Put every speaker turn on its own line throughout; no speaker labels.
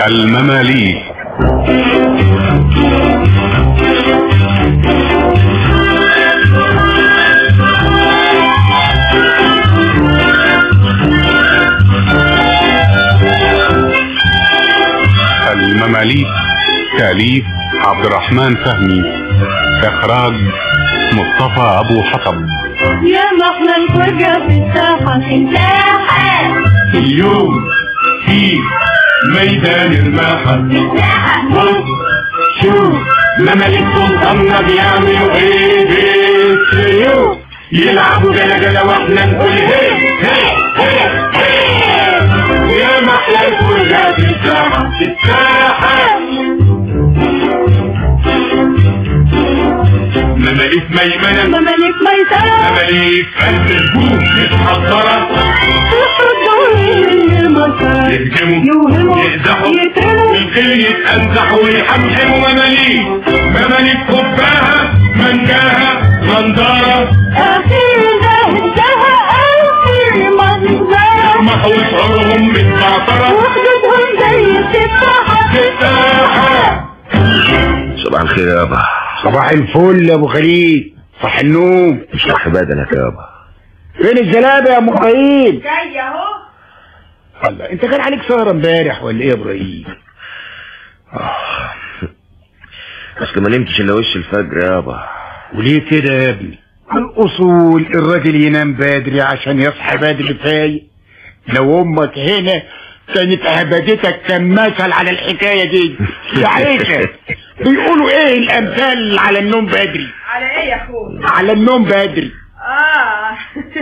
المماليك المماليك تأليف عبد الرحمن فهمي إخراج مصطفى أبو حطب
يا محلى الفرجة في الساحة في الساحة
اليوم في ميدان الماحة
الساحة
بص شوف مماليك سلطاننا بيعملوا ايه بالسيوف يلعبوا جلا جلا واحنا نقول هي هي هي هي ويا محلى الفرجة في الساحة في الساحة مماليك ميمنة
ممالك ميسرة
مماليك قلب الجوع متحضرة
يحرقوا من المسار
يهجموا
يوهموا
يقزحوا
يترموا
الكل يتأنزح ويحمحموا مماليك مماليك خباها منجاها غندارة
أخير ده انتهى أخير منظرة
محوا شعورهم بالزعترة
وخدتهم زي التفاحة
الساحة
صباح الخير يابا
صباح الفل يا ابو خليل صح النوم
اشرح بدنك يابا
فين الزلابه يا ام ابراهيم
جاي اهو
الله انت كان عليك سهره امبارح ولا ايه يا ابراهيم
اصل ما نمتش الا وش الفجر يابا
وليه كده يا ابني الاصول الراجل ينام بدري عشان يصحى بدري فايق لو امك هنا كانت اهبدتك كمثل على الحكايه دي يا عيشه بيقولوا ايه الامثال على النوم بدري
على ايه يا اخويا
على النوم بدري
اه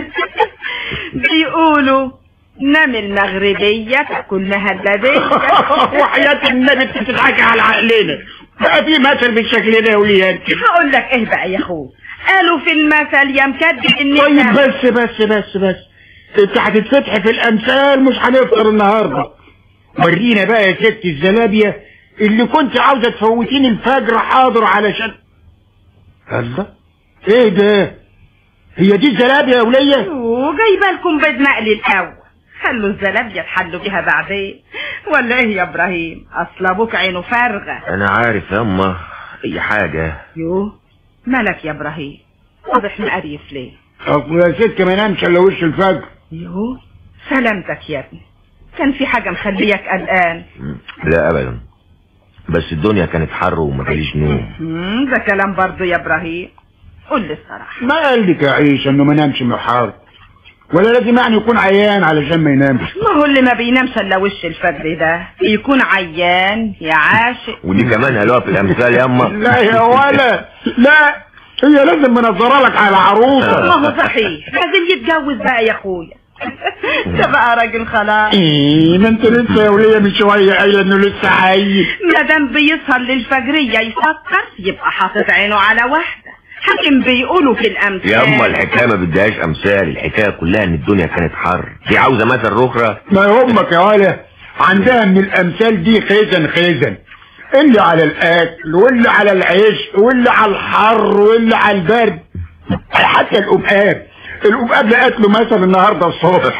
بيقولوا نام المغربية تاكل مهلبية
وحياة النبي انت بتضحكي على عقلنا بقى في مثل بالشكل ده يا وليد
هقول لك ايه بقى يا اخويا قالوا في المثل يا مكدب ان
طيب
إحنا-
بس بس بس بس انت هتتفتح في الامثال مش هنفطر النهارده ورينا بقى يا ست الزلابية اللي كنت عاوزة تفوتيني الفجر حاضر علشان الله ايه ده هي دي الزلابية يا ولية
وجايبه لكم بيض مقلي الاول خلوا الزلابية تحلوا بيها بعدين ولا ايه يا ابراهيم اصل ابوك عينه فارغه
انا عارف ياما اي حاجة
يوه مالك يا ابراهيم واضح مقريف ليه
اصل يا ست ما نامش الا وش الفجر
يوه سلامتك يا ابني كان في حاجة مخليك قلقان
مم. لا ابدا بس الدنيا كانت حر وما جاليش نوم
مم، ده كلام برضو يا ابراهيم قول لي الصراحة
ما قال لك يا عيشة انه ما نامش من الحر ولا لازم يعني يكون عيان علشان ما ينامش
ما هو اللي ما بينامش الا وش الفجر ده يكون عيان يا عاشق
ودي كمان قالوها في الامثال ياما
لا يا ولا لا هي لازم منظره لك على عروسه
ما هو صحيح لازم يتجوز بقى يا اخويا ده بقى راجل خلاص
ايه ما انت لسه يا وليه من شويه قايله انه لسه عايز
ما دام بيسهر للفجرية يفكر يبقى حاطط عينه على واحدة حاكم بيقولوا في الامثال
ياما الحكاية ما بدهاش امثال الحكاية كلها ان الدنيا كانت حر دي عاوزة مثل رخرة
ما امك يا ولا عندها من الامثال دي خزن خزن اللي على الاكل واللي على العيش واللي على الحر واللي على البرد حتى الابقاب الابقاب لقت له مثل النهارده الصبح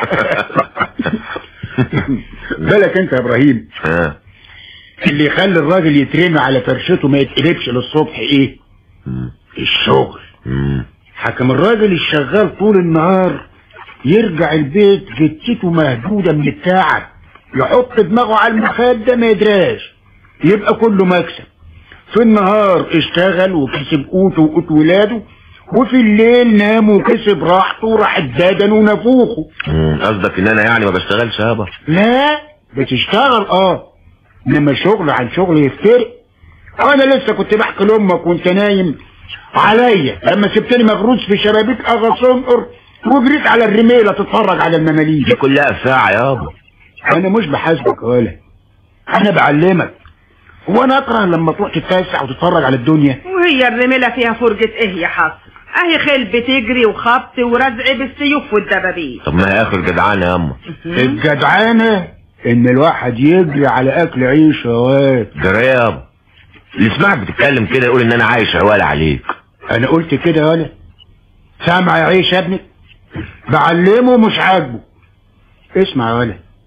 بالك انت يا ابراهيم
ها
اللي يخلي الراجل يترمي على فرشته ما يتقلبش للصبح ايه
مم.
الشغل
مم.
حكم الراجل الشغال طول النهار يرجع البيت جتته مهدودة من التعب يحط دماغه على المخدة ما يدراش يبقى كله مكسب في النهار اشتغل وكسب قوته وقوت ولاده وفي الليل نام وكسب راحته وراحت بدنه ونفوخه
مم. قصدك ان انا يعني ما بشتغلش يابا
لا بتشتغل اه انما شغل عن شغل يفترق انا لسه كنت بحكي لامك وانت نايم عليا لما سبتني مغروس في شبابيك اغا صنقر وجريت على الرميله تتفرج على
دي
المماليك
كلها ساعة يابا
انا مش بحاسبك ولا انا بعلمك هو انا اكره لما تروح تتفسح وتتفرج على الدنيا
وهي الرميلة فيها فرجة ايه يا حصر اهي خيل بتجري وخبط ورزع بالسيوف والدبابيس
طب ما هي اخر جدعانة ياما
الجدعانه ان الواحد يجري على اكل عيش يا واد
جرى يابا اللي سمعك بتتكلم كده يقول ان انا عايش عوالة عليك
انا قلت كده يا ولا سامع يا عيش يا ابني بعلمه مش عاجبه اسمع يا ولا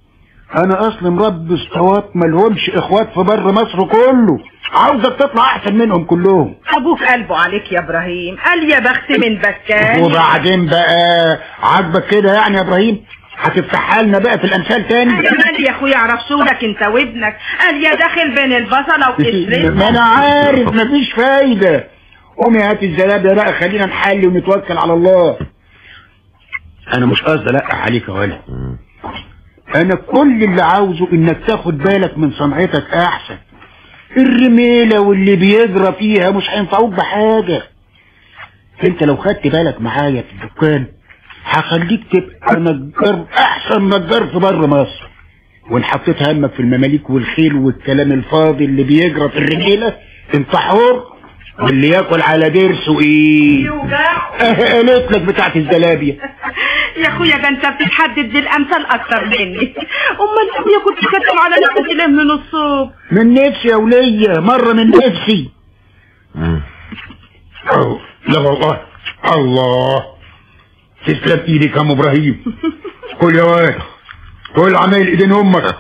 انا اصل مربي اسطوات ملهمش اخوات في بر مصر كله عاوزك تطلع احسن منهم كلهم
ابوك قلبه عليك يا ابراهيم قال يا بخت من بكاني
وبعدين بقى عاجبك كده يعني يا ابراهيم هتفتحها لنا بقى في الامثال تاني
قال يا اخويا اعرف شغلك انت وابنك قال يا داخل بين البصله
ما
وقشرتها
انا عارف مفيش فايدة قومي هات الزلابية بقى خلينا نحلي ونتوكل على الله انا مش قصدي القح عليك يا ولد انا كل اللي عاوزه انك تاخد بالك من صنعتك احسن الرميلة واللي بيجرى فيها مش هينفعوك بحاجة انت لو خدت بالك معايا في الدكان هخليك تبقى نجار احسن نجار في بر مصر وان حطيت همك في المماليك والخيل والكلام الفاضي اللي بيجرى في الرجيلة انت حر واللي ياكل على ضرسه ايه
يوجع
قالت لك بتاعت الزلابية
يا اخويا ده انت بتتحدد بالامثال اكتر مني امال ابويا كنت كاتم على نفسك ليه من الصوب
من نفسي يا ولية مرة من نفسي
مم.
أوه، لا والله الله تسلم ايدك يا ام ابراهيم كل يا واد كل عمايل ايدين امك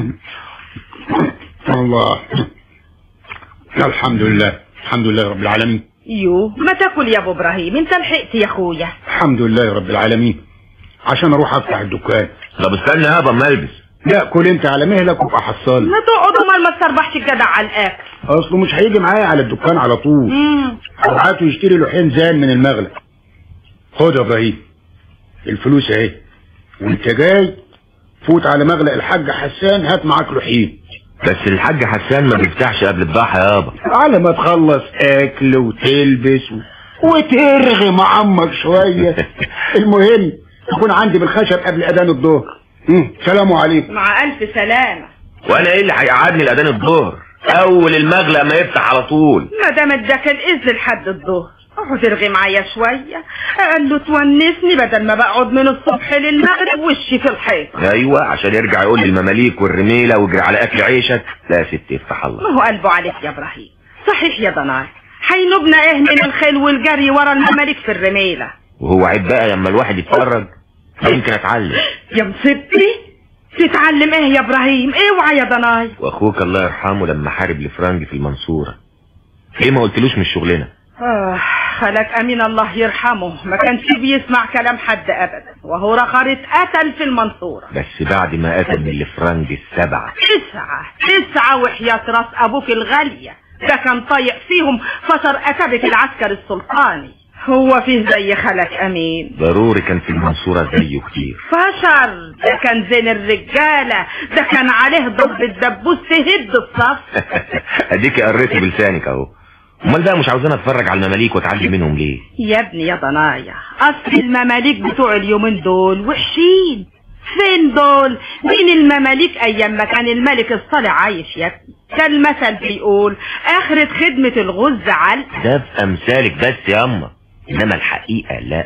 الله الحمد لله الحمد لله رب العالمين
يو ما تاكل يا ابو ابراهيم انت لحقت يا اخويا
الحمد لله رب العالمين عشان اروح افتح الدكان
طب استنى يابا اما البس
لا كل انت على مهلك وابقى حصال
ما تقعد امال ما تسربحش الجدع على الاكل
اصله مش هيجي معايا على الدكان على طول
امم
هبعته يشتري لوحين زان من المغلب خد يا ابراهيم الفلوس اهي وانت جاي فوت على مغلق الحاج حسان هات معاك لوحين
بس الحاج حسان ما بيفتحش قبل الضحى يابا
على ما تخلص اكل وتلبس و... وترغي مع عمك شوية المهم تكون عندي بالخشب قبل اذان الظهر مم، سلام عليكم
مع الف سلامه
وانا ايه اللي هيقعدني لاذان الظهر اول المغلق ما يفتح على طول
ما دام اداك الاذن لحد الظهر اقعد ارغي معايا شويه قال له تونسني بدل ما بقعد من الصبح للمغرب وشي في الحيط
ايوه عشان يرجع يقول لي المماليك والرميله واجري على اكل عيشك لا يا ستي افتح الله
ما هو قلبه عليك يا ابراهيم صحيح يا ضناي حينبنا ايه من الخيل والجري ورا المماليك في الرميله
وهو عيب بقى لما الواحد يتفرج يمكن اتعلم
يا مصيبتي تتعلم ايه يا ابراهيم اوعى يا ضناي
واخوك الله يرحمه لما حارب لفرنج في المنصوره ليه ما قلتلوش مش شغلنا
آه خلك امين الله يرحمه ما كانش بيسمع كلام حد ابدا وهو رخر اتقتل في المنصوره
بس بعد ما قتل من الفرنج السبعه
تسعة تسعة وحياة راس أبوك الغالية ده كان طايق فيهم فشر أتبك العسكر السلطاني هو فيه زي خلك أمين
ضروري كان في المنصوره زيه كتير
فشر ده كان زين الرجالة ده كان عليه ضرب الدبوس تهد الصف
اديكي قريتي بلسانك اهو امال بقى مش عاوزين اتفرج على المماليك واتعلم منهم ليه
يا ابني يا ضنايا أصل المماليك بتوع اليومين دول وحشين فين دول مين المماليك أيام ما كان الملك الصالح عايش يا ابني ده المثل بيقول آخرة خدمة الغز على
ده في امثالك بس يا اما انما الحقيقه لا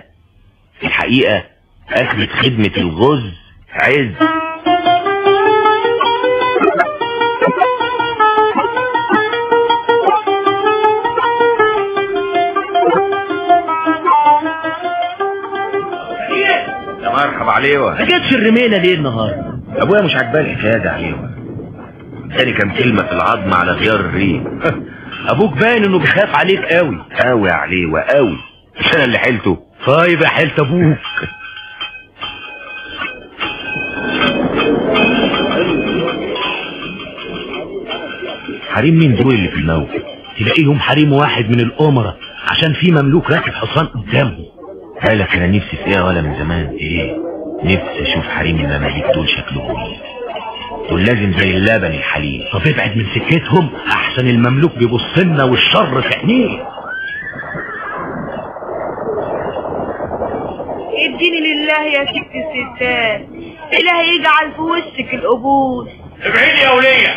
الحقيقه اخرة خدمه الغز عز يا مرحبا عليوه
ما جاتش الرميلة ليه النهارده؟
ابويا مش عاجباه الحكايه دي عليوه تاني كام كلمه في العظم على غيار الريق
ابوك باين انه بيخاف عليك قوي
قوي عليوه قوي مش انا اللي حيلته
طيب يا حيلة ابوك
حريم مين دول اللي في الموت
تلاقيهم حريم واحد من الأمراء عشان في مملوك راكب حصان قدامه
قالك انا نفسي في ايه ولا من زمان ايه نفسي اشوف حريم المماليك دول شكلهم ايه دول لازم زي اللبن الحليب
طب ابعد من سكتهم احسن المملوك بيبص لنا والشر في عينيه
اديني لله يا ست الستات إلهي يجعل في وشك القبول
ابعدي يا ولية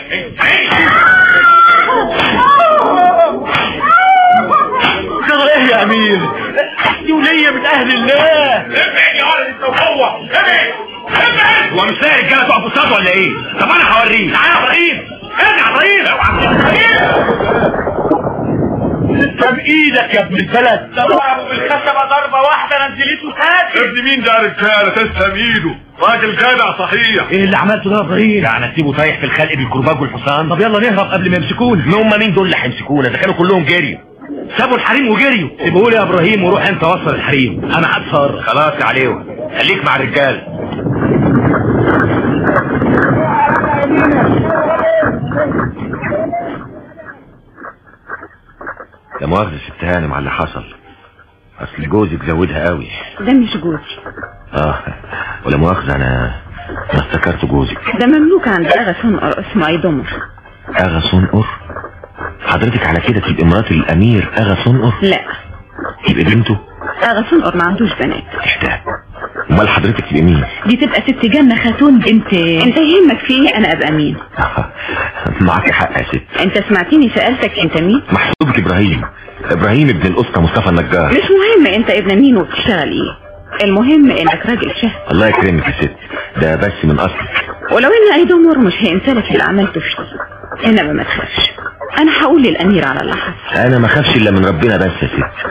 كده ايه يا امير دي ولية من اهل الله
ابعد يا ولد انت وهو ابعد ابعد
هو مش لاقي رجاله تقف قصاد ولا ايه طب انا هوريه
تعالى يا ابراهيم ارجع يا ابراهيم
طب ايدك يا ابن البلد
ضربه بالخشبه ضربه واحده نزلته ساتر ابن مين ده يا رجاله تسلم ايده
راجل جدع صحيح
ايه اللي عملته ده يا ابراهيم يعني اسيبه طايح في الخلق بالكرباج والحصان طب يلا نهرب قبل ما يمسكونا هم مين دول اللي هيمسكونا ده كانوا كلهم جريوا سابوا الحريم وجريوا سيبوه لي يا ابراهيم وروح انت وصل الحريم انا هتصرف خلاص يا عليوه خليك مع الرجال لا مؤاخذة ست هانم على اللي حصل اصل جوزك زودها قوي
ده مش جوزي
اه ولا مؤاخذة انا انا افتكرت جوزك
ده مملوك عند اغا سنقر اسمه ايدمر
اغا صنقر حضرتك على كده تبقى مرات الامير اغا صنقر
لا
تبقى بنته
اغا سنقر ما عندوش بنات
احتاج امال حضرتك تبقى مين
دي تبقى ست جنة خاتون بنت انت يهمك في ايه انا ابقى مين
معاك حق يا ست
انت سمعتني سألتك انت مين
محسوبك ابراهيم ابراهيم ابن الاسطى مصطفى النجار
مش مهم انت ابن مين وبتشتغل ايه المهم انك راجل شهم
الله يكرمك يا ست ده بس من اصلك
ولو ان ايدمر مش هينسلك اللي عملته فيه انما ما تخافش انا هقول للامير على اللي حصل
انا ما خافش الا من ربنا بس يا ست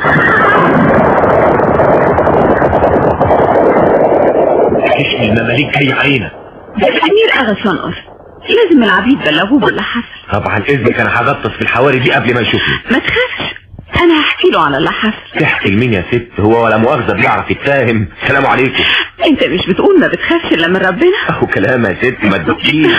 اسم المماليك جاي علينا
ده الامير اغا سنقر لازم العبيد بلغوه باللي حصل
طبعا اذنك انا هغطس في الحواري دي قبل ما يشوفني
ما تخافش انا هحكي له على اللي حصل
تحكي لمين يا ست هو ولا مؤاخذة بيعرف يتفاهم سلام عليكم
انت مش بتقول ما بتخافش الا من ربنا
اهو كلام يا ست ما تدكيش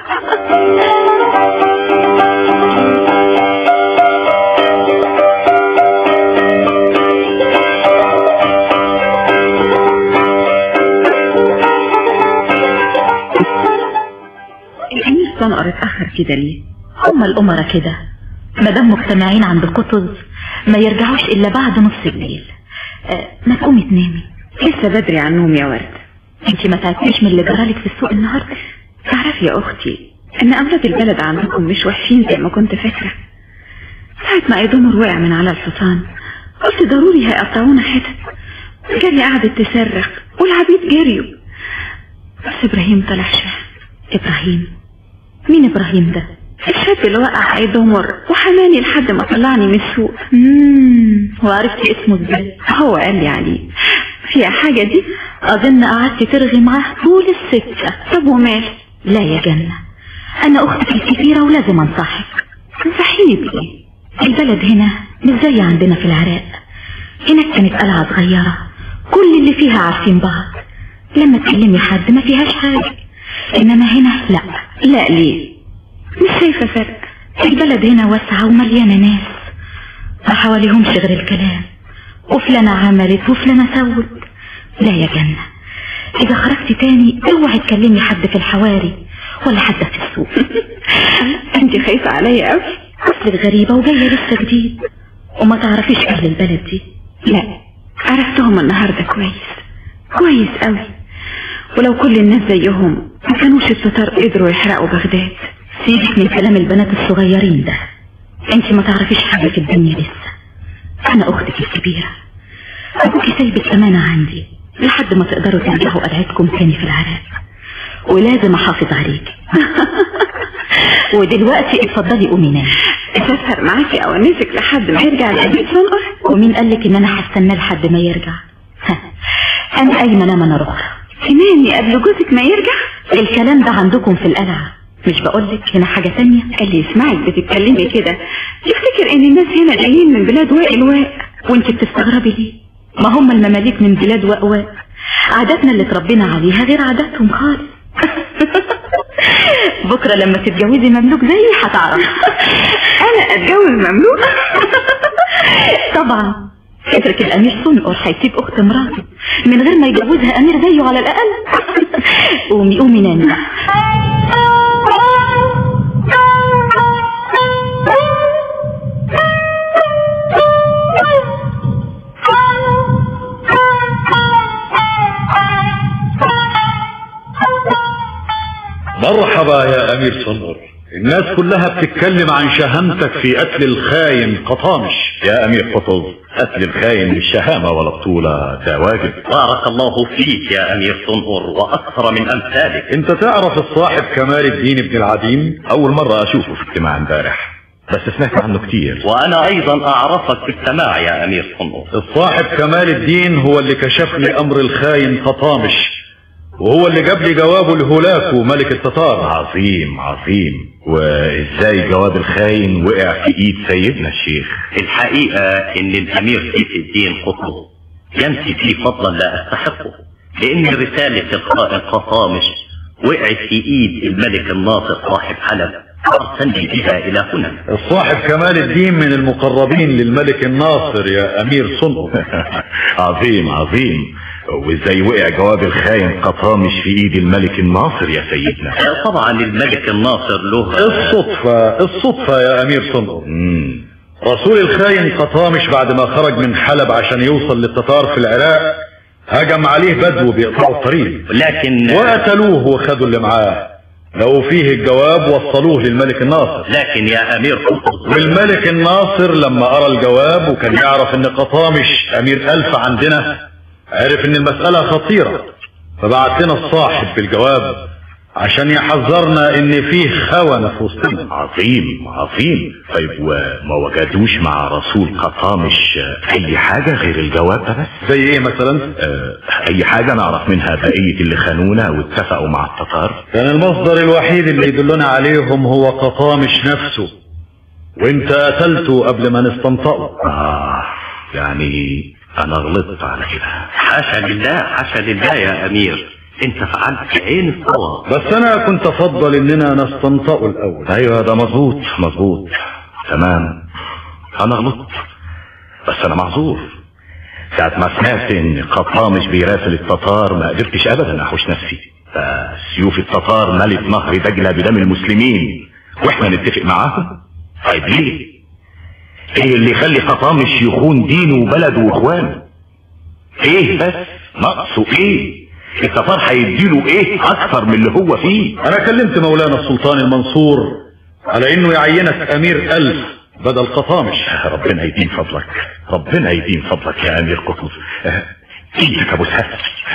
الامير سنقر اتاخر كده ليه هما الامراء كده مادام مجتمعين عند قطز ما يرجعوش الا بعد نص الليل أه ما تقومي تنامي لسه بدري عن النوم يا ورد انت ما تعبتيش من اللي جرالك في السوق النهارده تعرفي يا اختي ان اولاد البلد عندكم مش وحشين زي ما كنت فاكره ساعة ما ايدمر وقع من على الحصان قلت ضروري هيقطعونا حتت جالي قعدت تصرخ والعبيد جريوا بس ابراهيم طلع شاه ابراهيم مين ابراهيم ده الشاب اللي وقع ايدمر وحماني لحد ما طلعني من السوق امم وعرفتي اسمه ازاي هو قال لي عليه فيها حاجة دي اظن قعدت ترغي معاه طول السكة طب ومال لا يا جنة انا اختك الكبيرة ولازم انصحك تنصحيني بايه البلد هنا مش زي عندنا في العراق هناك كانت قلعة صغيرة كل اللي فيها عارفين بعض لما تكلمي حد ما فيهاش حاجة انما هنا لا لا ليه مش شايفة فرق البلد هنا واسعة ومليانة ناس ما حواليهمش غير الكلام وفلانة عملت وفلانة سوت لا يا جنة إذا خرجتي تاني اوعي تكلمي حد في الحواري ولا حد في السوق انت خايفة عليا قوي اصلك غريبة وجاية لسه جديد وما تعرفيش اهل البلد دي لا عرفتهم النهاردة كويس كويس قوي ولو كل الناس زيهم ما كانوش التتار قدروا يحرقوا بغداد سيبك من كلام البنات الصغيرين ده انت ما تعرفيش حاجة في الدنيا لسه انا اختك الكبيرة ابوكي سايبك امانة عندي لحد ما تقدروا ترجعوا قلعتكم تاني في العراق ولازم احافظ عليك ودلوقتي اتفضلي قومي نامي اسافر معاكي او انسك لحد ما يرجع الابيض سنقر ومين قالك ان انا هستنى لحد ما يرجع ها، انا قايمه انام انا رخرة تنامي قبل جوزك ما يرجع الكلام ده عندكم في القلعه مش بقولك هنا حاجة تانية قال لي اسمعي بتتكلمي كده تفتكر ان الناس هنا جايين من بلاد واء الواء وانت بتستغربي ليه ما هم المماليك من بلاد واء واء عاداتنا اللي اتربينا عليها غير عاداتهم خالص بكرة لما تتجوزي مملوك زيي هتعرف انا اتجوز مملوك طبعا اترك الامير صنقر هيسيب اخت مراته من غير ما يجوزها امير زيه على الاقل قومي قومي نامي
مرحبا يا امير صنور الناس كلها بتتكلم عن شهامتك في قتل الخاين قطامش
يا امير قطز قتل الخاين مش شهامة ولا بطولة ده واجب
بارك الله فيك يا امير صنهر واكثر من امثالك
انت تعرف الصاحب كمال الدين ابن العديم
اول مرة اشوفه في اجتماع امبارح بس سمعت عنه كتير
وانا ايضا اعرفك في السماع يا امير صنهر
الصاحب كمال الدين هو اللي كشف لي امر الخاين قطامش
وهو اللي جاب لي جوابه لهولاكو ملك التتار
عظيم عظيم وازاي جواب الخاين وقع في ايد سيدنا الشيخ
الحقيقة ان الامير سيف الدين قطب يمشي فيه فضلا لا استحقه لان رسالة الخائن قطامش وقعت في ايد الملك الناصر صاحب حلب ارسلني بها الى هنا
الصاحب كمال الدين من المقربين للملك الناصر يا امير صنعه
عظيم عظيم وازاي وقع جواب الخاين قطامش في ايد الملك الناصر يا سيدنا
طبعا الملك الناصر له
الصدفة الصدفة يا امير صنعه
مم.
رسول الخاين قطامش بعد ما خرج من حلب عشان يوصل للتتار في العراق هجم عليه بدو بيقطعوا الطريق
لكن
وقتلوه وخدوا اللي معاه لو فيه الجواب وصلوه للملك الناصر
لكن يا امير قطب
والملك الناصر لما قرا الجواب وكان يعرف ان قطامش امير الف عندنا عرف ان المسألة خطيرة فبعت لنا الصاحب بالجواب عشان يحذرنا ان فيه خونة في وسطنا
عظيم عظيم طيب وما وجدوش مع رسول قطامش اي حاجة غير الجواب ده بس
زي ايه مثلا
آه، اي حاجة نعرف منها بقية اللي خانونا واتفقوا مع التتار
كان المصدر الوحيد اللي يدلنا عليهم هو قطامش نفسه وانت قتلته قبل ما نستنطقه
اه يعني انا غلطت على كده
حاشا لله حاشا لله يا امير انت فعلت عين الصواب
بس انا كنت افضل اننا نستنطقه الاول
ايوه ده مظبوط مظبوط تمام انا غلطت بس انا معذور ساعة ما سمعت ان قطامش بيراسل التتار ما قدرتش ابدا احوش نفسي فسيوف التتار ملت نهر دجلة بدم المسلمين واحنا نتفق معاهم طيب ليه ايه اللي يخلي قطامش يخون دينه وبلده واخوانه ايه بس ناقصه ايه التتار هيديله ايه اكثر من اللي هو فيه
انا كلمت مولانا السلطان المنصور على انه يعينك امير الف بدل قطامش
ربنا يدين فضلك ربنا يدين فضلك يا امير قطز ايدك ابو سهل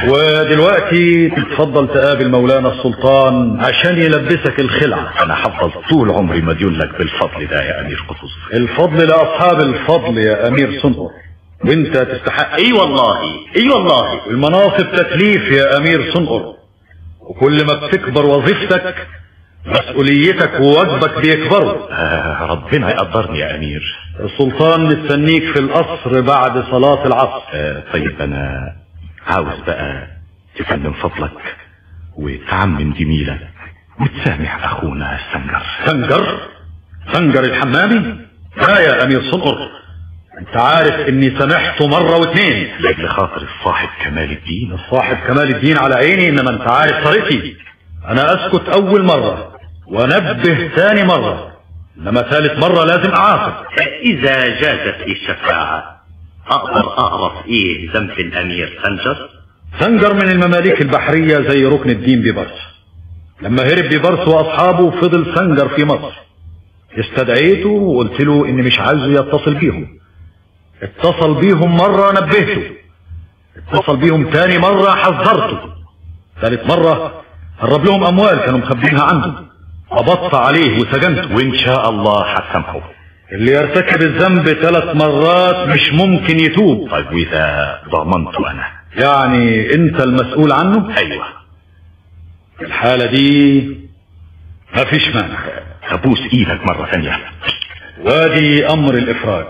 ودلوقتي تتفضل تقابل مولانا السلطان عشان يلبسك الخلعة
انا هفضل طول عمري مديون لك بالفضل ده يا امير قطز
الفضل لاصحاب الفضل يا امير صنقر وانت تستحق
اي والله اي والله
المناصب تكليف يا امير صنقر وكل ما بتكبر وظيفتك مسؤوليتك وواجبك بيكبروا
آه ربنا يقدرني يا امير
السلطان مستنيك في القصر بعد صلاة العصر
آه طيب انا عاوز بقى تسلم فضلك وتعمم جميلك وتسامح اخونا السنجر
سنجر سنجر الحمامي لا يا امير صنقر انت عارف اني سامحته مرة واثنين
لاجل خاطر الصاحب كمال الدين
الصاحب كمال الدين على عيني انما انت عارف طريقتي انا اسكت اول مرة وانبه ثاني مرة انما ثالث مرة لازم اعاقب
اذا جازت لي الشفاعة اقدر اعرف ايه ذنب الامير خنجر
سنجر من المماليك البحرية زي ركن الدين ببرس لما هرب ببرس واصحابه فضل سنجر في مصر استدعيته وقلت له اني مش عايزه يتصل بيهم اتصل بيهم مرة نبهته اتصل بيهم تاني مرة حذرته ثالث مرة هرب لهم اموال كانوا مخبينها عنده قبضت عليه وسجنته
وان شاء الله هتسامحه
اللي يرتكب الذنب ثلاث مرات مش ممكن يتوب
طيب واذا ضمنته انا
يعني انت المسؤول عنه
ايوه
في الحالة دي مفيش مانع
ابوس ايدك مرة ثانية
وادي امر الافراج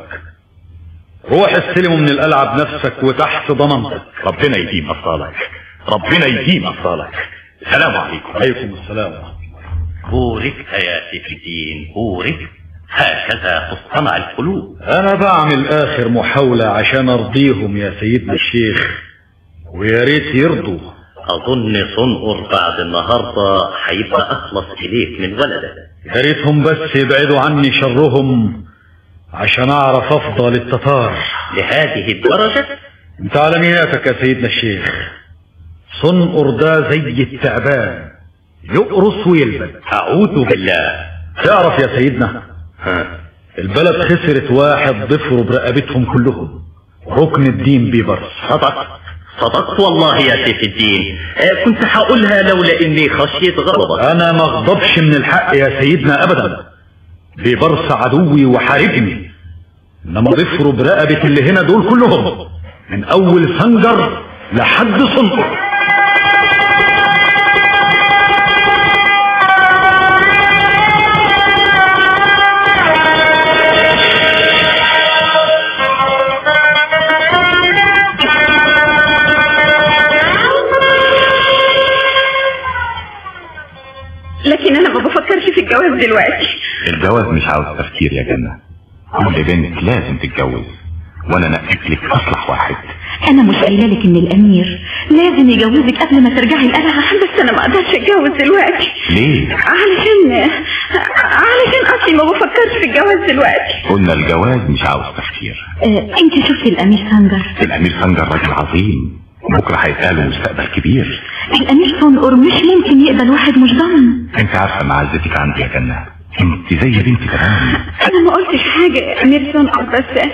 روح استلمه من القلعة بنفسك وتحت ضمانتك
ربنا يديم افضالك ربنا يديم افضالك السلام عليكم
عليكم السلام
بوركت يا سيف الدين بوركت هكذا تصطنع القلوب
انا بعمل اخر محاولة عشان ارضيهم يا سيدنا الشيخ ويا ريت يرضوا
اظن صنقر بعد النهارده هيبقى اخلص اليك من ولدك
يا ريتهم بس يبعدوا عني شرهم عشان اعرف افضى للتتار
لهذه الدرجة
انت على نياتك يا سيدنا الشيخ صنقر ده زي التعبان يقرص ويلبد
اعوذ بالله
تعرف يا سيدنا
ها.
البلد خسرت واحد ضفروا برقبتهم كلهم ركن الدين بيبرس
صدقت صدقت والله يا سيف الدين آه، كنت هقولها لولا اني خشيت غضبك
انا ما اغضبش من الحق يا سيدنا ابدا بيبرس عدوي وحاربني انما ضفروا برقبة اللي هنا دول كلهم من اول سنجر لحد صنقر
بفكرش في الجواز دلوقتي
الجواز مش عاوز تفكير يا جنة كل بنت لازم تتجوز وانا نقيت لك اصلح واحد
انا مش قايله لك ان الامير لازم يجوزك قبل ما ترجعي القلعه بس انا ما اقدرش اتجوز دلوقتي
ليه
علشان علشان اصلي ما بفكرش في الجواز دلوقتي
قلنا الجواز مش عاوز تفكير
آه، انت شفتي الامير سانجر
الامير سنجر راجل عظيم بكره هيبقى له مستقبل كبير
الامير سونقر مش ممكن يقبل واحد مش ضامن
انت عارفه معزتك عندي يا جنة انت زي بنتي تمام
انا ما قلتش حاجه يا امير سونقر بس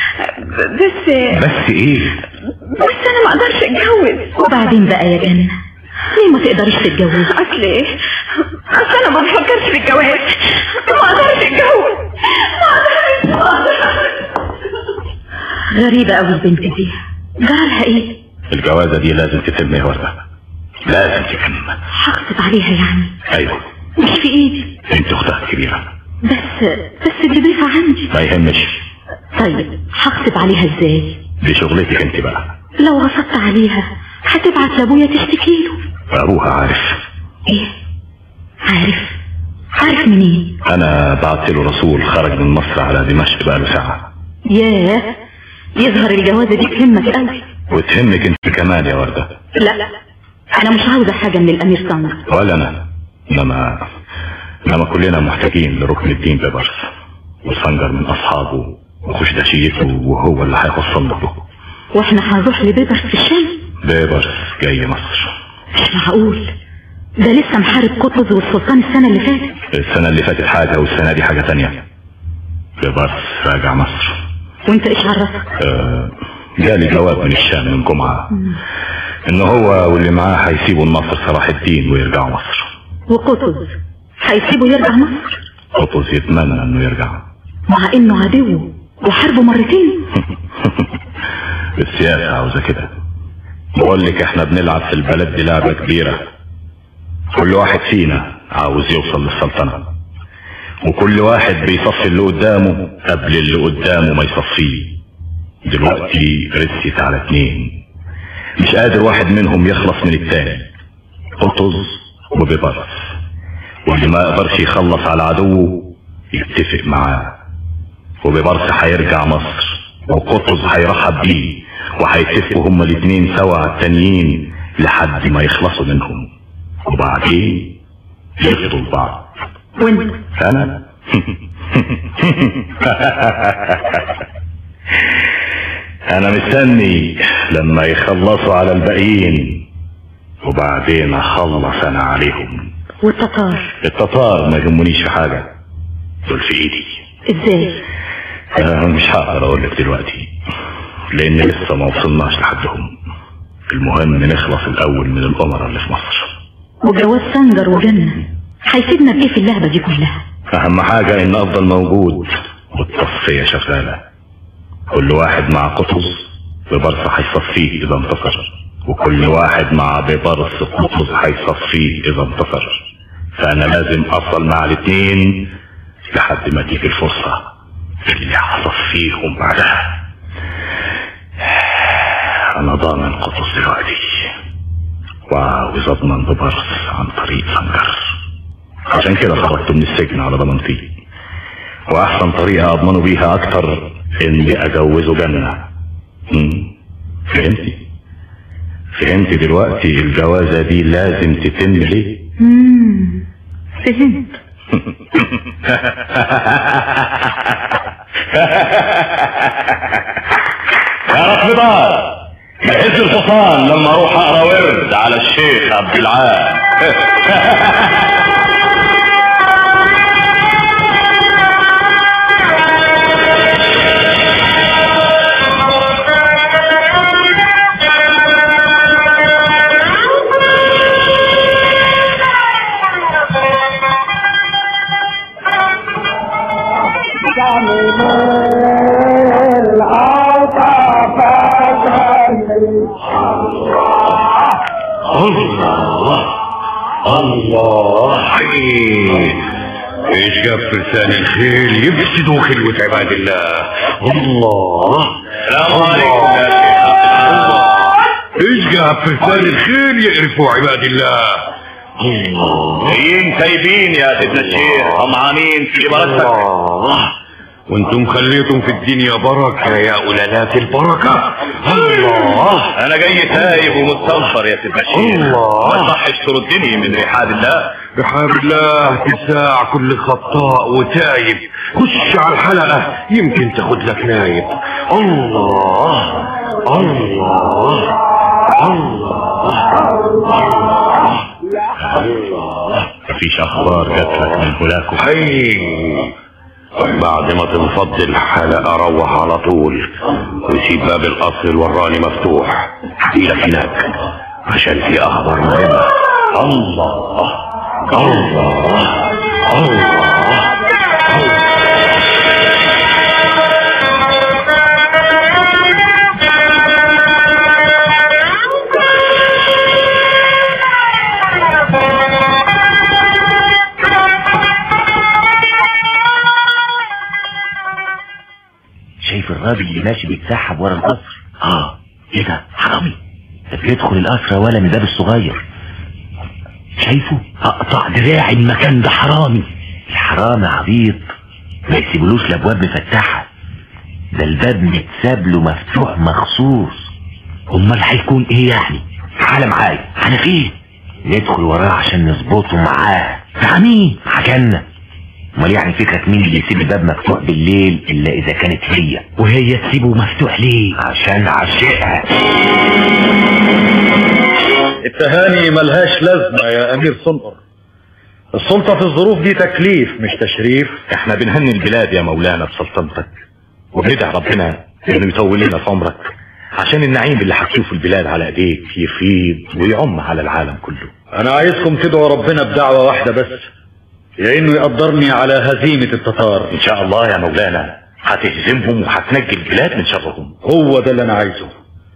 بس
بس ايه
بس انا ما اقدرش اتجوز وبعدين بقى يا جنة ليه ما تقدريش تتجوزي اصل ايه اصل انا ما بفكرش في الجواز ما اقدرش اتجوز ما اقدرش ما أقدرش. غريبة قوي البنت دي جرالها ايه
الجوازه دي لازم تتم يا ورده لازم تتم
هغصب عليها يعني
ايوه
مش في ايدي
انت اختها الكبيره
بس بس دي ضيفة عندي
ما يهمش
طيب هغصب عليها ازاي
دي شغلتك انت بقى
لو غصبت عليها هتبعت لابويا تشتكي له
ابوها عارف
ايه عارف عارف منين
انا بعت له رسول خرج من مصر على دمشق بقاله ساعه
ياه يظهر الجوازة دي تهمك قوي
وتهمك انت كمان يا ورده
لا لا انا مش عاوزة حاجة من الامير سانجر
ولا انا انما انما كلنا محتاجين لركن الدين ببرس وسنجر من اصحابه وخشدشيته وهو اللي هيوصلنا له
واحنا هنروح لبيبرس في الشام
بيبرس جاي مصر
مش معقول ده لسه محارب قطز والسلطان السنة اللي فاتت
السنة اللي فاتت حاجة والسنة دي حاجة تانية بيبرس راجع مصر
وانت ايش عرفك
آه، جالي جواب من الشام من جمعة ان هو واللي معاه هيسيبوا النصر صلاح الدين ويرجعوا مصر
وقطز هيسيبه يرجع مصر
قطز يتمنى انه يرجع
مع انه عدو وحاربه مرتين
السياسة عاوزة كده بقول لك احنا بنلعب في البلد دي لعبة كبيرة كل واحد فينا عاوز يوصل للسلطنة وكل واحد بيصفي اللي قدامه قبل اللي قدامه ما يصفيه دلوقتي رست على اتنين مش قادر واحد منهم يخلص من التاني قطز وبيبرس واللي ما يقدرش يخلص على عدوه يتفق معاه وببرس هيرجع مصر وقطز هيرحب بيه وهيتفقوا هما الاتنين سوا على التانيين لحد ما يخلصوا منهم وبعدين يفضوا لبعض
وانت
انا انا مستني لما يخلصوا على الباقيين وبعدين اخلص انا عليهم
والتتار
التتار ما يهمونيش في حاجة دول في ايدي
ازاي
أنا مش هقدر اقول لك دلوقتي لان لسه ما وصلناش لحدهم المهم نخلص الاول من الامراء اللي في مصر
وجواز سنجر وجنة هيفيدنا بايه في اللعبة دي كلها
اهم حاجة ان افضل موجود والتصفية شغالة كل واحد مع قطز ببرص هيصفيه اذا انتصر وكل واحد مع ببرص قطز هيصفيه اذا انتصر فانا لازم افضل مع الاتنين لحد ما تيجي الفرصة اللي هصفيهم بعدها انا ضامن قطز دلوقتي وعاوز اضمن ببرص عن طريق سنجر عشان كده خرجت من السجن على ضمانتي واحسن طريقة اضمنه بيها اكتر اني اجوزه جنة مم. فهمتي فهمتي دلوقتي الجوازة دي لازم تتم ليه
مم. فهمت
يا رفضان جهز الحصان لما اروح اقرا ورد على الشيخ عبد العال
الله الله ايش جاب في لسان الخيل يفسدوا خلوة عباد الله الله السلام عليكم يا شيخ ايش جاب في لسان الخيل يقرفوا عباد الله
جايين تايبين يا سيدنا الشيخ طمعانين في بركتك
وانتم خليتم في الدنيا بركة يا أولادات البركة الله
انا جاي تايب ومستغفر يا سيدنا الشيخ
الله.
ما صحش تردني من رحاب الله
بحاب الله تساع كل خطاء وتايب خش على الحلقة يمكن تاخد لك نايب الله الله الله
مفيش اخبار جات لك من هناك
هي بعد ما تنفض الحلقة روح على طول وسيب باب القصر الوراني مفتوح هجيلك هناك عشان في اخبار مهمة الله الله الله
شايف الراجل اللي ماشي بيتسحب ورا القصر اه ايه ده حرامي ده بيدخل القصر ولا من الباب الصغير شايفه اقطع دراعي المكان ده حرامي الحرامي عبيط ما يسيبلوش الابواب مفتحه ده الباب متساب له مفتوح مخصوص امال هيكون ايه يعني تعالى معايا انا فين ندخل وراه عشان نظبطه معاه مع مين مع جنة امال يعني فكرة مين اللي يسيب الباب مفتوح بالليل الا اذا كانت هي وهي تسيبه مفتوح ليه عشان عشقها
التهاني ملهاش لازمة يا أمير صنقر السلطة في الظروف دي تكليف مش تشريف
احنا بنهني البلاد يا مولانا بسلطنتك وبندعي ربنا انه يطول لنا في عمرك عشان النعيم اللي هتشوفه البلاد على ايديك يفيض ويعم على العالم كله
أنا عايزكم تدعوا ربنا بدعوة واحدة بس يا إنه يقدرني على هزيمة التتار
ان شاء الله يا مولانا هتهزمهم وهتنجي البلاد من شرهم
هو ده اللي أنا عايزه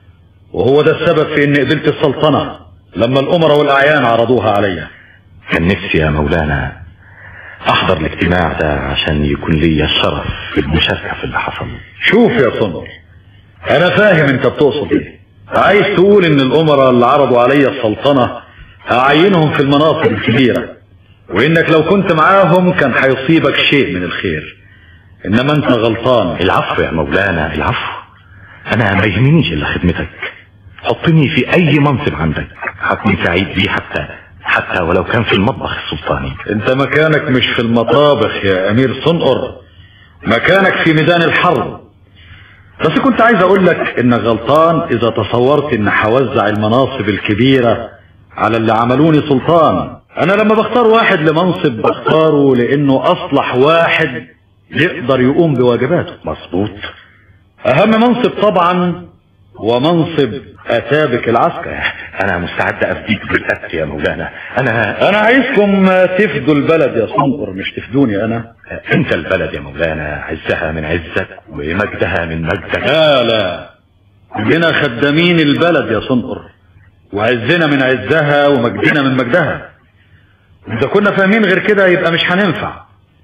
وهو ده السبب في إني قبلت السلطنة لما الأمراء والأعيان عرضوها عليا
كان نفسي يا مولانا احضر الاجتماع ده عشان يكون لي الشرف في المشاركة في اللي حصل
شوف يا صنر انا فاهم انت بتقصد ايه عايز تقول ان الامراء اللي عرضوا عليا السلطنة هعينهم في المناصب الكبيرة وانك لو كنت معاهم كان هيصيبك شيء من الخير انما انت غلطان
العفو يا مولانا العفو انا ما يهمنيش الا خدمتك حطني في اي منصب عندك هكون سعيد بيه حتى حتى ولو كان في المطبخ السلطاني
انت مكانك مش في المطابخ يا امير صنقر مكانك في ميدان الحرب بس كنت عايز اقول لك انك غلطان اذا تصورت ان هوزع المناصب الكبيرة على اللي عملوني سلطان انا لما بختار واحد لمنصب بختاره لانه اصلح واحد يقدر يقوم بواجباته
مظبوط
اهم منصب طبعا ومنصب اتابك العسكر
انا مستعد افديك بالقتل يا مولانا انا
انا عايزكم تفدوا البلد يا صنقر مش تفدوني انا
انت البلد يا مولانا عزها من عزك ومجدها من مجدك
لا لا كلنا خدامين البلد يا صنقر وعزنا من عزها ومجدنا من مجدها اذا كنا فاهمين غير كده يبقى مش هننفع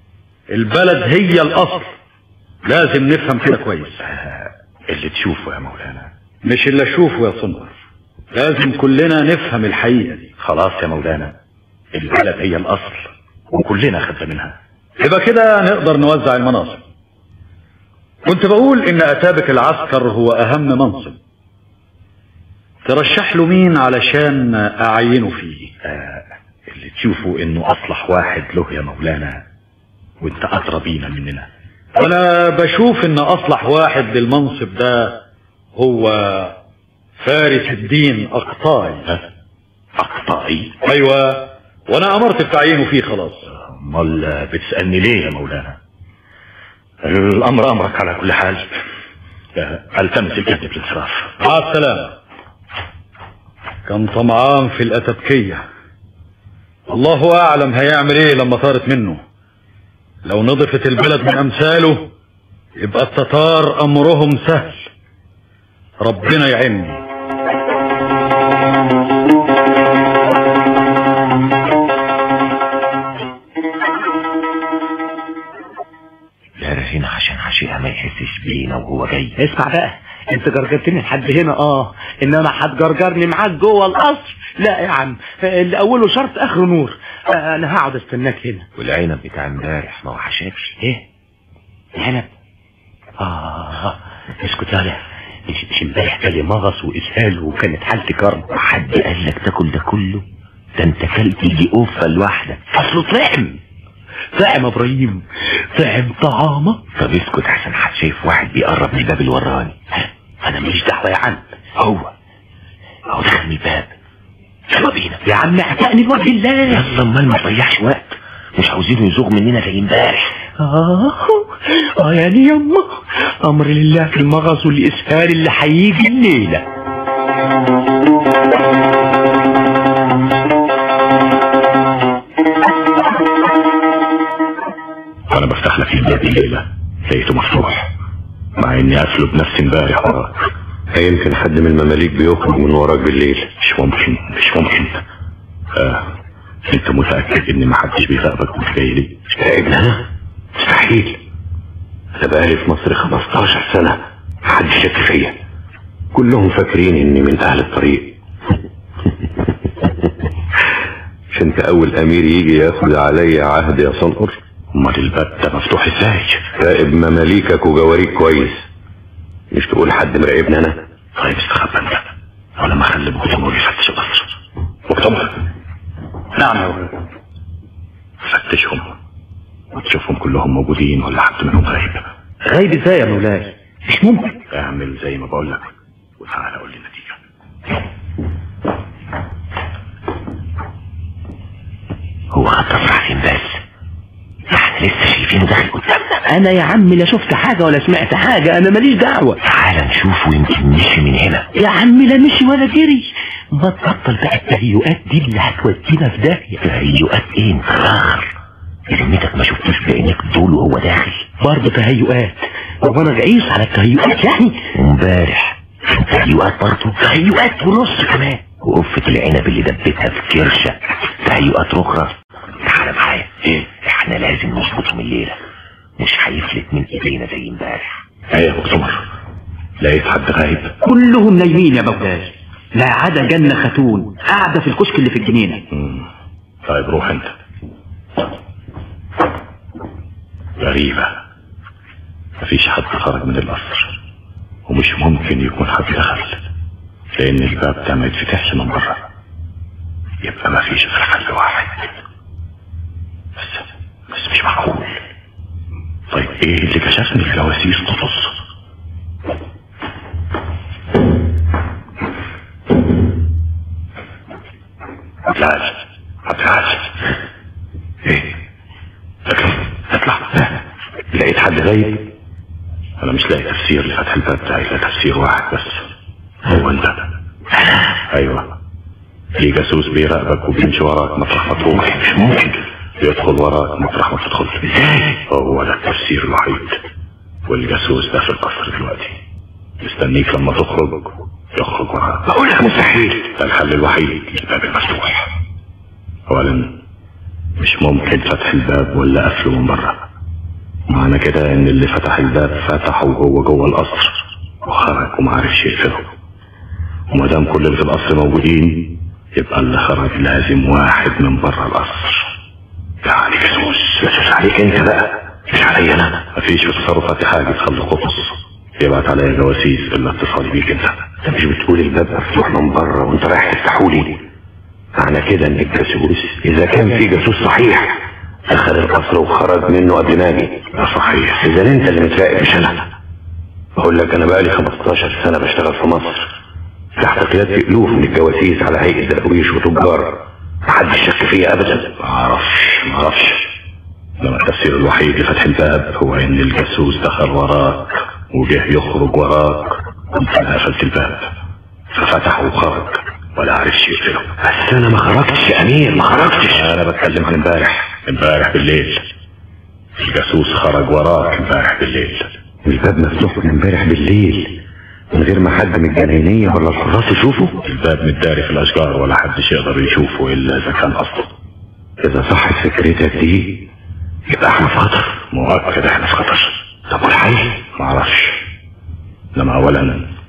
البلد هي الاصل لازم نفهم كده كويس
اللي تشوفه يا مولانا
مش اللي اشوفه يا صنقر لازم كلنا نفهم الحقيقة دي
خلاص يا مولانا البلد هي الاصل وكلنا خدنا منها
يبقى كده نقدر نوزع المناصب كنت بقول ان اتابك العسكر هو اهم منصب ترشح له مين علشان اعينه فيه
آه اللي تشوفه انه اصلح واحد له يا مولانا وانت ادرى بينا مننا
انا بشوف ان اصلح واحد للمنصب ده هو فارس الدين اقطاعي
اقطاعي
ايوه وانا امرت بتعيينه فيه خلاص
امال بتسالني ليه يا مولانا الامر امرك على كل حال التمس الاذن بالانصراف
مع السلامه كان طمعان في الاتبكيه الله اعلم هيعمل ايه لما طارت منه لو نضفت البلد من امثاله يبقى التتار امرهم سهل ربنا يعيني
لا رفينا عشان عشيقها ما يحسش بينا وهو جاي اسمع بقى انت جرجرتني لحد هنا اه انما هتجرجرني معاك جوه القصر لا يا عم اللي اوله شرط اخره نور آه، انا هقعد استناك هنا
والعنب بتاع امبارح ما وحشكش
ايه العنب اه اسكت يا مش مش امبارح جالي مغص واسهال وكانت حالتي كرب
حد قال لك تاكل ده كله ده انت كلت يجي اوفه لوحدك
اصله طعم طعم يا ابراهيم طعم طعامه
طب اسكت احسن حد شايف واحد بيقرب من الباب الوراني
انا ماليش دعوه يا عم
هو هو دخل من الباب يلا بينا
يا عم اعتقني بوجه الله
يلا امال ما تضيعش وقت مش عاوزينه يزوغ مننا زي امبارح
اه اه يعني يما امر لله في المغص والاسهال اللي هيجي الليله
وانا بفتح لك الباب الليلة لقيته مفتوح مع اني قافله بنفسي امبارح وراك
يمكن حد من المماليك بيخرج من وراك بالليل
مش ممكن مش ممكن آه. انت متأكد ان محدش بيراقبك وانت جاي لي
راقبني انا مستحيل انا بقالي في مصر 15 سنة محدش شك فيا كلهم فاكرين اني من اهل الطريق مش انت اول امير يجي ياخد عليا عهد يا صنقر
امال الباب ده مفتوح ازاي
راقب مماليكك وجواريك كويس مش تقول حد مراقبني انا
طيب استخبى انت ولا ما اخلي مؤتمر يفتش القصر مؤتمر
نعم يا ولد
فتشهم وتشوفهم كلهم موجودين ولا حد منهم غايب
غايب ازاي يا مولاي مش ممكن
اعمل زي ما بقول لك وتعالى قول لي النتيجة
هو خط فين بس احنا لسه شايفينه داخل قدامنا
انا يا عم لا شفت حاجة ولا سمعت حاجة انا ماليش دعوة
تعال نشوفه يمكن مشي من هنا
يا عم لا مشي ولا جري ما تبطل بقى التهيؤات دي اللي هتودينا في داهية
تهيؤات ايه انت راخر بذمتك ما شفتوش بعينك دول وهو داخل
برضه تهيؤات هو انا رئيس على التهيؤات يعني
امبارح تهيؤات برضه تهيؤات ونص كمان وقفة العنب اللي دبتها في كرشة تهيؤات اخرى تعالى معايا ايه احنا لازم نظبطهم الليلة مش هيفلت من ايدينا زي امبارح
ايه يا مؤتمر لقيت حد غايب
كلهم نايمين يا مولاي لا عدا جنة خاتون قاعدة في الكشك اللي في الجنينة
مم. طيب روح انت غريبة مفيش حد خرج من القصر ومش ممكن يكون حد دخل لان الباب ده ما يتفتحش من بره يبقى مفيش غير حل واحد بس بس مش معقول طيب ايه اللي كشفني الجواسيس تفص عبدالعال عبدالعال ايه اطلع اطلع
لقيت حد غايب
انا مش لاقي تفسير لفتح الباب ده الا تفسير واحد بس هو انت ايوه في جاسوس بيراقبك وبيمشي وراك مطرح ما تروح
مش ممكن
يدخل وراك مطرح ما تدخل ازاي هو ده التفسير الوحيد والجاسوس ده في القصر دلوقتي مستنيك لما تخرج يخرج وراك
بقول لك مستحيل
ده الحل الوحيد الباب المفتوح اولا مش ممكن فتح الباب ولا قفله من بره معنى كده ان اللي فتح الباب فتحه وهو جوه القصر وخرج وما عرفش يقفله وما دام كل اللي في القصر موجودين يبقى اللي خرج لازم واحد من بره القصر يعني جاسوس
جاسوس عليك انت بقى مش عليا انا
مفيش في تصرفاتي حاجه تخلي قطص يبعت عليا جواسيس الا اتصالي بيك انت
انت مش بتقول الباب مفتوح من بره وانت رايح تفتحه لي معنى كده ان الجاسوس اذا كان في جاسوس صحيح دخل القصر وخرج منه قبل ما اجي
ده صحيح
اذا انت اللي متراقب مش انا بقول لك انا بقالي 15 سنه بشتغل في مصر تحت قيادة الوف من الجواسيس على هيئه درويش وتجار محدش شك فيا ابدا
ما اعرفش ما اعرفش لما التفسير الوحيد لفتح الباب هو ان الجاسوس دخل وراك وجه يخرج وراك وانت اللي قفلت الباب ففتحه وخرج ولا عرفش يقفله
بس انا ما خرجتش يا امير ما خرجتش
انا بتكلم عن امبارح امبارح بالليل الجاسوس خرج وراك امبارح بالليل
الباب مفتوح من امبارح بالليل من غير ما حد من الجناينية ولا الحراس يشوفه
الباب متداري في الاشجار ولا حدش يقدر يشوفه الا اذا كان اصله
اذا صحت فكرتك دي يبقى احنا في خطر
مؤكد احنا في خطر
طب والحل
معرفش انما اولا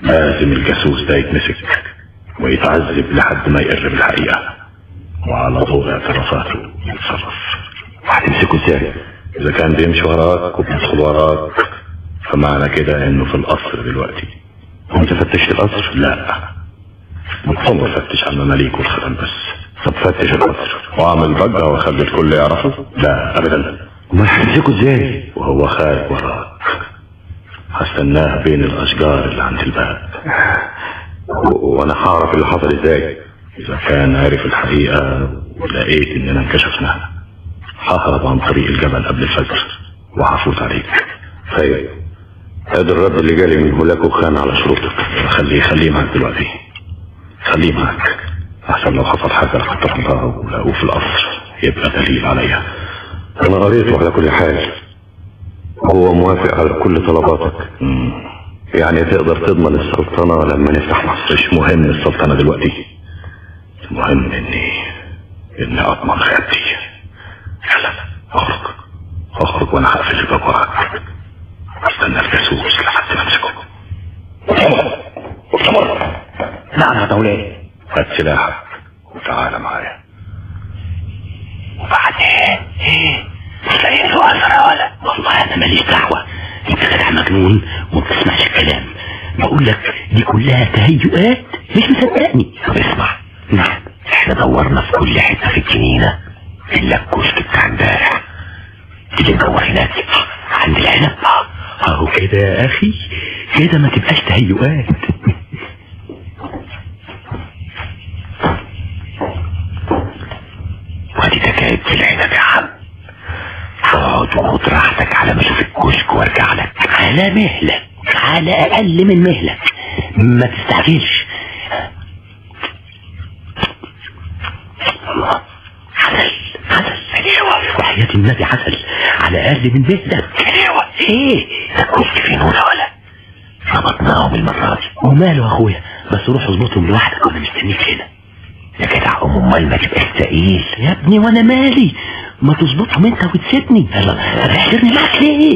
لازم الجاسوس ده يتمسك ويتعذب لحد ما يقر بالحقيقة وعلى ضوء اعترافاته يتصرف
هتمسكه ازاي
إذا كان بيمشي وراك وبيدخل وراك فمعنى كده إنه في القصر دلوقتي
انت فتشت القصر
لا ممكن بفتش على المماليك والخدم بس
طب فتش القصر
واعمل ضجة واخلي الكل يعرفه لا ابدا
امال هتمسكه ازاي
وهو خارج وراك هستناه بين الاشجار اللي عند الباب
و- وانا هعرف اللي حصل ازاي
اذا كان عارف الحقيقة ولقيت اننا انكشفنا ههرب عن طريق الجبل قبل الفجر وهفوت عليك
طيب ادي الرد اللي جالي من هولاك وخان على شروطك
خليه خليه معاك دلوقتي خليه معاك احسن لو حصل حاجة لا قدر الله ولقوه في القصر يبقى دليل عليا
انا قريته على كل حال هو موافق على كل طلباتك يعني تقدر تضمن السلطنة لما نفتح مصر
مش مهم السلطنة دلوقتي المهم اني اني اضمن خيانتي يلا اخرج اخرج وانا هقفل الباب وراك استنى الجاسوس لحد ما امسكه
نعم يا مولاي
هات سلاحك وتعالى معايا
وبعدين ايه تلاقي له اثر ولا والله انا ماليش دعوه انت جدع مجنون وما بتسمعش الكلام بقول لك دي كلها تهيؤات مش مصدقني طب اسمع نعم احنا دورنا في كل حته في الجنينه الا الكشك بتاع امبارح تيجي ندور هناك عند العنب اهو كده يا اخي كده ما تبقاش تهيؤات وادي تجايب في العنب يا عم اقعد وخد راحتك على ما اشوف الكشك وارجع لك على مهلك على اقل من مهلك ما تستعجلش الله عسل عسل حلوة وحياة النبي عسل على اقل من مهلك حلوة ايه ده الكشك فين ولا ولا ربطناهم المرة دي وماله يا اخويا بس روح اظبطهم لوحدك وانا مستنيك هنا يا جدع ام امال ما تبقاش تقيل يا ابني وانا مالي ما تظبطهم انت وتسيبني يلا هتحشرني معاك ليه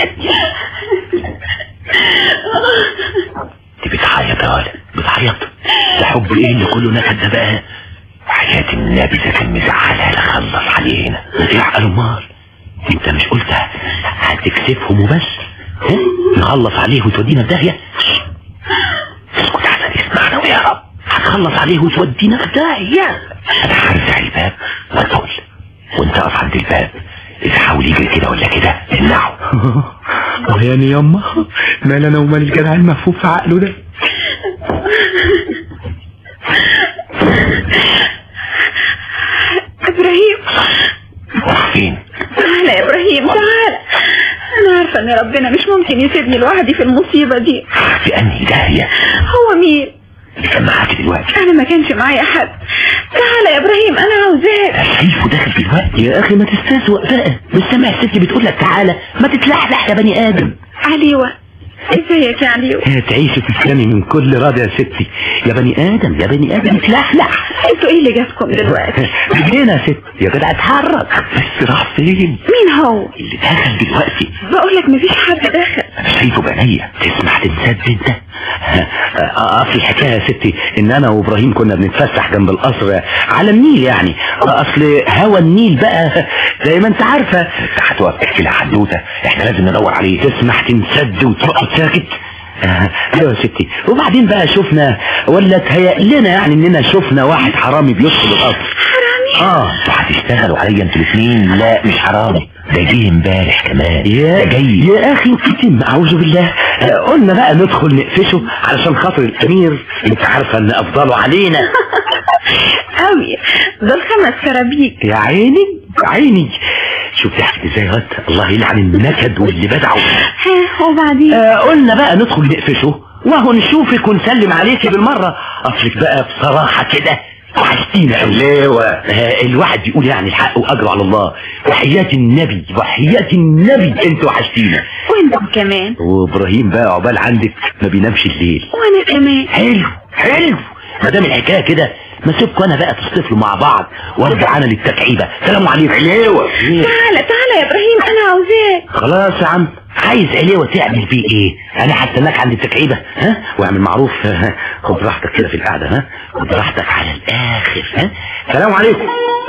انت بتعيط يا ولد بتعيط ده حب ايه اللي كله نكد ده بقى حياة النبي ده كان مزعلها لخلص عليه هنا يعقل امال انت مش قلت هتكسفهم وبس ها؟ نخلص عليه وتودينا في داهيه اسكت عشان يسمعنا ويا رب هتخلص عليه وتودينا في داهيه انا هرجع الباب وادخل وانت اقف عند الباب اذا حاول يجري كده ولا كده امنعه
وياني يما مال انا ومال الجدع المفهوم في عقله ده
ابراهيم
راح فين
تعالى يا ابراهيم تعالى انا عارفه ان ربنا مش ممكن يسيبني لوحدي في المصيبه دي
في انهي داهيه
هو مين
اللي كان معاك دلوقتي
انا ما كانش معايا حد تعالى يا ابراهيم انا عاوزاك
شايفه داخل دلوقتي
يا اخي ما تستسوأ بقى مش سامع الست بتقول لك تعالى ما تتلحلح يا بني ادم
عليوه ازيك يا عليوه
تعيش وتسلمي من كل راضي يا ستي يا بني ادم يا بني ادم اتلحلح
انتوا ايه اللي جابكم دلوقتي
رجلينا يا ست يا جدع اتحرك
بس راح فين
مين هو
اللي دخل دلوقتي
بقول لك مفيش حد داخل
انا شايفه بعينيا تسمع تنسد انت
اصل الحكايه يا ستي ان انا وابراهيم كنا بنتفسح جنب القصر على النيل يعني اصل هوا النيل بقى زي ما انت عارفه
انت هتقف تحكي لها حدوته احنا لازم ندور عليه
تسمح تنسد وتقعد ساكت آه، ايوه يا ستي وبعدين بقى شفنا ولا تهيأ لنا يعني اننا شفنا واحد حرامي بيدخل القصر
حرامي
اه
انتوا هتشتغلوا عليا انتوا الاثنين لا مش حرامي ده جه امبارح كمان
يا
ده جاي
يا اخي كتم اعوذ بالله آه، قلنا بقى ندخل نقفشه علشان خاطر الامير انت عارفه ان افضله علينا
قوي دول خمس كرابيك
يا عيني يا عيني شوف ضحكت ازاي يا واد الله يلعن النكد واللي بدعوا
ها وبعدين
آه قلنا بقى ندخل نقفشه وهو نشوفك ونسلم عليكي بالمرة اصلك بقى بصراحة كده وحشتينا قوي
ليوة
آه الواحد يقول يعني الحق واجره على الله وحياة النبي وحياة النبي انت وحشتينا
وانتم كمان
وابراهيم بقى عقبال عندك ما بينامش الليل
وانا كمان
حلو حلو ما دام الحكايه كده ما سيبكوا انا بقى تصطفلوا مع بعض وارجع انا للتكعيبه سلام عليكم حلوه
تعالى تعالى يا ابراهيم انا عاوزاك
خلاص يا عم
عايز عليوة تعمل بيه ايه انا هستناك عند التكعيبة ها واعمل معروف ها خد راحتك كده في القعدة ها خد راحتك على الاخر ها سلام عليكم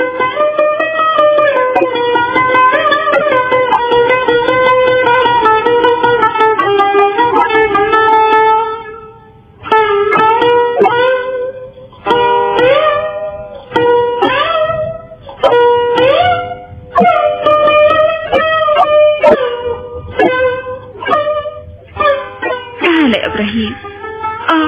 تعال يا ابراهيم اه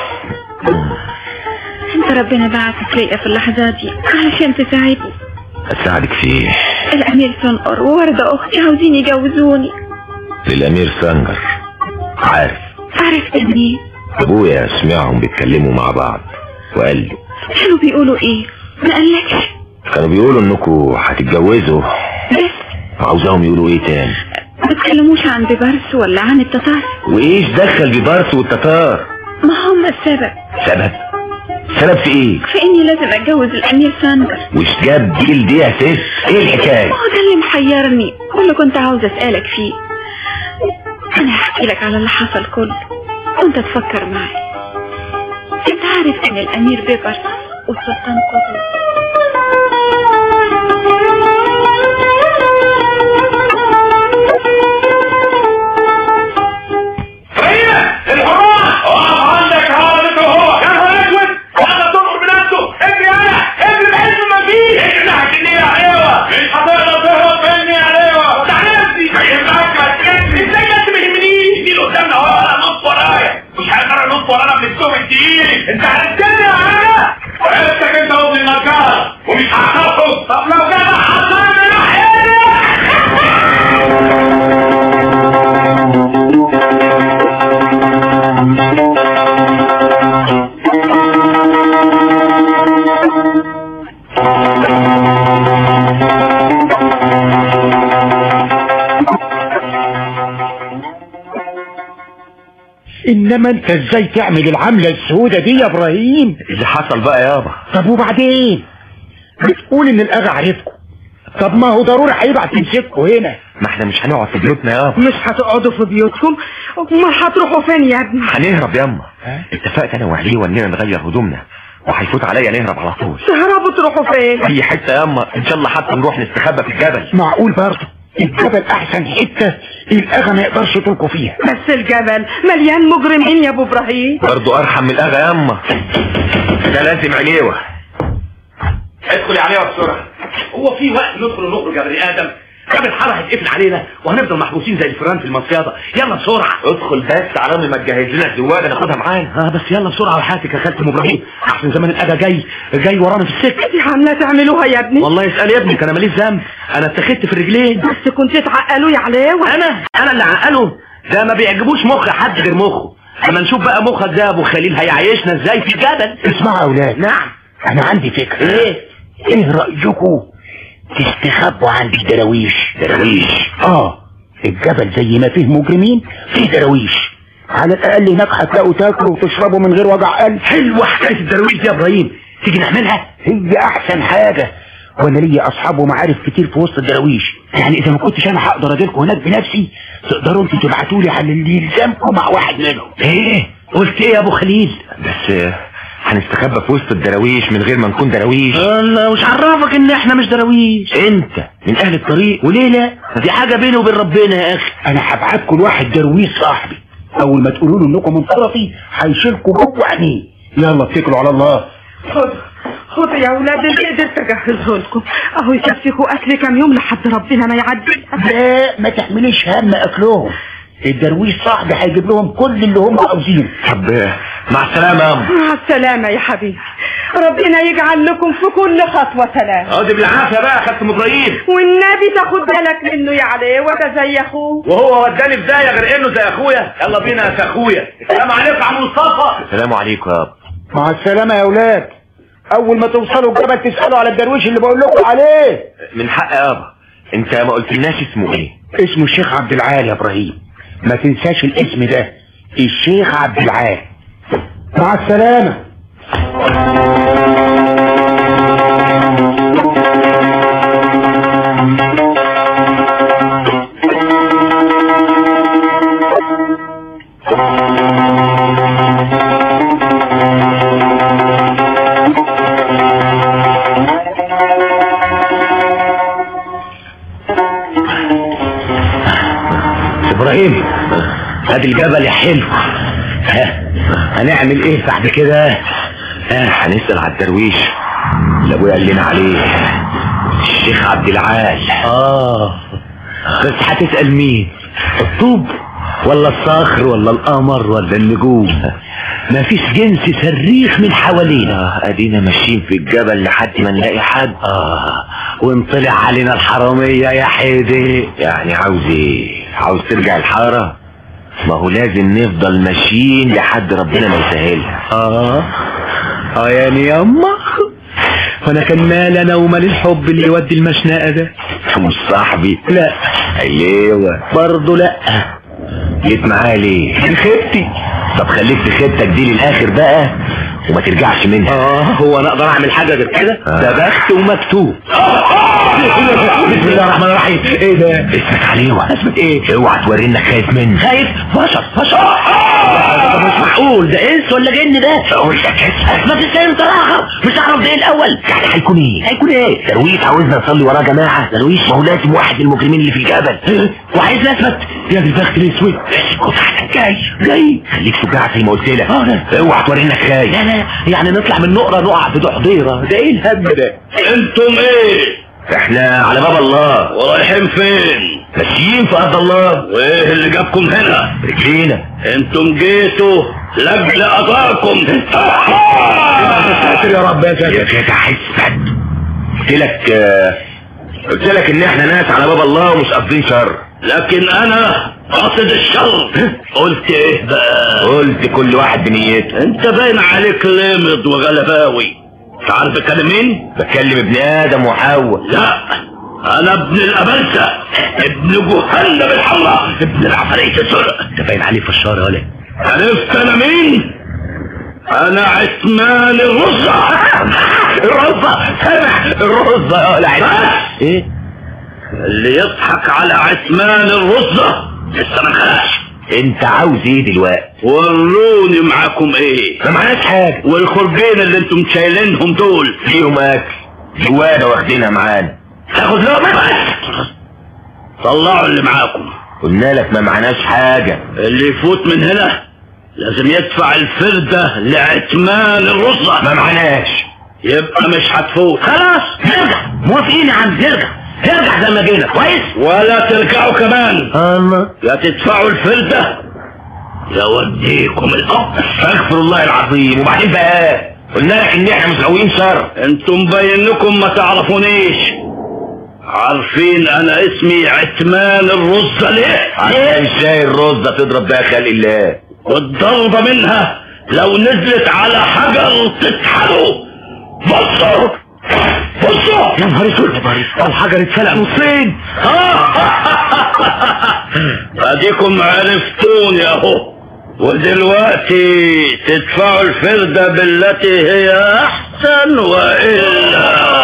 انت ربنا بعثك ليا في اللحظات دي علشان تساعدني
اساعدك في ايه
الامير سنقر ووردة اختي عاوزين يجوزوني
للامير سنجر عارف
عرفت منين
ابويا سمعهم بيتكلموا مع بعض وقال لي
كانوا بيقولوا ايه ما قالكش
كانوا بيقولوا انكم هتتجوزوا
بس
وعاوزاهم يقولوا ايه تاني
ما تكلموش عن بيبرس ولا عن التتار
وايش دخل بيبارس والتتار
ما هم السبب
سبب سبب في ايه
في اني لازم اتجوز الامير ساندر
وش جاب ديل دي يا سيس ايه الحكايه
ما هو ده اللي محيرني واللي كنت عاوزة اسألك فيه انا هحكي لك على اللي حصل كله وانت تفكر معي انت عارف ان الامير بيبرس والسلطان قطز
الحرام اقف عندك هذا هو يا نهار اسود هذا تنقر بنفسه اجري انا اجري بحيث ما فيه اجري ناحيه النيل يا عليوه مش هتقدر تهرب مني يا عليوه تعالى نفسي هيبقى ازاي بس ما يهمنيش النيل قدامنا اهو انا نص ورايا مش هقدر انط ورانا من السوق التقيل انت عرفتني يا حاجه عرفتك انت وابن النجار ومش هخافه طب لو كده حصلني
انما انت ازاي تعمل العملة السودة دي يا ابراهيم
اللي حصل بقى يابا
طب وبعدين بتقول ان الاغا عرفكم طب ما هو ضروري هيبعت يمسككم هنا
ما احنا مش هنقعد في بيوتنا يابا
مش هتقعدوا في بيوتكم امال هتروحوا فين يا ابني
هنهرب ياما اتفقت انا وعليه اننا نغير هدومنا وهيفوت عليا نهرب على طول
تهربوا تروحوا فين
اي حته ياما ان شاء الله حتى نروح نستخبى في الجبل
معقول برضه الجبل احسن حتة الاغا ما يقدرش يطلقوا فيها
بس الجبل مليان مجرمين يا ابو ابراهيم
برضه ارحم من الاغا ياما ده لازم عليوه
ادخل يا عليوه بسرعه هو في وقت ندخل ونخرج يا بني ادم قبل الحاره هتقفل علينا وهنفضل محبوسين زي الفيران في المصيادة يلا بسرعة
ادخل بس على ما تجهز لنا الزواده ناخدها معانا
اه بس يلا بسرعة وحياتك يا خالتي ام ابراهيم احسن زمان الأذى جاي جاي ورانا في السكة
دي عاملة تعملوها يا ابني
والله اسأل يا ابنك انا ماليش ذنب انا اتخذت في الرجلين
بس كنت تعقلوا يا علاوة
انا انا اللي عقله ده ما بيعجبوش مخ حد غير مخه اما نشوف بقى مخك ده ابو خليل هيعيشنا ازاي في الجبل
اسمعوا يا اولاد
نعم
انا عندي فكرة
ايه
ايه رأيكم تستخبوا عند الدراويش
دراويش
اه الجبل زي ما فيه مجرمين فيه دراويش على الاقل هناك هتلاقوا تاكلوا وتشربوا من غير وجع قلب
حلوة حكاية الدرويش دي يا ابراهيم تيجي نعملها
هي احسن حاجة وانا ليا اصحاب ومعارف كتير في وسط الدراويش يعني اذا ما كنتش انا هقدر اجيلكم هناك بنفسي تقدروا انتوا تبعتوا لي على اللي يلزمكم مع واحد منهم
ايه قلت ايه يا ابو خليل
بس آه، هنستخبى في وسط الدراويش من غير ما نكون دراويش
الله وش عرفك ان احنا مش دراويش
انت من اهل الطريق
وليه لا دي حاجة بيني وبين ربنا يا اخي
انا هبعتكم لواحد درويش صاحبي اول ما تقولوا له انكم من طرفي هيشيلكم جوه عينيه يلا اتكلوا على الله
خد خد يا اولاد اللي قدرت اجهزه لكم اهو يكفيكوا اكل كام يوم لحد ربنا ما يعدي
لا ما تحمليش هم اكلهم الدرويش صاحبي هيجيب لهم كل اللي هم عاوزينه
طب آه، مع السلامة يا أم
مع السلامة يا حبيبي ربنا يجعل لكم في كل خطوة سلام
اه دي بالعافية بقى يا خالة ام ابراهيم
والنبي تاخد بالك منه يا علي وده زي اخوه
وهو وداني في داهية غير انه زي اخويا يلا بينا يا اخويا السلام عليكم يا عم مصطفى
السلام عليكم يا أب
مع السلامة يا اولاد اول ما توصلوا الجبل تسألوا على الدرويش اللي بقول لكم عليه
من حق يا أبا انت ما قلتلناش اسمه ايه
اسمه الشيخ عبد العال يا ابراهيم ما تنساش الاسم ده الشيخ عبد العال مع السلامة
ابراهيم ادي الجبل يا حلو ها هنعمل ايه بعد كده ها
هنسأل على الدرويش اللي ابويا قال لنا عليه الشيخ عبد العال
اه بس هتسأل مين الطوب ولا الصخر ولا القمر ولا النجوم مفيش جنس صريخ من حوالينا
آه، ادينا ماشيين في الجبل لحد ما نلاقي حد
اه وانطلع علينا الحرامية يا حيدي
يعني عاوز ايه عاوز ترجع الحارة ما هو لازم نفضل ماشيين لحد ربنا ما يسهلها
اه اه يعني ياما وانا كان مال انا ومال الحب اللي يودي المشنقة ده
مش صاحبي
لا
ايوه
برضه لا
جيت معايا ليه
دي خيبتي
طب خليك في خيبتك دي للاخر بقى وما ترجعش منها
اه هو انا اقدر اعمل حاجة غير كده
آه.
ده بخت ومكتوب بسم الله الرحمن الرحيم ايه ده
اثبت عليه اوعى
اثبت ايه
اوعى توري انك خايف منه
خايف بشر بشر ده مش معقول ده انس ولا جن ده
اقول لك اسال
ما تسلم تراخر مش هعرف ده ايه الاول
يعني هيكون ايه
هيكون ايه
درويش عاوزنا نصلي وراه جماعه درويش ما هو لازم واحد من المجرمين اللي في الجبل
وعايز اثبت يا دي البخت الاسود
اسكت احسن
جاي جاي
خليك شجاع زي ما قلت لك
اه ده.
اوعى توري انك خايف
لا لا يعني نطلع من نقرة نقع في دحضيرة ده ايه الهم ده
انتم ايه
احنا على باب الله
ورايحين فين
ماشيين في ارض الله
وايه اللي جابكم هنا
رجلينا
انتم جيتوا لاجل اذاكم
ساتر يا رب يا
يا
ساتر
جدع اثبت قلت لك آه، قلت لك ان احنا ناس على باب الله ومش قاصدين شر
لكن انا قاصد الشر قلت ايه بقى
قلت كل واحد بنيته
انت باين عليك لامض وغلباوي مش عارف اكلم مين
بكلم ابن ادم وحواء
لا انا ابن الابلسة ابن جهنم الحمراء ابن العفاريت السرق
انت باين عليه في الشهر ولا
عرفت انا مين انا عثمان الرزة
الرزة سامع الرزة يا
بس
ايه
اللي يضحك على عثمان الرزة لسه ما خلاش
انت عاوز ايه دلوقتي
وروني معاكم ايه
ما معناش حاجة
والخرجين اللي انتم شايلينهم دول
فيهم اكل جوانا واخدينها معانا
تاخد لقمة بس طلعوا اللي معاكم
قلنا لك ما معناش حاجة
اللي يفوت من هنا لازم يدفع الفردة لعثمان الرزة
ما معناش
يبقى مش هتفوت
خلاص نرجع موافقين يا عم نرجع نرجع زي ما جينا كويس
ولا ترجعوا كمان
الله
يا تدفعوا الفردة يا وديكم الأرض
استغفر الله العظيم وبعدين بقى قلنا لك ان احنا مش غاويين شر
انتم باينكم ما تعرفونيش عارفين انا اسمي عثمان الرزة ليه؟
عشان شاي الرزة تضرب بيها خلق الله
والضربة منها لو نزلت على حجر تتحرق بصوا بصوا
يا نهار اسود الحجر اتفلق نصين
اديكم عرفتوني اهو ودلوقتي تدفعوا الفردة بالتي هي احسن والا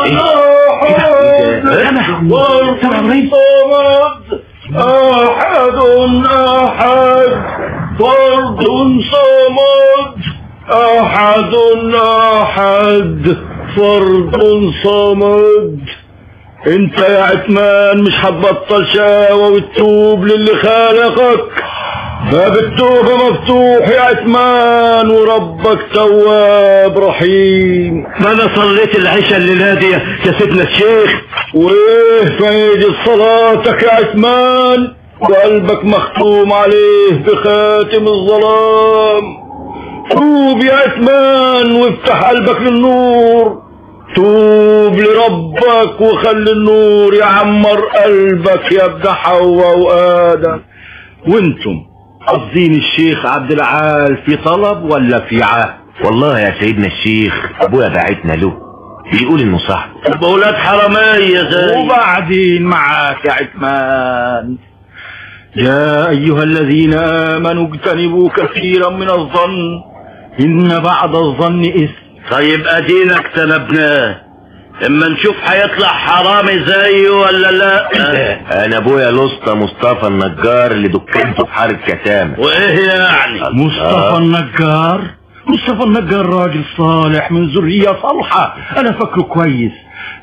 احد احد فرد صمد احد احد فرد صمد انت يا عثمان مش هتبطل شاوة وتتوب للي خالقك باب التوبة مفتوح يا عثمان وربك تواب رحيم ما انا صليت العشاء الليلة دي يا سيدنا الشيخ وايه فايدة صلاتك يا عثمان وقلبك مختوم عليه بخاتم الظلام توب يا عثمان وافتح قلبك للنور توب لربك وخلي النور يعمر قلبك يا ابن حواء وآدم وانتم قصدين الشيخ عبد العال في طلب ولا في عهد
والله يا سيدنا الشيخ ابويا بعتنا له بيقول انه صاحبه
بولاد حرامية زي
وبعدين معاك يا عثمان يا أيها الذين آمنوا اجتنبوا كثيرا من الظن إن بعد الظن إثم
طيب ادينا اجتنبناه اما نشوف هيطلع حرامي زيه ولا لا
انا ابويا الاسطى مصطفى النجار اللي دكانته في حارة كتامة
وايه يعني
مصطفى النجار مصطفى النجار راجل صالح من ذرية صالحة أنا فاكره كويس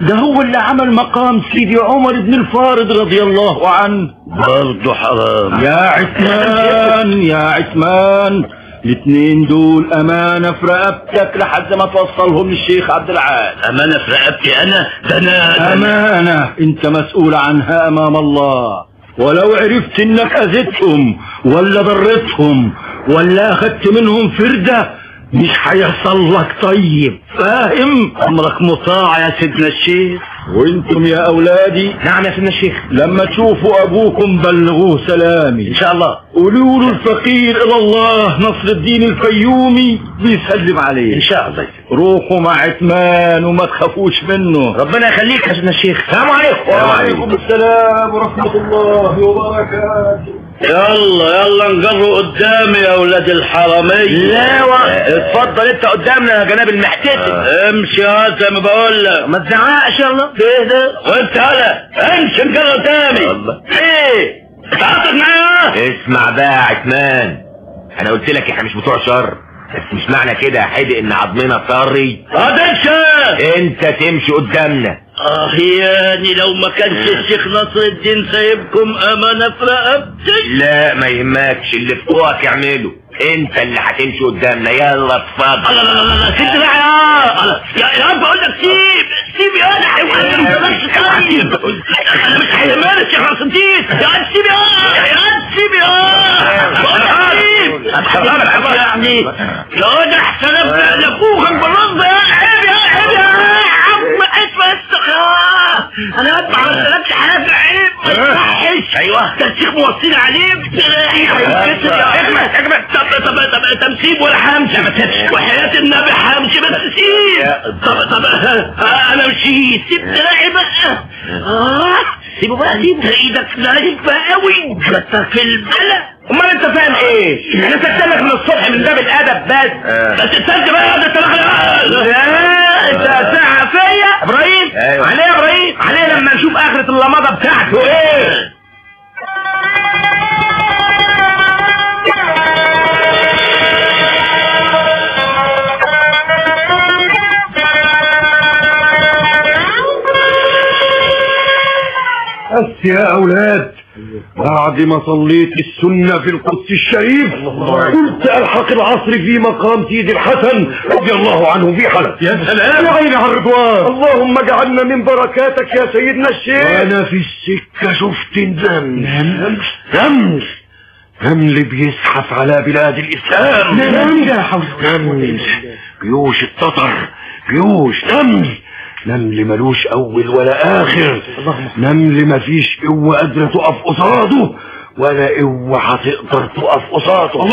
ده هو اللي عمل مقام سيدي عمر بن الفارض رضي الله عنه
برضه حرام
يا عثمان يا عثمان الاثنين دول امانه في رقبتك لحد ما توصلهم للشيخ عبد العال
امانه في رقبتي انا ده انا
امانه انت مسؤول عنها امام الله ولو عرفت انك اذيتهم ولا ضرتهم ولا اخدت منهم فرده مش هيحصل لك طيب فاهم امرك مطاع يا سيدنا الشيخ وانتم يا اولادي
نعم يا سيدنا الشيخ
لما تشوفوا ابوكم بلغوه سلامي
ان شاء الله
قولوا له الفقير الى الله نصر الدين الفيومي بيسلم عليه
ان شاء الله
روحوا مع عثمان وما تخافوش منه
ربنا يخليك يا سيدنا الشيخ
السلام عليكم وعليكم السلام ورحمه الله وبركاته
يلا يلا نجروا قدامي يا ولاد الحرامية
لا و... اتفضل انت قدامنا يا جناب المحتسب
امشي يا زي ما بقول لك
ما تزعقش يلا
ايه ده وانت هلا امشي نجروا قدامي الله
ايه
تعاطف معايا
اسمع بقى يا عثمان انا قلت لك احنا مش بتوع شر بس مش معنى كده يا حدق ان عظمنا طري
هتمشي
انت تمشي قدامنا
اه يعني لو ما كانش الشيخ نصر الدين سايبكم امانه في رقبتي
لا ما يهمكش اللي في طوعك اعمله انت اللي هتمشي قدامنا يلا اتفضل
لا لا لا لا سيب بقى يا يا يا بقول لك سيب سيب يا انا حيوان انت بس طيب انا مش حيوان الشيخ نصر الدين يا عم سيب يا يا عم سيب يا بقول لك سيب يعني يا واد احسن ابدا لابوك بالرصد يا عيب يا عيب يا عم اسمع استخاره انا ادفع مسألة حاجة عيب ما يصحش
ايوه
ده الشيخ موصيني عليه بتلاقي هيتكسر يا اجمل اجمل طب طب طب طب سيب ولا همشي
لا ما تسيبش
وحياة النبي همشي بس سيب طب طب آه، انا مشيت سيب تلاقي بقى اه سيبه بقى سيب ده ايدك ناشفة قوي ده في البلد
امال انت فاهم ايه انا سكتلك من الصبح من باب الادب بس
بس استنى بقى يا ده
لا انت ساعة فيا ابراهيم
أيوة.
عليه يا ابراهيم عليه لما نشوف اخرة اللمضة بتاعته ايه
بس يا اولاد بعد ما صليت السنة في القدس الشريف قلت الحق العصر في مقام سيدي الحسن رضي الله عنه في حلب يا سلام يا عيني على الرضوان اللهم اجعلنا من بركاتك يا سيدنا الشيخ وانا في السكة شفت نمل نمل نمل بيزحف على بلاد الاسلام نمل يا حول نمل جيوش التتر جيوش نمل نمل ملوش اول ولا اخر نمل مفيش قوة قادرة تقف قصاده ولا قوة هتقدر تقف قصاده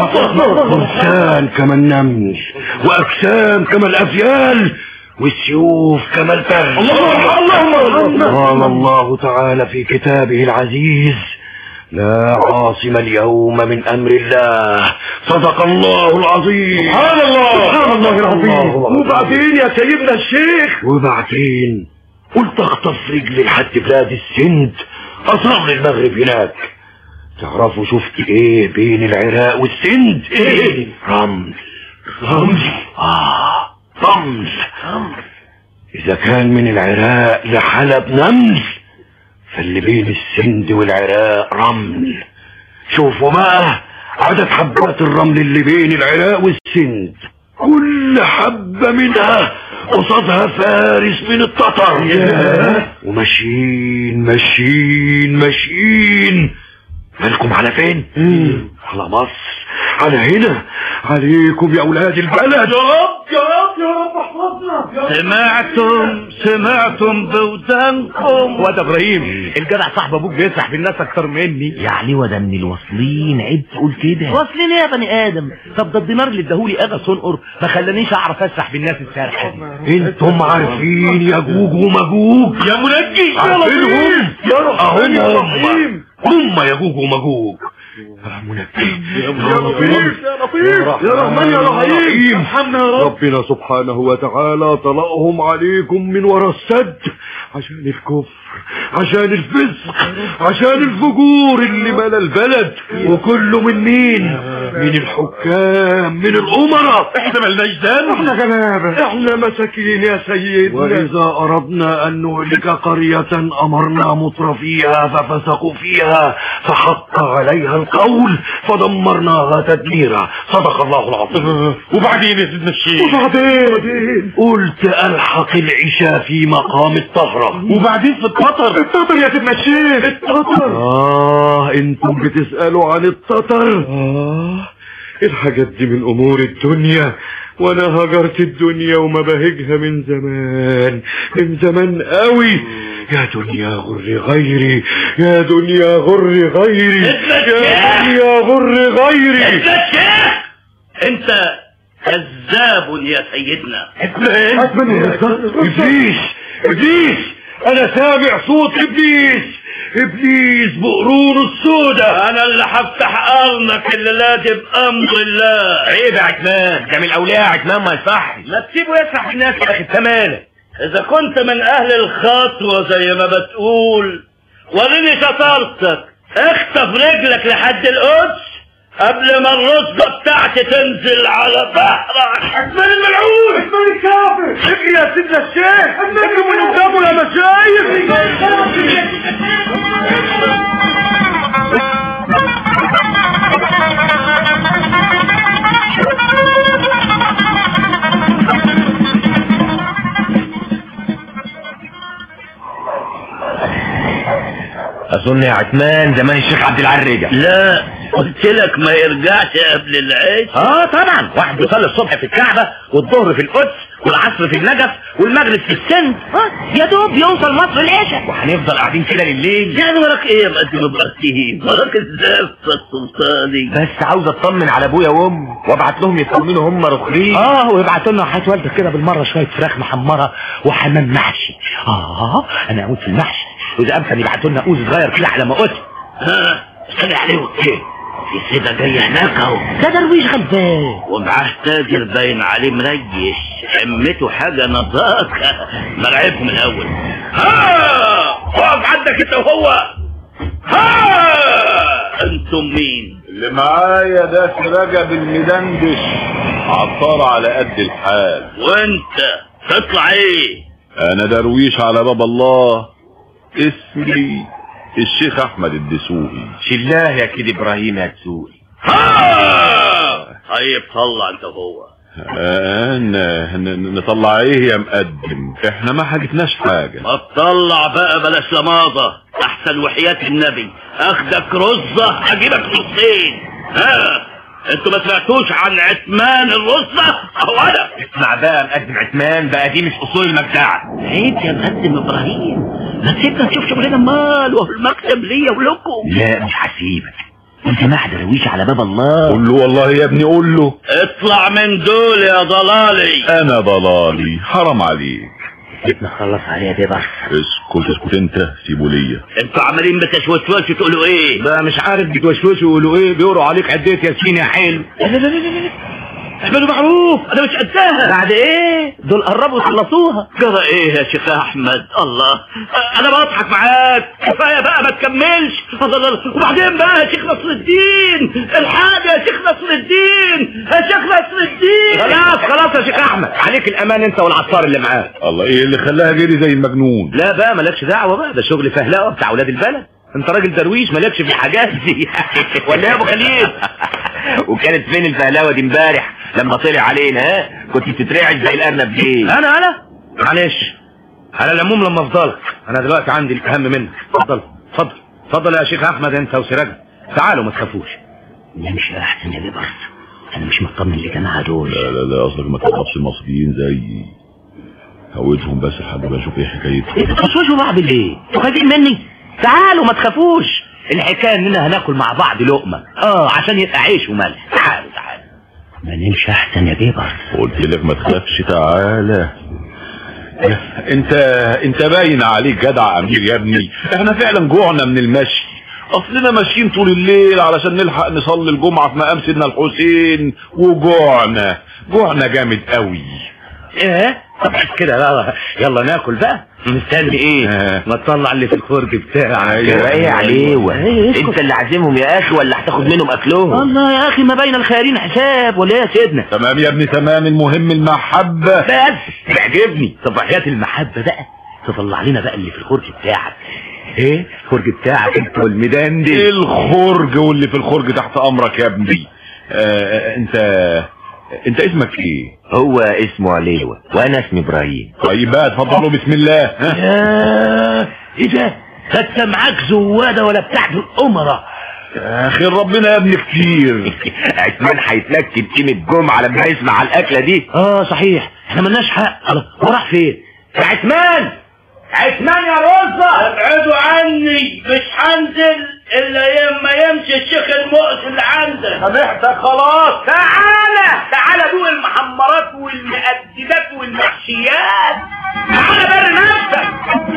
انسان كما النمل واجسام كما الافيال والسيوف كما البر اللهم قال الله تعالى في كتابه العزيز لا عاصم اليوم من امر الله صدق الله العظيم سبحان الله سبحان الله العظيم وبعدين يا سيدنا الشيخ وبعدين قلت اخطف رجلي لحد بلاد السند اصل المغرب هناك تعرفوا شفت ايه بين العراق والسند ايه رمل رمل اه رمل اذا كان من العراق لحلب نمل فاللي بين السند والعراق رمل شوفوا بقى عدد حبات الرمل اللي بين العراق والسند كل حبة منها قصادها فارس من التتر وماشيين ماشيين ماشيين مالكم على فين؟ على مصر على هنا عليكم يا اولاد البلد يا رب يا رب يا رب احفظنا
سمعتم سمعتم بودانكم واد ابراهيم الجدع صاحب ابوك بيسرح بالناس اكتر مني يعني وده من الواصلين عيب تقول كده واصلين ايه يا بني ادم طب ده الدينار اللي اداهولي اغا صنقر ما خلانيش اعرف اسرح بالناس السارحه دي
انتم عارفين يا جوج ومجوج
يا منجي
عارفينهم اهم هم هم يا جوج ومجوج يا منجي يا لطيف يا لطيف يا رحمن يا رحيم ربنا سبحانه وتعالى طلقهم عليكم من ورا السد
عشان الكفر عشان الفسق عشان الفجور اللي ملا البلد وكله من مين من الحكام من الامراء احنا ملناش ذنب احنا غلابه احنا مساكين يا سيدنا واذا اردنا ان نهلك قريه امرنا مطر فيها ففسقوا فيها فحق عليها القول فدمرناها تدميرا صدق الله العظيم وبعدين يا سيدنا الشيخ وبعدين قلت الحق العشاء في مقام الطهرة وبعدين في التتر التتر يا سيدنا الشيخ التتر اه انتم بتسألوا عن التتر اه الحاجات دي من امور الدنيا وانا هجرت الدنيا وما بهجها من زمان من زمان قوي يا دنيا غر غيري يا دنيا غر غيري يا دنيا غر غيري
انت كذاب يا سيدنا
ابليس ابليس انا سامع صوت ابليس ابليس بقرون السودة
انا اللي هفتح قرنك الليله دي بامر الله
عيب يا عتمان ده من الاولياء يا عتمان ما يصحش
ما تسيبه يسرح الناس يا اخي انت مالك اذا كنت من اهل الخطوه زي ما بتقول وريني شطارتك اخطف رجلك لحد القدس قبل ما الرتبه بتاعتي تنزل على ظهرك
عثمان الملعون عثمان الكافر اجري يا سيدنا الشيخ اجري من قدامه يا مشايخ
اظن يا عتمان زمان الشيخ عبد العال رجع
لا قلت لك ما يرجعش قبل العيش
اه طبعا واحد بيصلي الصبح في الكعبه والظهر في القدس والعصر في النجف والمغرب في السند آه يا دوب يوصل مصر العشاء وهنفضل قاعدين كده لليل
يعني وراك ايه يا مقدم ابراهيم وراك الزفه السلطاني
بس عاوز اطمن على ابويا وامي وابعت لهم يطمنوا هم رخرين
اه ويبعتوا لنا حياة والدك كده بالمره شويه فراخ محمره وحمام محشي اه انا اموت في المحشي واذا امكن يبعتوا لنا قوز صغير كده على ما قلت
ها سمع عليه ايه في سيدة جاي هناك اهو
ده درويش غلبان
ومعاه تاجر باين عليه مريش همته حاجة نظاكة مرعبهم الأول ها اقف عندك انت وهو ها انتم مين
اللي معايا ده رجب المدندش عطار على قد الحال
وانت تطلع ايه
انا درويش على باب الله اسمي الشيخ احمد الدسوقي
شلاه يا كده ابراهيم يا تسوقي
ها طيب طلع انت وهو
آه ن- ن- نطلع ايه يا مقدم احنا ما حاجتناش حاجة
ما تطلع بقى بلاش لماضة احسن وحياة النبي اخدك رزة اجيبك نصين ها انتوا ما سمعتوش عن عثمان الرزة اهو انا
اسمع بقى مقدم عثمان بقى دي مش اصول المجدعه
عيب يا مقدم ابراهيم ما تسيبنا نشوف شغلنا مال وهو المكتب ليا ولكم
لا مش هسيبك انت ما درويش على باب الله
قول له والله يا ابني قول له
اطلع من دول يا ضلالي
انا ضلالي حرام عليك
سيبنا خلص عليها دي بس
اسكت اسكت انت سيبه ليا
انتوا عمالين بتشوشوشوا تقولوا ايه
بقى مش عارف بتوشوشوا يقولوا ايه بيقروا عليك عديت ياسين يا حلو
لا لا لا لا لا اعملوا معروف انا مش قدها
بعد ايه دول قربوا يخلصوها
جرى ايه يا شيخ احمد الله انا بضحك معاك كفايه بقى ما تكملش الله الله وبعدين بقى يا شيخ نصر الدين الحاجه يا شيخ نصر الدين يا شيخ نصر الدين
خلاص خلاص يا شيخ احمد عليك الامان انت والعطار اللي معاك
الله ايه اللي خلاها جري زي المجنون
لا بقى مالكش دعوه بقى ده شغل فهلقه بتاع اولاد البلد انت راجل درويش مالكش في الحاجات دي ولا يا ابو خليل وكانت فين الفهلاوه دي امبارح لما طلع علينا ها كنت بتترعش زي الارنب ليه
انا انا معلش على العموم لما افضلك انا دلوقتي عندي الاهم منك اتفضل اتفضل اتفضل يا شيخ احمد انت وسراج تعالوا ما تخافوش
نمشي احسن يا بيبرس انا مش مطمن لجماعه دول
لا لا لا قصدك ما تضربش المصريين زيي هودهم بس لحد ما اشوف ايه حكايتهم
انتوا بتوشوشوا بعض ليه؟ انتوا خايفين مني؟ تعالوا ما تخافوش الحكايه اننا هناكل مع بعض لقمه اه عشان يبقى عيش وملح تعالوا تعالوا ما نمشي احسن يا بيبرس
قلت لك ما تخافش تعالى انت انت باين عليك جدع امير يا ابني احنا فعلا جوعنا من المشي اصلنا ماشيين طول الليل علشان نلحق نصلي الجمعة في مقام سيدنا الحسين وجوعنا جوعنا جامد قوي
ايه طب كده لا يلا ناكل بقى
مستني ايه ما تطلع اللي في الخرج بتاعك
يبقى ايه عليه
إيه، اسكت.
انت اللي عازمهم يا اخي ولا هتاخد منهم اكلهم
الله يا اخي ما بين الخيارين حساب ولا ايه يا سيدنا
تمام يا ابني تمام المهم المحبة
بس تعجبني طب وحياة المحبة بقى تطلع لنا بقى اللي في الخرج بتاعك ايه الخرج بتاعك انت والميدان دي
الخرج واللي في الخرج تحت امرك يا ابني آه انت انت اسمك ايه
هو اسمه عليوة وانا اسمي ابراهيم
طيب بقى اتفضلوا بسم الله ها؟
ياه، ايه ده ده انت معاك زوادة ولا بتاعت الامراء
يا اخي ربنا يا ابني كتير
عثمان هيتلكد قيمة جمعة لما يسمع الأكلة دي
اه صحيح احنا ملناش حق الله، هو راح فين يا عثمان عثمان يا رزة
ابعدوا عني مش هنزل الا لما يمشي الشيخ المؤس اللي عندك
سامحتك خلاص
تعالى تعالى دوق المحمرات والمقدمات والمحشيات تعالى بر نفسك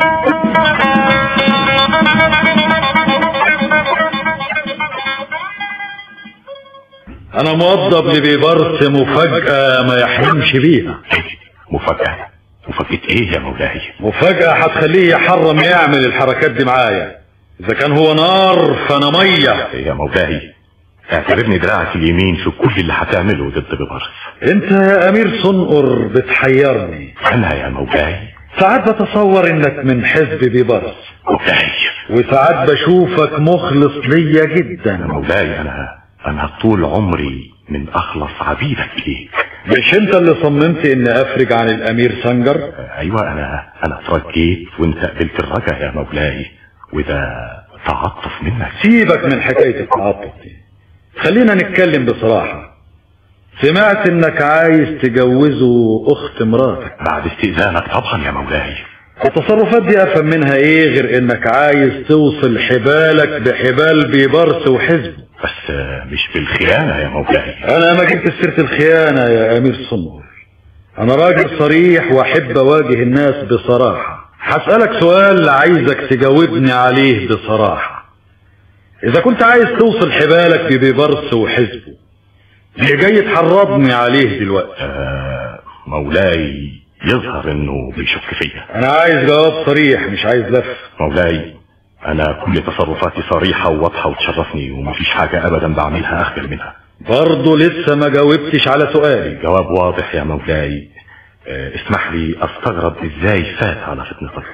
انا موظف لبيبرس مفاجأة ما يحلمش بيها
مفاجأة مفاجأة ايه يا مولاي
مفاجأة هتخليه يحرم يعمل الحركات دي معايا اذا كان هو نار فانا مية
يا مولاي اعتبرني دراعك اليمين في كل اللي هتعمله ضد ببرس
انت يا امير صنقر بتحيرني
انا يا مولاي
ساعات بتصور انك من حزب بيبرس
مولاي
وساعات بشوفك مخلص ليا
يا
جدا
مولاي انا انا طول عمري من اخلص عبيدك اليك
مش انت اللي صممت ان افرج عن الامير سنجر
ايوه انا انا اترجيت وانت قبلت الرجا يا مولاي وده تعاطف منك
سيبك من حكاية التعاطف دي خلينا نتكلم بصراحة سمعت انك عايز تجوزه اخت مراتك
بعد استئذانك طبعا يا مولاي
التصرفات دي افهم منها ايه غير انك عايز توصل حبالك بحبال بيبرس وحزبه
بس آه، مش بالخيانة يا مولاي
انا ما جبت سيرة الخيانة يا امير صنور انا راجل صريح واحب اواجه الناس بصراحة هسألك سؤال عايزك تجاوبني عليه بصراحة اذا كنت عايز توصل حبالك ببيبرس وحزبه ليه جاي تحرضني عليه دلوقتي
آه مولاي يظهر انه بيشك فيا
انا عايز جواب صريح مش عايز لف
مولاي انا كل تصرفاتي صريحة وواضحة وتشرفني ومفيش حاجة ابدا بعملها اخجل منها
برضه لسه ما جاوبتش على سؤالي
جواب واضح يا مولاي آه، اسمح لي استغرب ازاي فات على فتنتك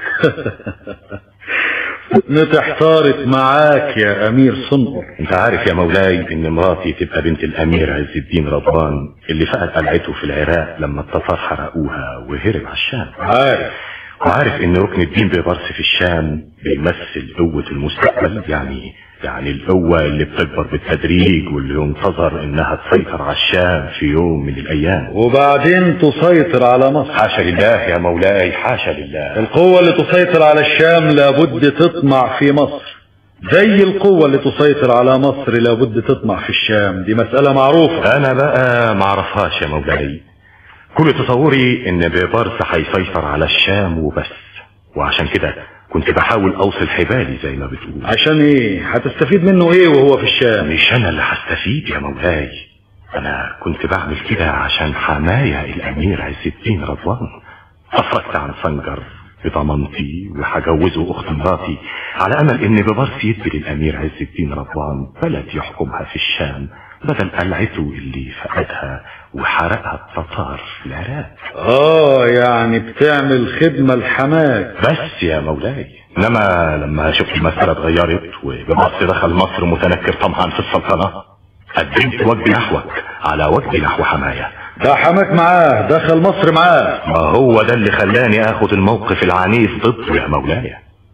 فتنتي احتارت معاك يا امير صنقر
انت عارف يا مولاي ان مراتي تبقى بنت الامير عز الدين رضوان اللي فقد قلعته في العراق لما التتار حرقوها وهرب على الشام
عارف
وعارف ان ركن الدين بيبرس في الشام بيمثل قوة المستقبل يعني يعني القوة اللي بتكبر بالتدريج واللي ينتظر انها تسيطر على الشام في يوم من الايام
وبعدين تسيطر على مصر
حاشا لله يا مولاي حاشا لله
القوة اللي تسيطر على الشام لابد تطمع في مصر زي القوة اللي تسيطر على مصر لابد تطمع في الشام دي مسألة معروفة
انا بقى معرفهاش يا مولاي كل تصوري ان بيبرس هيسيطر على الشام وبس وعشان كده كنت بحاول اوصل حبالي زي ما بتقول
عشان ايه هتستفيد منه ايه وهو في الشام
مش انا اللي هستفيد يا مولاي انا كنت بعمل كده عشان حماية الامير عز الدين رضوان افرجت عن سنجر بضمانتي وهجوزه اخت مراتي على امل ان ببرس يدي للامير عز الدين رضوان بلد يحكمها في الشام بدل قلعته اللي فقدها وحرقها التتار في العراق
اه يعني بتعمل خدمة لحماك
بس يا مولاي انما لما شفت المسألة اتغيرت وبمصر دخل مصر متنكر طمعا في السلطنة قدمت وجهي نحوك على وجهي نحو حماية
ده حماك معاه دخل مصر معاه
ما هو ده اللي خلاني اخد الموقف العنيف ضده يا مولاي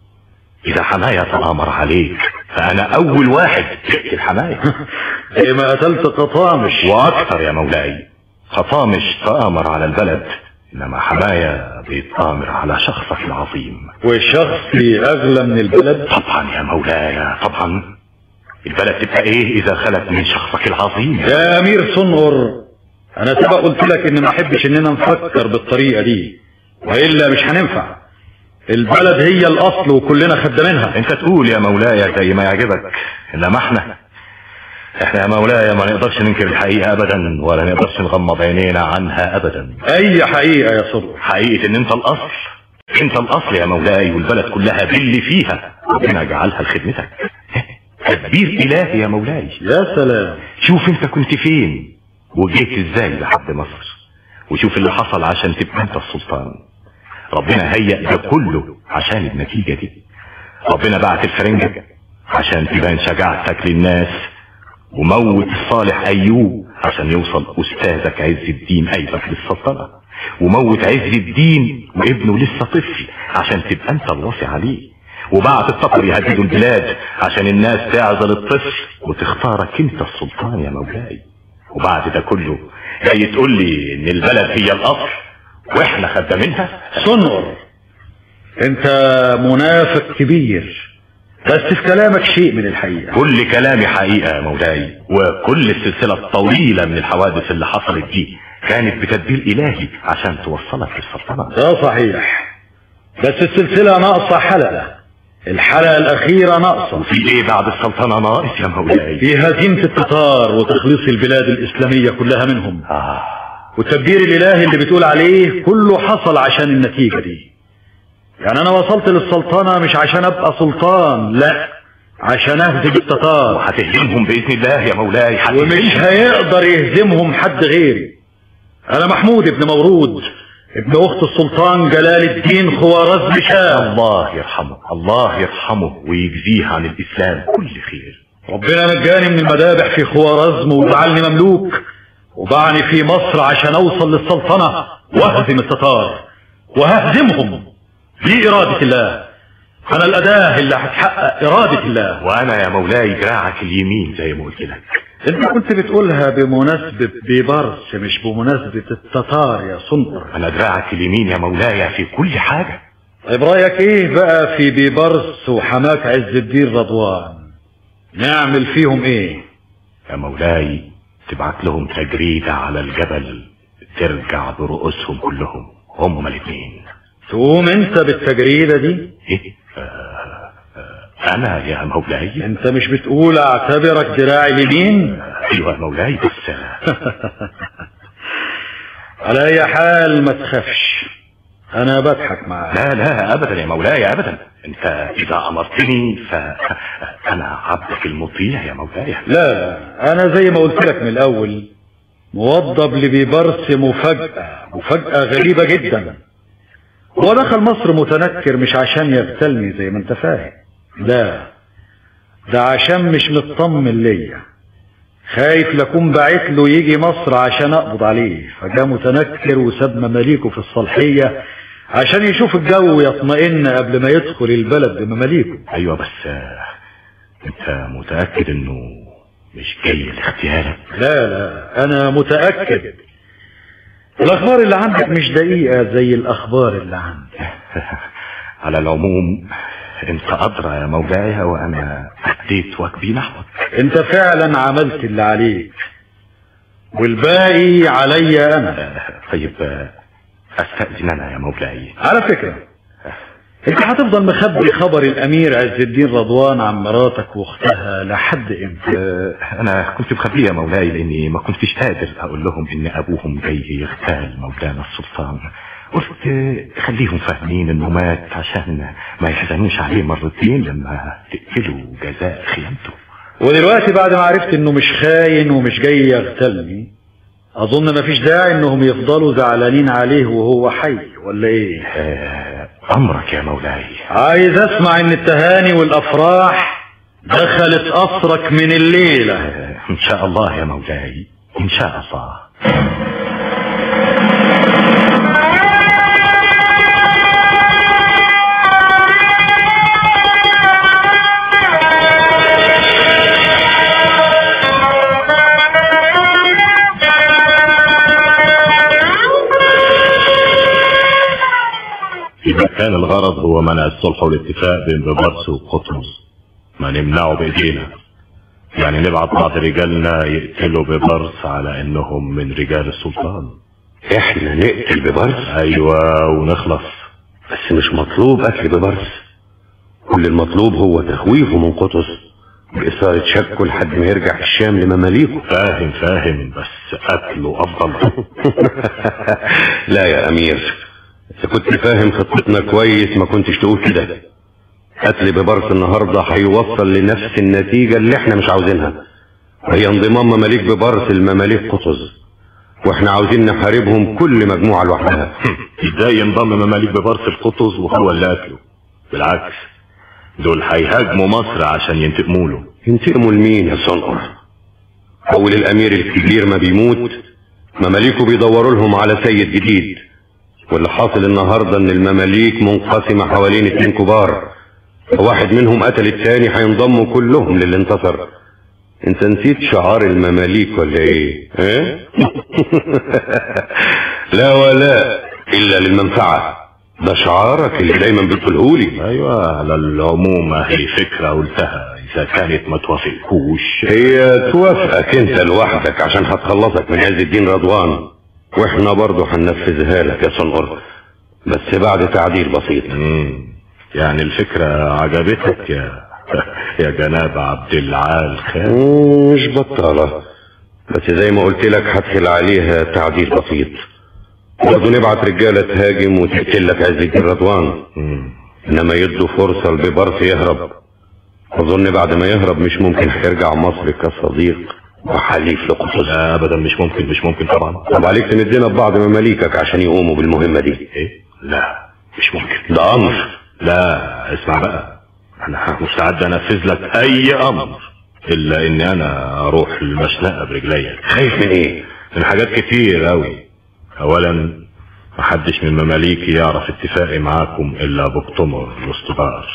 اذا حماية تآمر عليك فانا اول واحد تقتل حماية
زي ما قتلت قطامش
واكثر يا مولاي قطامش تآمر على البلد انما حماية بيتآمر على شخصك العظيم
وشخصي اغلى من البلد
طبعا يا مولاي طبعا البلد تبقى ايه اذا خلت من شخصك العظيم
يا امير صنقر انا سبق قلت لك ان ما احبش اننا نفكر بالطريقة دي والا مش هننفع البلد هي الاصل وكلنا خدامينها
انت تقول يا مولاي زي ما يعجبك انما احنا احنا يا مولاي ما نقدرش ننكر الحقيقة ابدا ولا نقدرش نغمض عينينا عنها ابدا
اي حقيقة يا صبر
حقيقة ان انت الاصل انت الاصل يا مولاي والبلد كلها باللي فيها ربنا جعلها لخدمتك تدبير الهي يا مولاي
يا سلام
شوف انت كنت فين وجيت ازاي لحد مصر وشوف اللي حصل عشان تبقى انت السلطان ربنا هيأ ده كله عشان النتيجة دي ربنا بعت الفرنجة عشان تبان شجاعتك للناس وموت الصالح ايوب عشان يوصل استاذك عز الدين ايبك للسلطنة وموت عز الدين وابنه لسه طفل عشان تبقى انت الوصي عليه وبعت الطفر يهددوا البلاد عشان الناس تعزل الطفل وتختارك انت السلطان يا مولاي وبعد ده كله جاي تقول لي ان البلد هي القصر واحنا خدامينها
صنعر انت منافق كبير بس في كلامك شيء من الحقيقة
كل كلامي حقيقة يا مولاي وكل السلسلة الطويلة من الحوادث اللي حصلت دي كانت بتدبير إلهي عشان توصلك للسلطنة
ده صحيح بس السلسلة ناقصة حلقة الحلقة الأخيرة ناقصة
في ايه بعد السلطنة ناقص يا مولاي
في هزيمة التتار وتخليص البلاد الإسلامية كلها منهم
آه.
والتدبير الإلهي اللي بتقول عليه كله حصل عشان النتيجة دي يعني أنا وصلت للسلطنة مش عشان أبقى سلطان لا عشان أهزم التتار
وهتهزمهم بإذن الله يا مولاي
ومش هيقدر يهزمهم حد غيري أنا محمود ابن مورود ابن أخت السلطان جلال الدين خوارزم شاه
الله يرحمه الله يرحمه ويجزيه عن الإسلام كل خير
ربنا نجاني من المذابح في خوارزم وجعلني مملوك وبعني في مصر عشان اوصل للسلطنة واهزم التتار وههزمهم بإرادة الله أنا الأداة اللي هتحقق إرادة الله
وأنا يا مولاي دراعك اليمين زي ما قلت لك
أنت كنت بتقولها بمناسبة بيبرس مش بمناسبة التتار يا صنقر
أنا دراعك اليمين يا مولاي في كل حاجة
طيب رأيك إيه بقى في بيبرس وحماك عز الدين رضوان نعمل فيهم إيه
يا مولاي تبعت لهم تجريدة على الجبل ترجع برؤوسهم كلهم هم الاثنين
تقوم انت بالتجريدة دي
ايه آه آه انا يا مولاي
انت مش بتقول اعتبرك دراعي اليمين
ايوه يا مولاي بس
على اي حال ما تخافش انا بضحك معاك
لا لا ابدا يا مولاي ابدا انت اذا امرتني فانا عبدك المطيع يا مولاي
لا انا زي ما قلت لك من الاول موضب لبيبرس مفاجأة مفاجأة غريبة جدا هو دخل مصر متنكر مش عشان يغتالني زي ما انت فاهم لا ده عشان مش مطمن ليا خايف لكون بعت له يجي مصر عشان اقبض عليه فجاء متنكر وساب مماليكه في الصالحية عشان يشوف الجو يطمئن قبل ما يدخل البلد بمماليكه
ايوه بس انت متأكد انه مش جاي لاغتيالك
لا لا انا متأكد الاخبار اللي عندك مش دقيقة زي الاخبار اللي عندي
على العموم انت ادرى يا مولاي وانا اديت واجبي نحوك
انت فعلا عملت اللي عليك والباقي عليا انا
طيب استأذن انا يا مولاي
على فكرة انت هتفضل مخبي خبر الامير عز الدين رضوان عن مراتك واختها لحد امتى
انا كنت مخبيه يا مولاي لاني ما كنتش قادر اقول لهم ان ابوهم جاي يغتال مولانا السلطان قلت خليهم فاهمين انه مات عشان ما يحزنوش عليه مرتين لما تقتلوا جزاء خيانته
ودلوقتي بعد ما عرفت انه مش خاين ومش جاي يغتالني اظن مفيش داعي انهم يفضلوا زعلانين عليه وهو حي ولا ايه
آه امرك يا مولاي
عايز اسمع ان التهاني والافراح دخلت قصرك من الليلة
آه ان شاء الله يا مولاي ان شاء الله إذا كان الغرض هو منع الصلح والاتفاق بين ببرس وقطرس ما نمنعه بإيدينا يعني نبعت بعض رجالنا يقتلوا ببرس على انهم من رجال السلطان
احنا نقتل ببرس
ايوه ونخلص
بس مش مطلوب قتل ببرس كل المطلوب هو تخويفه من قطز بإثارة شكه لحد ما يرجع الشام لمماليكه
فاهم فاهم بس قتله افضل
لا يا امير اذا كنت فاهم خطتنا كويس ما كنتش تقول كده قتل ببرس النهارده هيوصل لنفس النتيجة اللي احنا مش عاوزينها وهي انضمام مماليك ببرس لمماليك قطز واحنا عاوزين نحاربهم كل مجموعة لوحدها
ازاي ينضم مماليك ببرس القطز وهو اللي قتله بالعكس دول هيهاجموا مصر عشان ينتقموا له
ينتقموا لمين يا صنقر اول الامير الكبير ما بيموت مماليكه بيدوروا لهم على سيد جديد واللي حاصل النهارده ان المماليك منقسمه حوالين اتنين كبار واحد منهم قتل التاني هينضموا كلهم للي انتصر انت نسيت شعار المماليك ولا ايه ها لا ولا الا للمنفعه ده شعارك اللي دايما بتقولهولي
ايوه على العموم هي فكره قلتها اذا كانت ما توافقكوش
هي توافقك انت لوحدك عشان هتخلصك من عز الدين رضوان واحنا برضه هننفذها لك يا صنقر بس بعد تعديل بسيط
مم. يعني الفكره عجبتك يا يا جناب عبد العال خان
مش بطالة بس زي ما قلت لك هدخل عليها تعديل بسيط برضه نبعت رجالة تهاجم وتقتل لك عز الدين رضوان انما يدوا فرصة لببرس يهرب اظن بعد ما يهرب مش ممكن هيرجع مصر كصديق وحليف لقطز
لا ابدا مش ممكن مش ممكن طبعا
طب عليك تمدنا ببعض مماليكك عشان يقوموا بالمهمة دي
ايه لا مش ممكن
ده امر
لا اسمع بقى انا مستعد انفذ لك اي امر الا اني انا اروح المشنقه برجليا
خايف من ايه
من حاجات كتير اوي اولا محدش من مماليكي يعرف اتفاقي معاكم الا بكتمر الاصطبار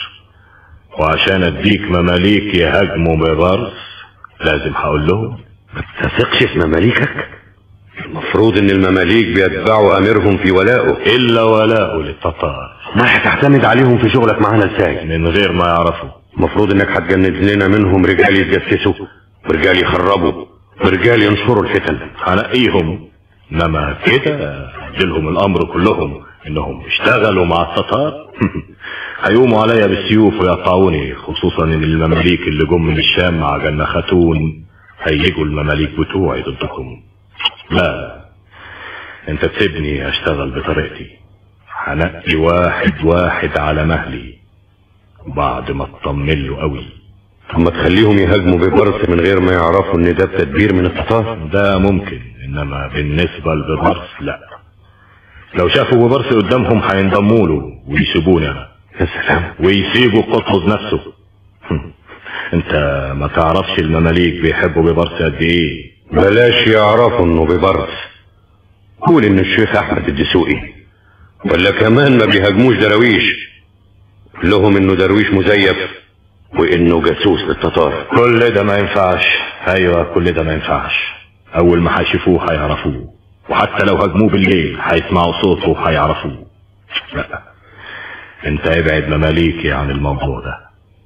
وعشان اديك مماليك يهاجموا ببرص لازم هقول لهم
ما تثقش في مماليكك المفروض ان المماليك بيتبعوا اميرهم في ولائه
الا ولاءه للتتار
ما هتعتمد عليهم في شغلك معانا ازاي
من غير ما يعرفوا
المفروض انك هتجند لنا منهم رجال يتجسسوا ورجال يخربوا ورجال ينشروا الفتن
هنقيهم انما كده اديلهم الامر كلهم انهم اشتغلوا مع التتار هيقوموا عليا بالسيوف ويقطعوني خصوصا ان المماليك اللي جم من الشام مع جنة خاتون هيجوا المماليك بتوعي ضدكم لا انت تسيبني اشتغل بطريقتي هنقي واحد واحد على مهلي وبعد ما اطمن له قوي
طب ما تخليهم يهاجموا ببرص من غير ما يعرفوا ان ده تدبير من التتار
ده ممكن انما بالنسبة لببرس لا لو شافوا ببرس قدامهم هينضموا له ويسيبوني انا
يا سلام
ويسيبوا قطز نفسه انت ما تعرفش المماليك بيحبوا ببرس قد ايه
بلاش يعرفوا انه ببرص قول ان الشيخ احمد الدسوقي ولا كمان ما بيهاجموش دراويش قول لهم انه درويش مزيف وانه جاسوس للتتار
كل ده ما ينفعش ايوه كل ده ما ينفعش اول ما هيشوفوه هيعرفوه وحتى لو هاجموه بالليل هيسمعوا صوته وهيعرفوه لا انت ابعد مماليكي عن الموضوع ده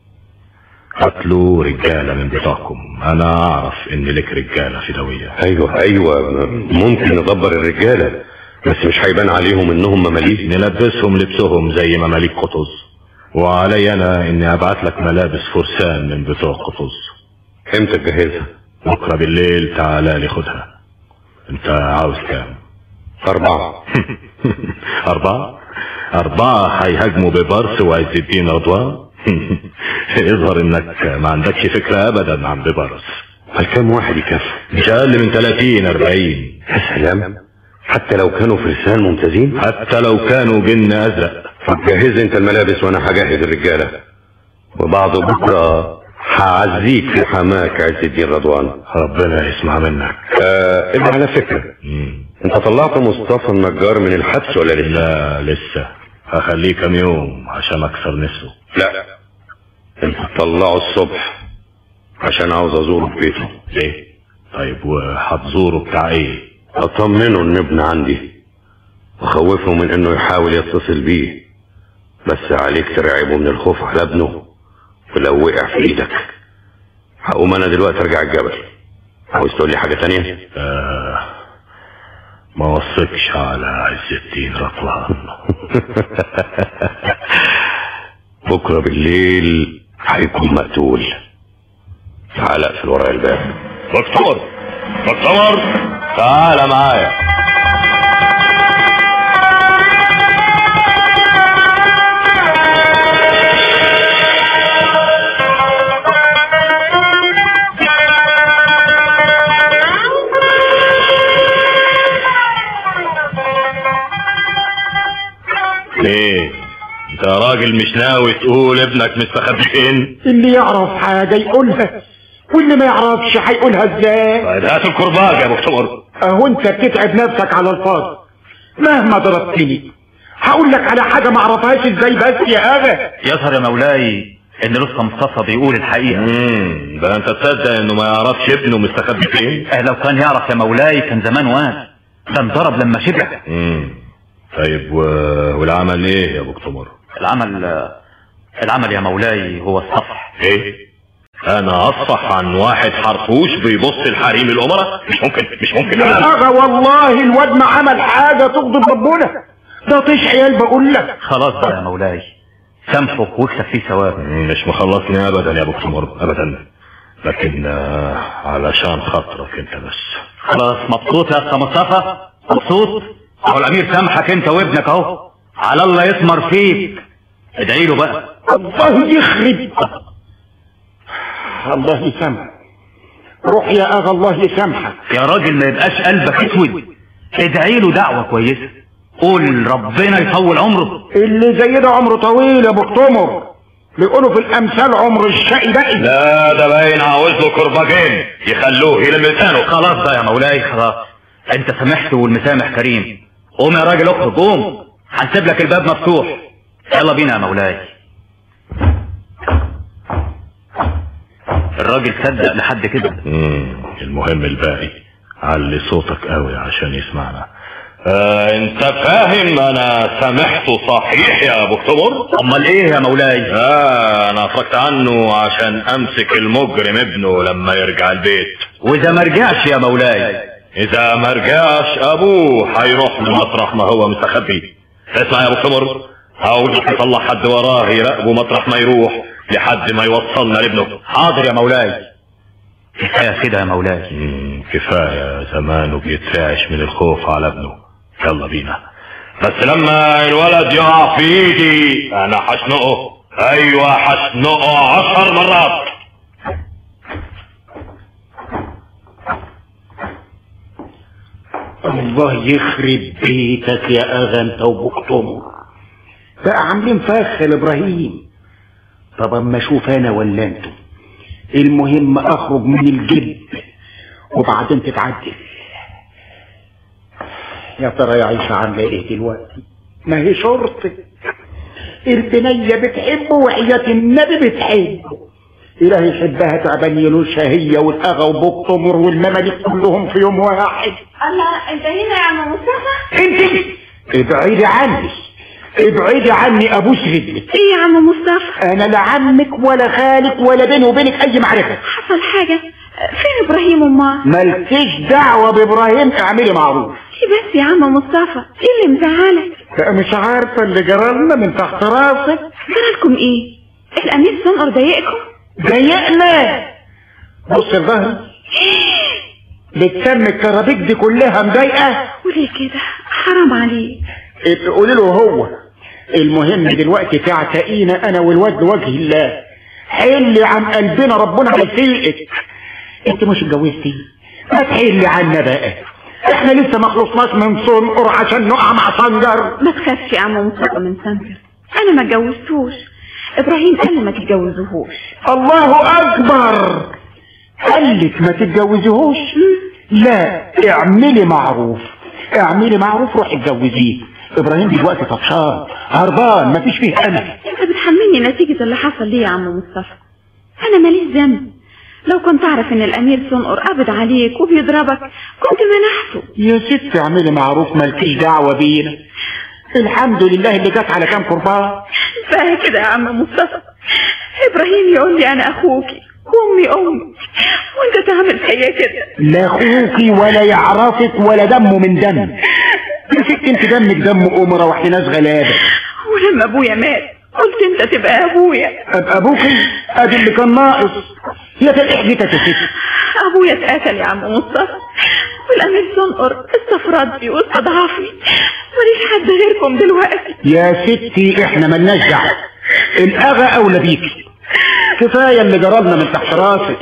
قتلوا رجالة من بتوعكم انا اعرف ان لك رجالة فدوية
ايوه ايوه ممكن ندبر الرجالة بس مش هيبان عليهم انهم مماليك
نلبسهم لبسهم زي مماليك قطز وعلي انا اني ابعت لك ملابس فرسان من بتوع قطز
امتى تجهزها
بكرة بالليل تعالى لي خدها انت عاوز كام
اربعة
اربعة اربعة هيهاجموا ببرس وعز الدين رضوان يظهر انك ما عندكش فكرة ابدا عن ببرس
هل كام واحد يكفي
مش اقل من 30 40
يا سلام حتى لو كانوا فرسان ممتازين
حتى لو كانوا جن ازرق
جهز انت الملابس وانا هجهز الرجالة وبعد بكرة هعزيك في حماك عز الدين رضوان
ربنا يسمع منك
آه اللي على فكرة
مم.
انت طلعت مصطفى النجار من الحبس ولا لسه
لا لسه هخليه كام يوم عشان اكسر نفسه
لا انت تطلعه الصبح عشان عاوز ازوره في بيته
ليه طيب وهتزوره بتاع ايه
اطمنه ان ابن عندي وخوفه من انه يحاول يتصل بيه بس عليك ترعبه من الخوف على ابنه ولو وقع في ايدك هقوم انا دلوقتي ارجع الجبل عاوز تقول لي حاجة تانية
آه ما وصكش على عز الدين رضوان
بكرة بالليل هيكون مقتول تعال اقفل ورايا الباب
دكتور دكتور تعال معايا راجل مش ناوي تقول ابنك مستخبي فين
اللي يعرف حاجة يقولها واللي ما يعرفش هيقولها ازاي
طيب هات الكرباج يا ابو اكتوبر
اهو انت بتتعب نفسك على الفاضي مهما ضربتني هقول لك على حاجة ما اعرفهاش ازاي بس يا اغا
يظهر يا مولاي ان لسه مصطفى بيقول الحقيقة
امم ده انت تصدق انه ما يعرفش ابنه مستخبي فين
اه لو كان يعرف يا مولاي كان زمان واد ده انضرب لما شبع
امم طيب و... والعمل ايه يا ابو اكتوبر
العمل العمل يا مولاي هو الصفح
ايه انا اصفح عن واحد حرفوش بيبص الحريم الامراء مش ممكن مش ممكن
يا اغا والله الواد ما عمل حاجة تغضب ربنا ده طيش عيال بقول لك
خلاص بقى يا مولاي سامحه واكسب فيه ثواب
مش مخلصني ابدا يا ابو اكتوبر ابدا لكن آه، علشان خاطرك انت بس
خلاص مبسوط يا اخ مصطفى مبسوط اهو الامير سامحك انت وابنك اهو على الله يثمر فيك ادعي له بقى
الله يخرب الله يسامحك روح يا اغا الله يسامحك
يا راجل ما يبقاش قلبك اسود ادعي له دعوة كويسة قول ربنا يطول عمره
اللي زي ده عمره طويل يا ابو اكتمر بيقولوا في الامثال عمر الشقي باقي
لا ده باين عاوز له كرباجين يخلوه يلم لسانه
خلاص بقى يا مولاي خلاص انت سامحت والمسامح كريم قوم يا راجل اخرج قوم هنسيب لك الباب مفتوح يلا بينا يا مولاي الراجل صدق لحد كده
مم. المهم الباقي علي صوتك قوي عشان يسمعنا آه انت فاهم انا سامحته صحيح يا ابو اكتوبر
امال ايه يا مولاي
اه انا فرجت عنه عشان امسك المجرم ابنه لما يرجع البيت
واذا ما رجعش يا مولاي
اذا ما رجعش ابوه هيروح لمطرح ما هو مستخبي اسمع يا ابو اكتوبر هقول تطلع حد وراه يراقبه مطرح ما يروح لحد ما يوصلنا لابنه
حاضر يا مولاي كفايه كده يا مولاي
مم، كفايه زمانه بيترعش من الخوف على ابنه يلا بينا بس لما الولد يقع في ايدي انا هشنقه ايوه هشنقه عشر مرات
الله يخرب بيتك يا اغا انت وابو اكتمر بقى عاملين فخ لابراهيم طب اما اشوف انا ولا انتم المهم اخرج من الجب وبعدين تتعدل يا ترى يا عيشة عاملة ايه دلوقتي ما هي شرطة البنية بتحبه وحياة النبي بتحبه إلهي يحبها تعبان ينوشها هي والأغا وبوك تمر والمماليك كلهم في يوم واحد
الله انت هنا يا عم مصطفى
انت ابعدي عني ابعدي عني ابوس رجلك
ايه يا عم مصطفى
انا لا عمك ولا خالك ولا بيني وبينك اي معرفة
حصل حاجة فين ابراهيم امه
مالكيش دعوة بابراهيم اعملي معروف
ايه بس يا عم مصطفى ايه اللي مزعلك
بقى مش عارفة اللي جرالنا من تحت راسك
جرالكم ايه الامير سنقر ضايقكم
ضايقنا بص الظهر بتسمي الكرابيك دي كلها مضايقة
وليه كده حرام عليك
قولي له هو المهم دلوقتي تعتقينا انا والواد لوجه الله حلي عن قلبنا ربنا هيسيئك انت مش اتجوزتي ما تحلي عنا بقى احنا لسه ما خلصناش من صنقر عشان نقع مع صنجر
ما تخافش يا عم مصطفى من سنتر انا ما اتجوزتوش ابراهيم قال لي ما تتجوزوهوش
الله اكبر قال لك ما تتجوزيهوش لا اعملي معروف اعملي معروف روحي اتجوزيه ابراهيم دلوقتي طفشان هربان مفيش فيه امل
انت بتحملني نتيجة اللي حصل ليه يا عم مصطفى انا ماليش ذنب لو كنت اعرف ان الامير سنقر قبض عليك وبيضربك كنت منحته
يا ست اعملي معروف مالكيش دعوة بينا الحمد لله اللي جت على كام قربان
فاهم كده يا عم مصطفى ابراهيم يقول لي انا اخوكي وامي امي وانت تعمل فيا كده
لا اخوكي ولا يعرفك ولا دمه من دم يا ست انت دمك دم امرا واحنا ناس غلابه
ولما ابويا مات قلت انت تبقى ابويا
ابقى ابوكي ادي اللي كان ناقص يا تلحجتك يا ست
ابويا اتقتل يا عم مصطفى والامير سنقر استفردني واستضعفني ماليش حد غيركم دلوقتي
يا ستي احنا ملناش دعوه الاغا اولى بيكي كفايه اللي جرالنا من تحت راسك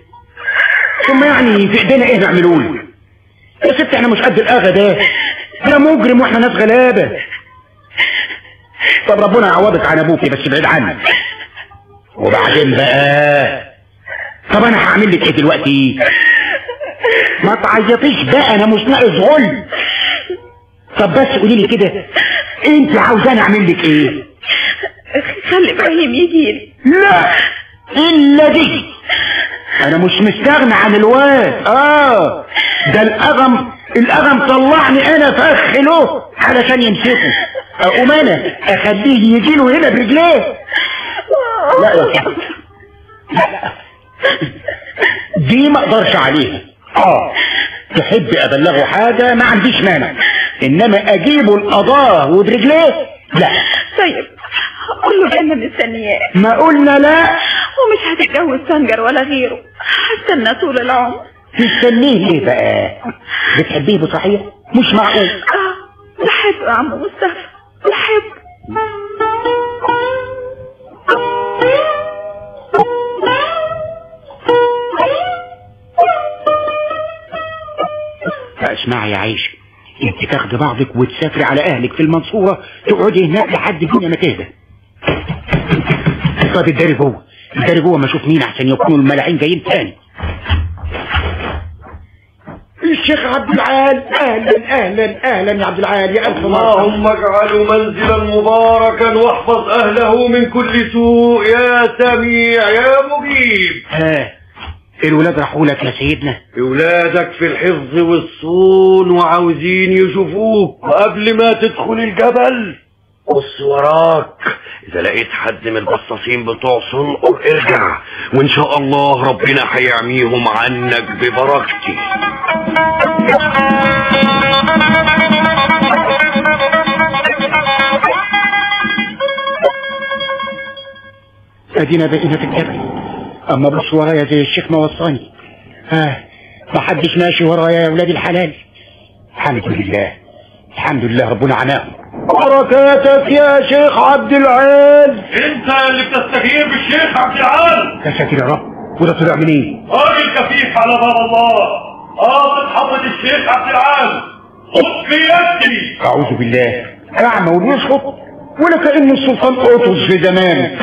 ثم يعني في ايدينا ايه نعملوا له يا ست احنا مش قد الاغا ده ده مجرم واحنا ناس غلابه طب ربنا يعوضك عن ابوكي بس بعيد عني وبعدين بقى طب انا هعمل لك ايه دلوقتي ما تعيطيش بقى انا مش ناقص غل طب بس قولي لي كده انت عاوزاني اعمل لك ايه
خلي ابراهيم يجيلي
لا الا دي انا مش مستغنى عن الواد اه ده الاغم الاغم طلعني انا فخ له علشان يمسكه اقوم انا اخليه يجي له هنا برجليه لا يا صاحبي لا دي ما اقدرش عليها اه تحب ابلغه حاجه ما عنديش مانع انما اجيبه القضاه وبرجليه لا
طيب قول له انا مستنياه
ما قلنا لا
ومش هتتجوز سنجر ولا غيره هستنى طول العمر
تستنيه ليه بقى بتحبيه بصحيح مش معقول
اه بحبه يا عم مصطفى بحبه
فاسمعي يا عيش انت تاخدي بعضك وتسافري على اهلك في المنصورة تقعدي هناك لحد الدنيا ما تهدى طب الداري جوه الداري جوه ما اشوف مين احسن يكونوا الملاعين جايين تاني الشيخ عبد العال اهلا اهلا اهلا يا عبد العال يا الف
اللهم اجعله منزلا مباركا واحفظ اهله من كل سوء يا سميع يا مجيب
ها الولاد راحوا لك يا سيدنا
اولادك في الحفظ والصون وعاوزين يشوفوك وقبل ما تدخل الجبل بص وراك اذا لقيت حد من البصاصين بتوع صنقر ارجع وان شاء الله ربنا هيعميهم عنك ببركتي
ادينا بقينا في الجبل اما بص ورايا زي الشيخ ما وصاني ها ما حدش ماشي ورايا يا ولاد الحلال الحمد لله الحمد لله ربنا عناهم بركاتك يا شيخ عبد العال
انت اللي بتستهين بالشيخ عبد العال
يا ساتر يا رب وده طلع منين
راجل كفيف على باب الله قاصد حضرة الشيخ عبد العال خد في يدي
اعوذ بالله اعمى ويسقط ولا كأن السلطان قطز في زمان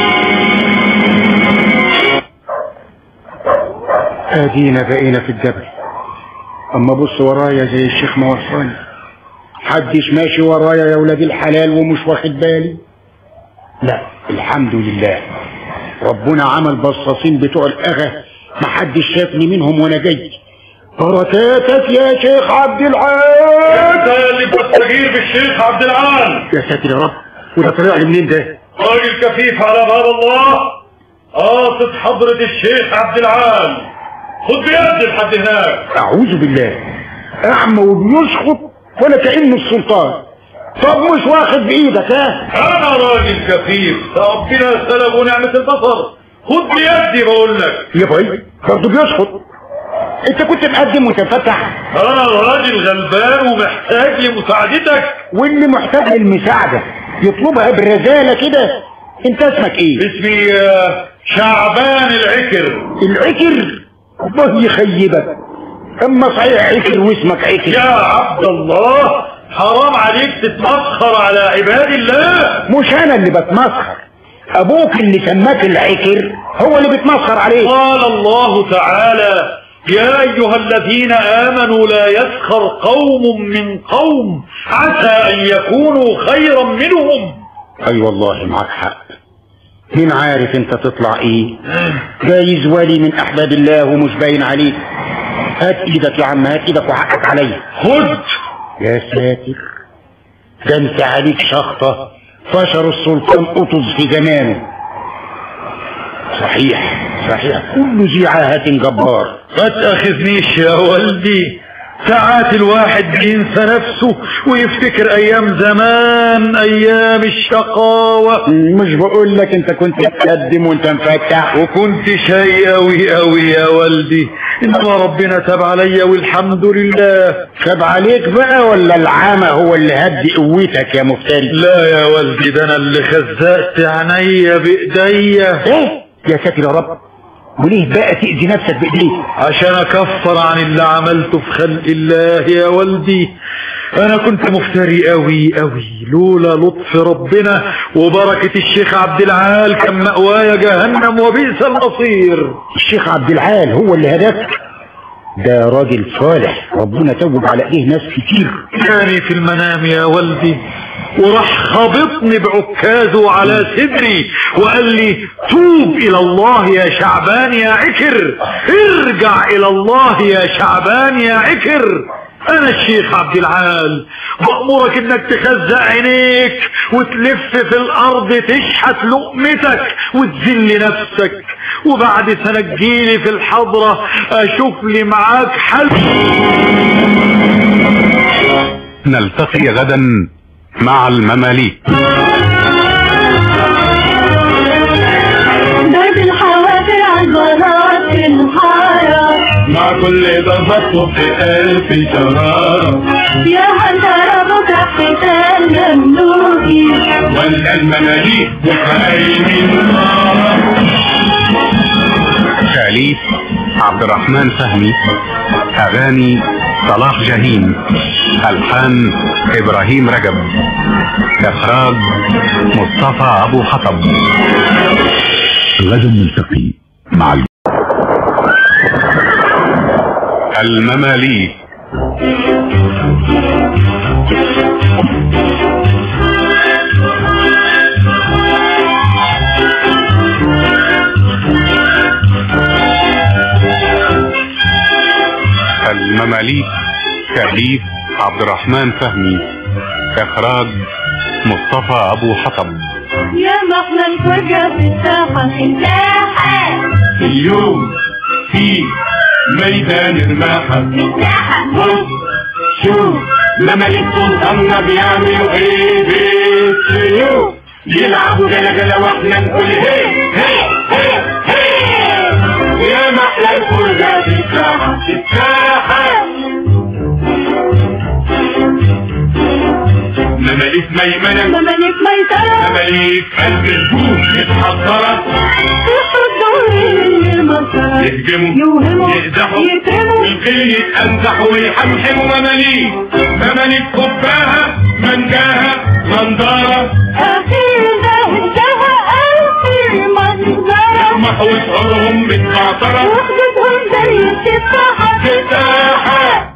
ادينا بقينا في الجبل اما بص ورايا زي الشيخ ما وصاني حدش ماشي ورايا يا ولاد الحلال ومش واخد بالي لا الحمد لله ربنا عمل بصاصين بتوع الاغا ما حدش شافني منهم وانا جاي بركاتك يا شيخ عبد العال
انت اللي بتستجير بالشيخ عبد العال
يا ساتر يا رب وده طلع لي منين ده
راجل كفيف على باب الله قاصد حضرة الشيخ عبد العال خد بيدي لحد هناك
اعوذ بالله اعمى وبيسقط ولا كأنه السلطان طب مش واخد بايدك ها
انا راجل كفيف ربنا سلب ونعمة البصر خد بيدي بقول لك
يا باي برضه بيسقط انت كنت مقدم وتفتح
انا راجل غلبان ومحتاج لمساعدتك
واللي محتاج للمساعدة يطلبها بالرزالة كده انت اسمك ايه
اسمي آه، شعبان العكر
العكر الله يخيبك اما صحيح عكر واسمك عكر
يا عبد الله حرام عليك تتمسخر على عباد الله
مش انا اللي بتمسخر ابوك اللي سماك العكر هو اللي بتمسخر عليه
قال الله تعالى يا أيها الذين آمنوا لا يسخر قوم من قوم عسى أن يكونوا خيرا منهم
اي أيوة والله معك حق مين عارف انت تطلع ايه جايز ولي من احباب الله ومش باين عليك هات ايدك يا عم هات ايدك وحقك عليا
خد
يا ساتر ده انت عليك شخطة فشر السلطان قطز في زمانه صحيح صحيح كل ذي عاهة جبار
ما تأخذنيش يا ولدي ساعات الواحد بينسى نفسه ويفتكر ايام زمان ايام الشقاوة
مش بقول لك انت كنت تقدم وانت مفتح
وكنت شقي اوي اوي يا ولدي انما ربنا تاب عليا والحمد لله
تاب عليك بقى ولا العامة هو اللي هدي قوتك يا مفتري
لا يا ولدي ده انا اللي خزقت عينيا بايديا
ايه يا ساتر يا رب وليه بقى تأذي نفسك بإيديك
عشان اكفر عن اللي عملته في خلق الله يا والدي انا كنت مفتري قوي قوي لولا لطف ربنا وبركة الشيخ عبد العال كان مأوايا جهنم وبئس المصير
الشيخ عبد العال هو اللي هداك ده راجل صالح ربنا توب على ايديه ناس كتير
كاني في المنام يا والدي وراح خابطني بعكازه على صدري وقال لي توب الى الله يا شعبان يا عكر ارجع الى الله يا شعبان يا عكر انا الشيخ عبد العال مأمورك انك تخزق عينيك وتلف في الارض تشحت لقمتك وتذل نفسك وبعد سنة تجيلي في الحضرة اشوف لي معاك حل
نلتقي غدا مع المماليك
درب الحوافر عالبنات في الحارة
مع كل ضربة في ألف شرارة
يا هل ترى بكرة حسان مملوكي
ولا المماليك وخايمين
تأليف عبد الرحمن فهمي أغاني صلاح جاهين ألحان إبراهيم رجب إخراج مصطفى أبو حطب
غدا نلتقي مع الم...
المماليك المماليك تأليف عبد الرحمن فهمي إخراج مصطفى أبو حطب
يا محلى الفرقة في الساحة في الساحة
اليوم في ميدان الماحة بص شوف مماليك سلطاننا بيعملوا ايه بالسيوف يلعبوا جلا جلا واحنا نقول هي هي هي هي ويا محلى الفرقة في الساحة في الساحة مماليك ميمنة
مماليك ميسرة
مماليك قلب الجوع متحضرة يهجموا
يوهموا
يقدحوا
يكرموا
الخيل يتأنزحوا ويحمحموا مماليك مماليك خباها منجاها منظرة
أخير زهدها ألف منظرة
يرمحوا وشعورهم متعطرة
وخدتهم زي التفاحة
في الساحة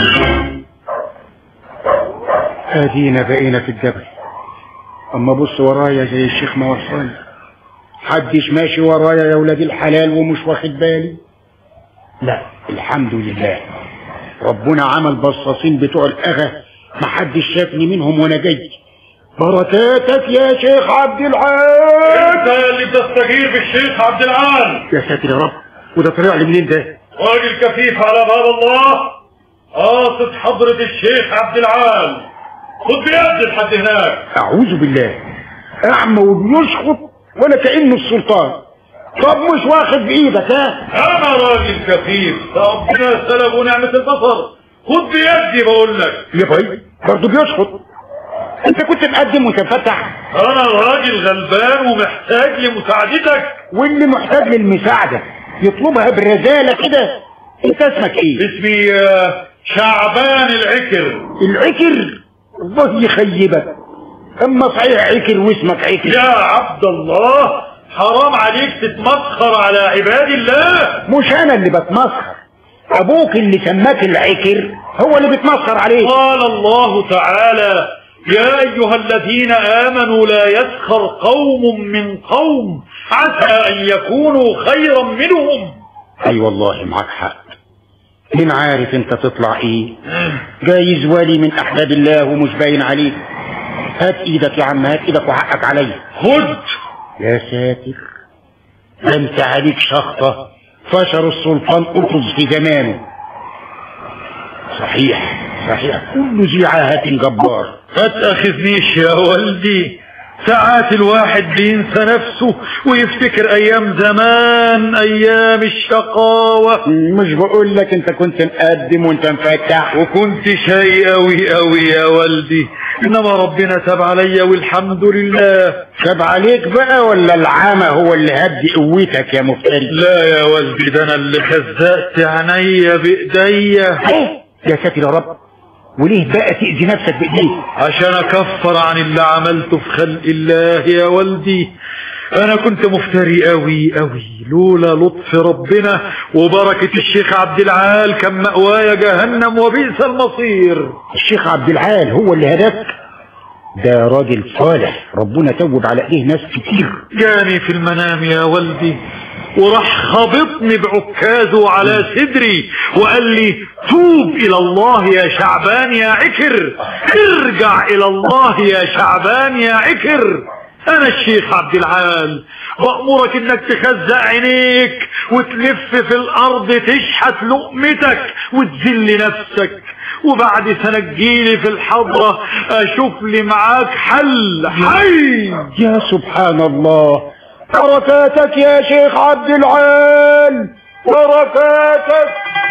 ادينا بقينا في الجبل اما بص ورايا زي الشيخ ما وصاني حدش ماشي ورايا يا ولاد الحلال ومش واخد بالي لا الحمد لله ربنا عمل بصاصين بتوع الاغا محدش شافني منهم وانا جاي بركاتك يا شيخ عبد العال
انت اللي بتستجير بالشيخ عبد العال
يا ساتر يا رب وده طلع لي منين ده
راجل كفيف على باب الله قاصد حضرة الشيخ عبد العال خد بيد لحد هناك
اعوذ بالله اعمى وبيشخط ولا كانه السلطان طب مش واخد بايدك ها
انا راجل كفيف ربنا سلب ونعمة البصر خد بيدي بقول لك
يا باي برضه بيشخط انت كنت مقدم وانت مفتح
انا راجل غلبان ومحتاج لمساعدتك
واللي محتاج للمساعدة يطلبها بالرزالة كده انت اسمك ايه
اسمي آه، شعبان العكر
العكر الله يخيبك اما صحيح عكر واسمك عكر
يا عبد الله حرام عليك تتمسخر على عباد الله
مش انا اللي بتمسخر ابوك اللي سماك العكر هو اللي بيتمسخر عليك
قال الله تعالى يا أيها الذين آمنوا لا يسخر قوم من قوم عسى أن يكونوا خيرا منهم
اي والله معاك حق مين عارف انت تطلع ايه جايز ولي من احباب الله ومش باين عليك هات ايدك يا عم هات ايدك وحقك عليا
خد
يا ساتر ده انت عليك شخطة فشر السلطان قطز في زمانه صحيح صحيح كل ذي عاهة جبار
ما تأخذنيش يا والدي ساعات الواحد بينسى نفسه ويفتكر ايام زمان ايام الشقاوة
مش بقول لك انت كنت مقدم وانت مفتح
وكنت شاي قوي قوي يا والدي انما ربنا تاب عليا والحمد لله
تاب عليك بقى ولا العمى هو اللي هدي قوتك يا مفتري
لا يا والدي ده انا اللي خزقت عينيا بايديا
يا ساتر يا رب وليه بقى تأذي نفسك بإيديك
عشان اكفر عن اللي عملته في خلق الله يا والدي انا كنت مفتري قوي قوي لولا لطف ربنا وبركة الشيخ عبد العال كان مأوايا جهنم وبئس المصير
الشيخ عبد العال هو اللي هداك ده راجل صالح ربنا توب على ايديه ناس كتير
جاني في المنام يا والدي وراح خبطني بعكازه على صدري وقال لي توب الى الله يا شعبان يا عكر ارجع الى الله يا شعبان يا عكر انا الشيخ عبد العال بأمرك انك تخزق عينيك وتلف في الارض تشحت لقمتك وتذل نفسك وبعد سنة تجيلي في الحضرة اشوف لي معاك حل حي
يا سبحان الله بركاتك يا شيخ عبد العال بركاتك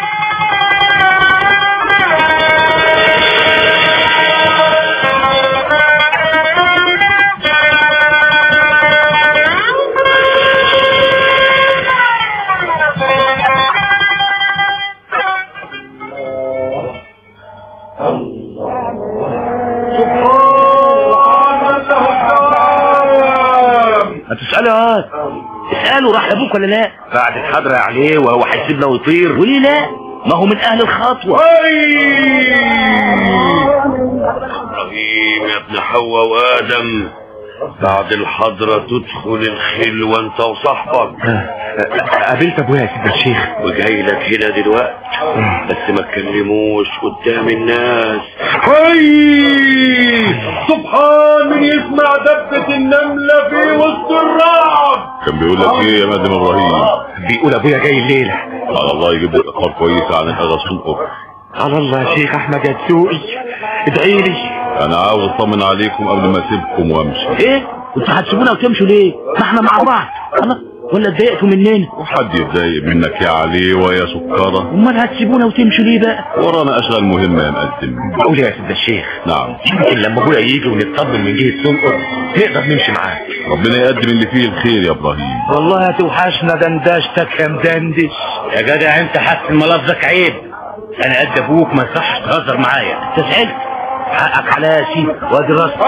هتسأله هات اسأله راح لابوك ولا لا بعد الحضرة عليه وهو هيسيبنا ويطير وليه لا ما هو من اهل الخطوة
ابراهيم يا ابن حواء وادم بعد الحضرة تدخل الخلوة انت وصاحبك
قابلت ابويا يا سيدنا الشيخ
وجاي لك هنا دلوقتي بس ما تكلموش قدام الناس
هاي سبحان من يسمع دبة النملة في وسط الرعب
كان بيقول لك ايه يا مادم ابراهيم
بيقول ابويا جاي الليلة
على الله يجيب لك اخبار كويسه عن الاغا صنقر
على الله يا شيخ احمد يا تسوقي ادعي لي
انا عاوز اطمن عليكم قبل ما اسيبكم وامشي
ايه انتوا هتسيبونا وتمشوا ليه ما احنا مع بعض الله ولا اتضايقتوا مننا
وحد يتضايق منك يا علي ويا سكرة
امال هتسيبونا وتمشوا ليه بقى
ورانا اشغال مهمة يا مقدم
بقول يا سيدنا الشيخ
نعم
يمكن لما ابويا يجي ونطمن من جهة سنقر نقدر نمشي معاه
ربنا يقدم اللي فيه الخير يا ابراهيم
والله هتوحشنا دندشتك يا مدندش يا جدع انت حاسس ملفظك عيب انا قد ابوك ما يصحش تهزر معايا انت زعلت حقك عليا يا سيدي وادي راسك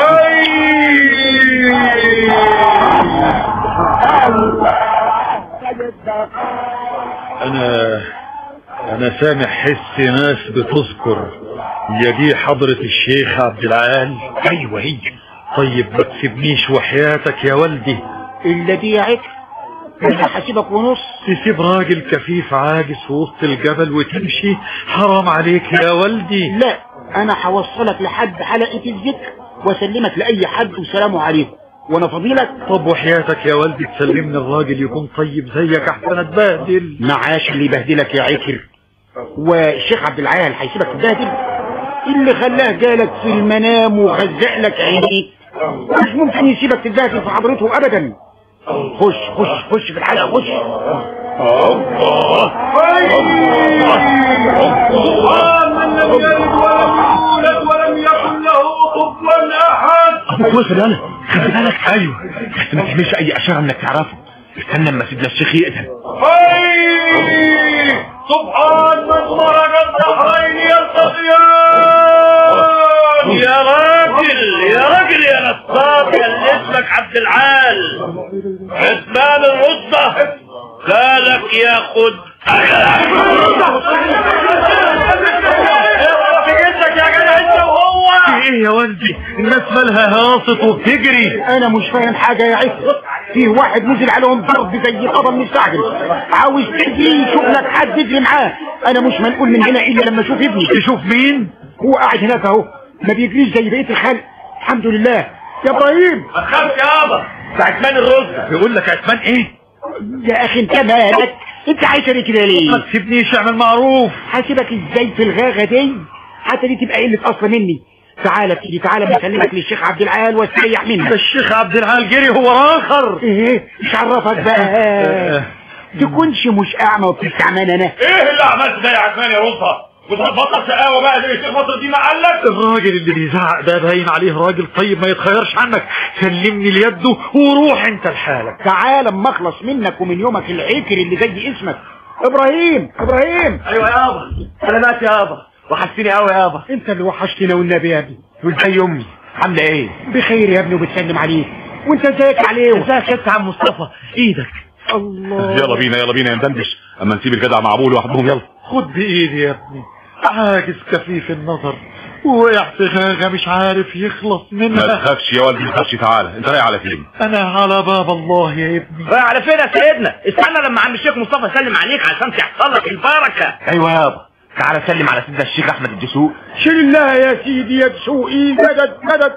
انا انا سامع حس ناس بتذكر يا دي حضرة الشيخ عبد العال ايوه هي طيب ما تسيبنيش وحياتك يا والدي
الا دي يا عكر انا هسيبك ونص
تسيب راجل كفيف عاجز في وسط الجبل وتمشي حرام عليك يا والدي
لا انا هوصلك لحد حلقة الذكر واسلمك لاي حد وسلام عليكم وانا فضيلك
طب وحياتك يا والدي تسلمني الراجل يكون طيب زيك احسن اتبهدل
معاش اللي يبهدلك يا عكر والشيخ عبد العال هيسيبك تبهدل اللي خلاه جالك في المنام وخزق لك عينيك مش ممكن يسيبك تتبهدل في حضرته ابدا خش خش خش في الحلقه خش
ولم يكن له كفوا احد
ابوك وصل انا خلي بالك ايوه بس ما تعملش اي اشاره انك تعرفه استنى اما سيدنا الشيخ يقتل
هاي سبحان من مرق البحرين يلتقيان
يا راجل يا راجل يا نصاب يا اللي اسمك عبد العال عثمان الرصة بالك ياخد
في ايه يا والدي الناس مالها هاصت وبتجري
انا مش فاهم حاجه يا عكر في واحد نزل عليهم ضرب زي قضم مستعجل عاوز تجري يشوف لك حد يجري معاه انا مش منقول من هنا الا لما اشوف ابني
تشوف مين
هو قاعد هناك اهو ما بيجريش زي بقيه الخلق الحمد لله يا ابراهيم
ما تخافش يابا ده عثمان الرصة
بيقول لك عثمان ايه
يا اخي انت مالك انت عايش كده ليه
ما تسيبنيش اعمل معروف
هسيبك ازاي في الغاغه دي حتى دي تبقى قله اصلا مني تعالى تيجي تعالى بكلمك للشيخ عبد العال واستريح منك
ده الشيخ عبد العال جري هو اخر
ايه مش عرفك بقى تكونش مش اعمى وبتستعمل انا
ايه اللي عملت ده يا عثمان يا رصة وتبطل شقاوه بقى زي الشيخ مصر الدين ما قال لك
الراجل اللي بيزعق ده باين عليه راجل طيب ما يتخيرش عنك سلمني ليده وروح انت لحالك
تعال اما اخلص منك ومن يومك العكر اللي زي اسمك ابراهيم ابراهيم
ايوه يابا سلامات يابا وحشتني قوي يابا
انت اللي وحشتنا والنبي يا ابني
وازاي امي عامله ايه
بخير يا ابني وبتسلم عليك وانت ازيك عليه
ازيك يا عم مصطفى ايدك
الله
يلا بينا يلا بينا يا ندندش اما نسيب الجدع مع ابوه لوحدهم يلا
خد بايدي يا ابني عاجز كفيف النظر ووقع في غاغه مش عارف يخلص
ما
منها
تخافش يا ولدي ما تخافش تعالى انت رايح على فين
انا على باب الله يا ابني
رايح على فين يا سيدنا استنى لما عم الشيخ مصطفى يسلم عليك عشان تحصل لك البركه ايوه يابا تعالى سلم على سيدنا الشيخ احمد الدسوق
شيل الله يا سيدي يا دسوقي مدد مدد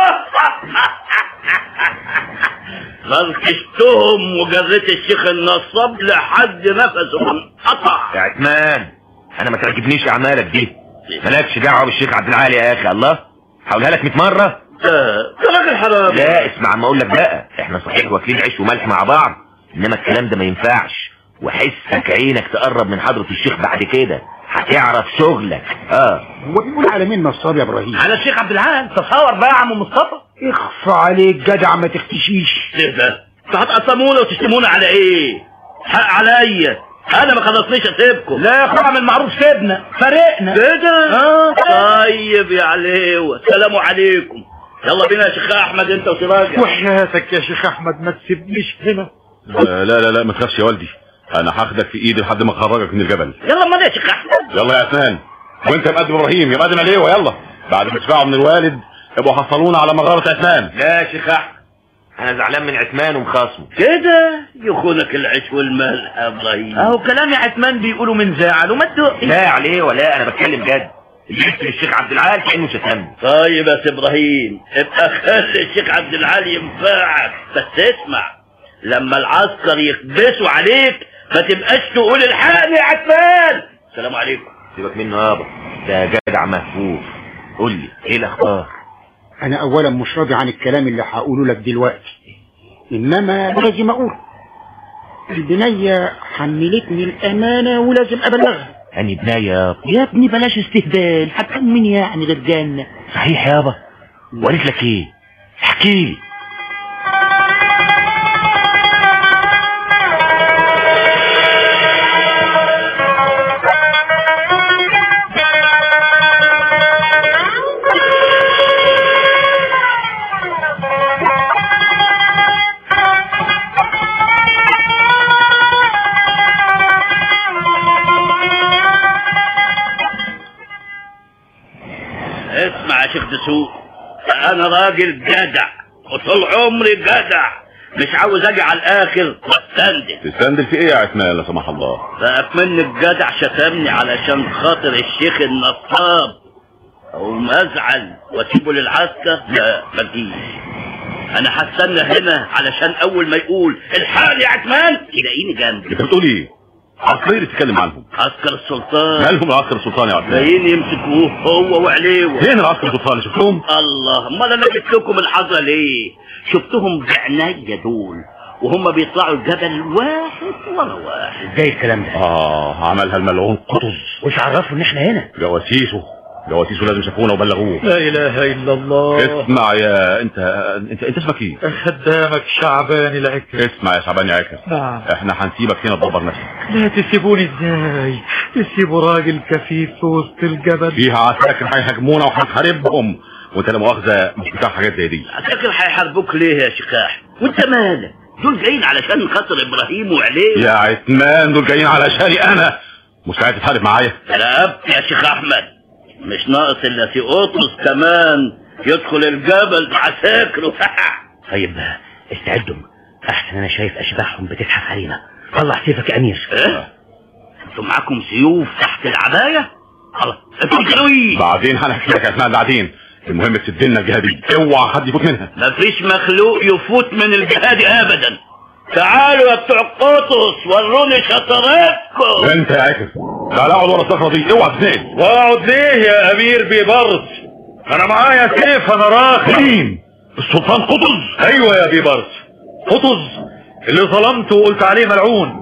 غلطشتهم وجريت الشيخ النصاب لحد نفسه انقطع
يا عثمان انا ما تعجبنيش اعمالك دي مالكش دعوه بالشيخ عبد العالي يا اخي الله هقولها لك 100 مره
ده راجل حرام
لا اسمع ما اقول لك بقى احنا صحيح واكلين عيش وملح مع بعض انما الكلام ده ما ينفعش وحسك عينك تقرب من حضرة الشيخ بعد كده هتعرف شغلك اه
هو بيقول على مين نصاب يا ابراهيم
على الشيخ عبد العال تصور بقى يا عم مصطفى
اخفى عليك جدع ما تختشيش
ايه ده انتوا هتقسمونا وتشتمونا على ايه حق عليا انا ما خلصنيش اسيبكم
لا يا اخويا اعمل معروف سيبنا فرقنا
كده
اه
طيب يا عليوة سلام عليكم يلا بينا يا شيخ احمد انت وسراجة
وحياتك يا شيخ احمد ما تسيبنيش هنا
لا لا لا ما تخافش يا ولدي انا هاخدك في ايدي لحد ما اخرجك من الجبل
يلا ما يا شيخ احمد
يلا يا عثمان وانت يا مقدم ابراهيم يا مقدم عليوه يلا بعد ما تسمعوا من الوالد ابقوا حصلونا على مغاره عثمان
لا يا شيخ احمد انا زعلان من عثمان ومخاصمه
كده يخونك العيش والملح يا ابراهيم
اهو كلام يا عثمان بيقولوا من زعل وما تدقش لا عليه ولا انا بتكلم جد اللي يشتري الشيخ عبد العال كانه شتمني
طيب يا سي ابراهيم ابقى خلي الشيخ عبد العال ينفعك بس اسمع لما العسكر يكبسوا عليك ما تبقاش تقول الحقني يا عثمان السلام عليكم
سيبك منه يابا ده جدع مهفوف قول لي ايه الاخبار
انا اولا مش راضي عن الكلام اللي هقوله لك دلوقتي انما لازم اقول البنية حملتني الامانة ولازم ابلغها
اني بناية يابا يا ابني بلاش استهبال هتكون مين يعني غير جنة صحيح يابا وقالت لك ايه احكي لي
اسمع يا شيخ دسوق انا راجل جدع وطول عمري جدع مش عاوز اجي على الاخر واستندل
تستندل في ايه يا عثمان لا سمح الله
بقى من الجدع شتمني علشان خاطر الشيخ النصاب او ما ازعل واسيبه للعسكر لا ما تجيش انا هستنى هنا علشان اول ما يقول الحقني يا عثمان تلاقيني جنبي
انت بتقول ايه عسكري تتكلم عنهم
عسكر السلطان
مالهم العسكر السلطاني يا عثمان
جايين يمسكوه هو وعليه
فين العسكر السلطاني شفتهم
الله امال انا جبت لكم الحظه ليه شفتهم بعينيا دول وهم بيطلعوا الجبل واحد ورا واحد
ازاي الكلام ده
اه عملها الملعون قطز
وش عرفوا ان احنا هنا
جواسيسه جواسيسه لازم شافونا وبلغوه
لا اله الا الله
اسمع يا انت انت انت اسمك ايه
خدامك شعبان العكر
اسمع يا شعبان يا عكر
نعم
احنا هنسيبك هنا تدبر نفسك
لا تسيبوني ازاي تسيبوا راجل كفيف في وسط الجبل
فيها عساكر هيهاجمونا وهنحاربهم وانت لا مؤاخذه مش بتاع حاجات زي دي
فاكر هيحاربوك ليه يا شكاح وانت مالك دول جايين علشان خاطر ابراهيم وعليه
يا عثمان دول جايين علشاني انا مش عايز تحارب معايا
رقبت يا شيخ احمد مش ناقص الا في قطز كمان يدخل الجبل بعساكره
طيب استعدوا احسن انا شايف اشباحهم بتزحف علينا طلع سيفك يا امير
ايه انتوا معاكم سيوف تحت العبايه خلاص انتوا جلوي
بعدين هنحكي لك يا عثمان بعدين المهم تسد لنا الجهه دي اوعى حد يفوت منها
مفيش مخلوق يفوت من الجهاد ابدا تعالوا يا بتوع قطز وروني شطارتكم
انت يا عكر تعال اقعد ورا الصخره دي اوعى تتنقل
واقعد ليه يا امير بيبرز انا معايا سيف انا راخي
مين السلطان قطز
ايوه يا بيبرز قطز اللي ظلمته وقلت عليه ملعون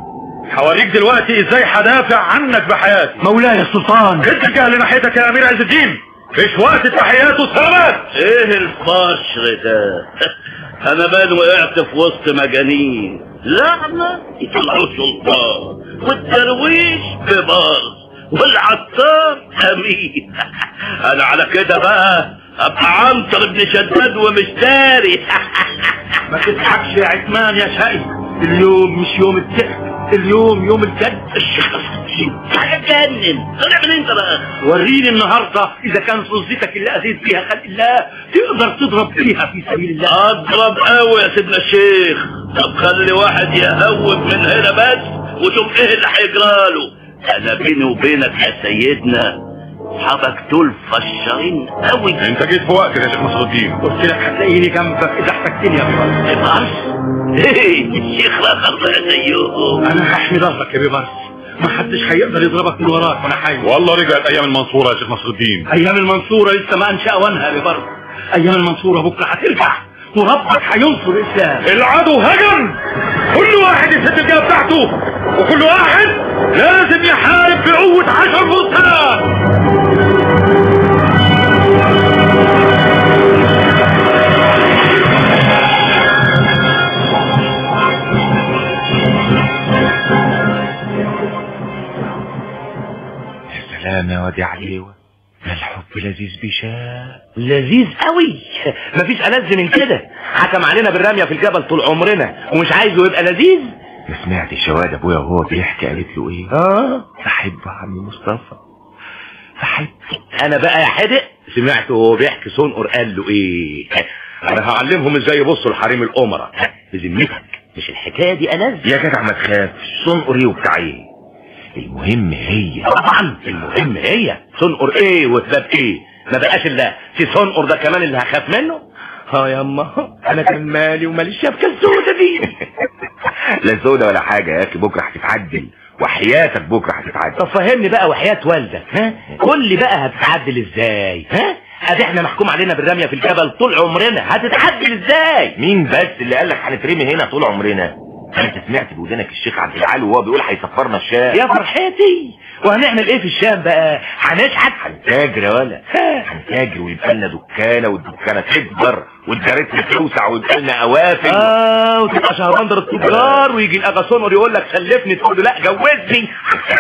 هوريك دلوقتي ازاي هدافع عنك بحياتي
مولاي السلطان
اتجه لناحيتك يا امير عز الدين مش وقت التحيات والسلامات
ايه الفشر ده انا بان وقعت في وسط مجانين لعنة يطلعوا سلطان والدرويش بباص والعطار امين انا على كده بقى ابقى عنتر ابن شداد ومش داري
ما تضحكش يا عثمان يا شقي اليوم مش يوم الضحك اليوم يوم الجد
الشيخ هتجنن طلع من انت بقى
وريني النهارده اذا كان فلوسك اللي اذيت بيها خلق الله تقدر تضرب بيها في سبيل الله
اضرب قوي يا سيدنا الشيخ طب خلي واحد يهوب من هنا بس وشوف ايه اللي هيجراله انا بيني وبينك يا سيدنا اصحابك دول فشارين قوي
انت جيت في وقتك يا شيخ نصر الدين
قلت لك هتلاقيني جنبك اذا احتجتني يا بيبرس
بيبرس ايه الشيخ رخر بقى زيهم
انا هحمي ظهرك يا بيبرس ما حدش هيقدر يضربك من وراك وانا حي
والله رجعت ايام المنصوره يا شيخ نصر الدين
ايام المنصوره لسه ما انشا وانها يا بيبرس ايام المنصوره بكره هترجع وربك هينصر الاسلام
العدو هجم كل واحد يسد الجبهه بتاعته وكل واحد لازم يحارب بقوه عشر فرسان
سلام يا واد يا عليوة ده الحب لذيذ بشاء
لذيذ قوي مفيش ألذ من كده حكم علينا بالرمية في الجبل طول عمرنا ومش عايزه يبقى لذيذ
ما سمعتش يا واد ابويا وهو بيحكي قالت له ايه
اه
بحب عم مصطفى بحب
انا بقى يا حدق سمعته وهو بيحكي سنقر قال له ايه انا هعلمهم ازاي يبصوا لحريم الامراء بذمتك مش الحكايه دي ألذ
يا جدع ما تخافش صنقر ايه وبتاع ايه المهم هي
طبعا المهم هي سنقر ايه وتباب ايه ما بقاش الا في سنقر ده كمان اللي هخاف منه اه يا اما انا كان مالي ومالي الشبكه السودة دي
لا سودا ولا حاجه يا اخي بكره هتتعدل وحياتك بكره هتتعدل
طب فهمني بقى وحياة والدك ها قول لي بقى هتتعدل ازاي ها ادي احنا محكوم علينا بالرمية في الجبل طول عمرنا هتتعدل ازاي
مين بس اللي قال لك هنترمي هنا طول عمرنا انت سمعت بودنك الشيخ عبد العال وهو بيقول هيسفرنا الشام
يا فرحتي وهنعمل ايه في الشام بقى هنشحت
هنتاجر يا ولا هنتاجر ويبقى لنا دكانه والدكانه تكبر والجارتنا توسع ويبقى لنا قوافل
اه وتبقى شهرندر التجار ويجي الاغاسون يقول لك سلفني تقول له لا جوزني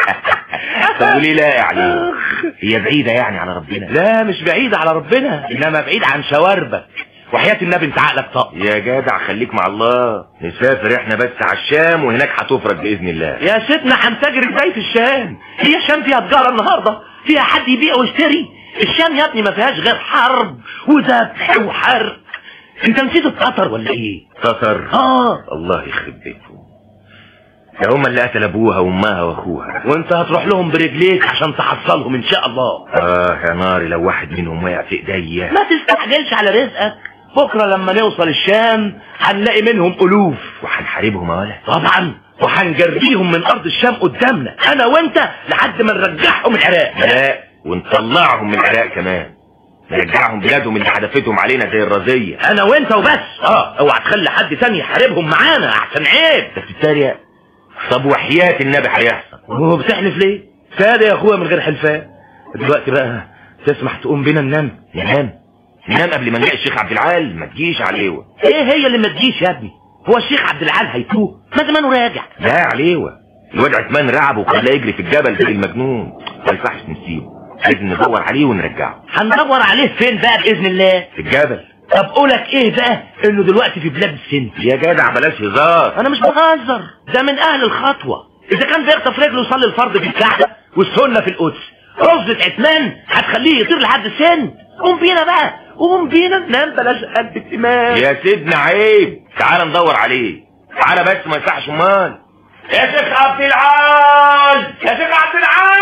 طب وليه لا يا علي هي بعيده يعني على ربنا
لا مش بعيدة على ربنا انما بعيد عن شواربك وحياة النبي انت عقلك طاق
يا جدع خليك مع الله نسافر احنا بس على الشام وهناك هتفرج باذن الله
يا ستنا هنتاجر ازاي في الشام هي الشام فيها تجارة النهاردة فيها حد يبيع ويشتري الشام يا ابني ما فيهاش غير حرب وذبح وحرق انت نسيت القطر ولا ايه
تتر
اه
الله يخرب بيتهم ده هما اللي قتل ابوها وامها واخوها
وانت هتروح لهم برجليك عشان تحصلهم ان شاء الله
اه يا ناري لو واحد منهم وقع في ايديا
ما تستعجلش على رزقك بكرة لما نوصل الشام هنلاقي منهم ألوف
وهنحاربهم يا ولا
طبعا وهنجريهم من أرض الشام قدامنا أنا وأنت لحد ما نرجعهم العراق
لا ونطلعهم من العراق كمان نرجعهم بلادهم اللي حدفتهم علينا زي الرزية
أنا وأنت وبس اه اوعى تخلي حد تاني يحاربهم معانا أحسن عيب
انت بتتريق طب وحياة النبي هيحصل
وبتحلف ليه؟ سادة يا أخويا من غير حلفان دلوقتي بقى تسمح تقوم بينا ننام
ننام ننام قبل ما نلاقي الشيخ عبد العال ما تجيش عليوه
ايه هي اللي ما تجيش يا ابني هو الشيخ عبد العال هيتوه ما زمانه راجع
لا عليوه الواد عثمان رعبه وخلاه يجري في الجبل زي المجنون ما ينفعش نسيبه لازم ندور عليه ونرجعه
هندور عليه فين بقى باذن الله
في الجبل
طب قولك ايه بقى انه دلوقتي في بلاد السن
يا جدع بلاش هزار
انا مش بهزر ده من اهل الخطوه اذا كان بيخطف رجله يصلي الفرض في الكعبه والسنه في القدس رزة عثمان هتخليه يطير لحد السن قوم بينا بقى قوم بينا ننام بلاش قلب التمام
يا سيدنا عيب تعال ندور عليه تعال بس ما يصحش امال
يا شيخ عبد العال يا شيخ عبد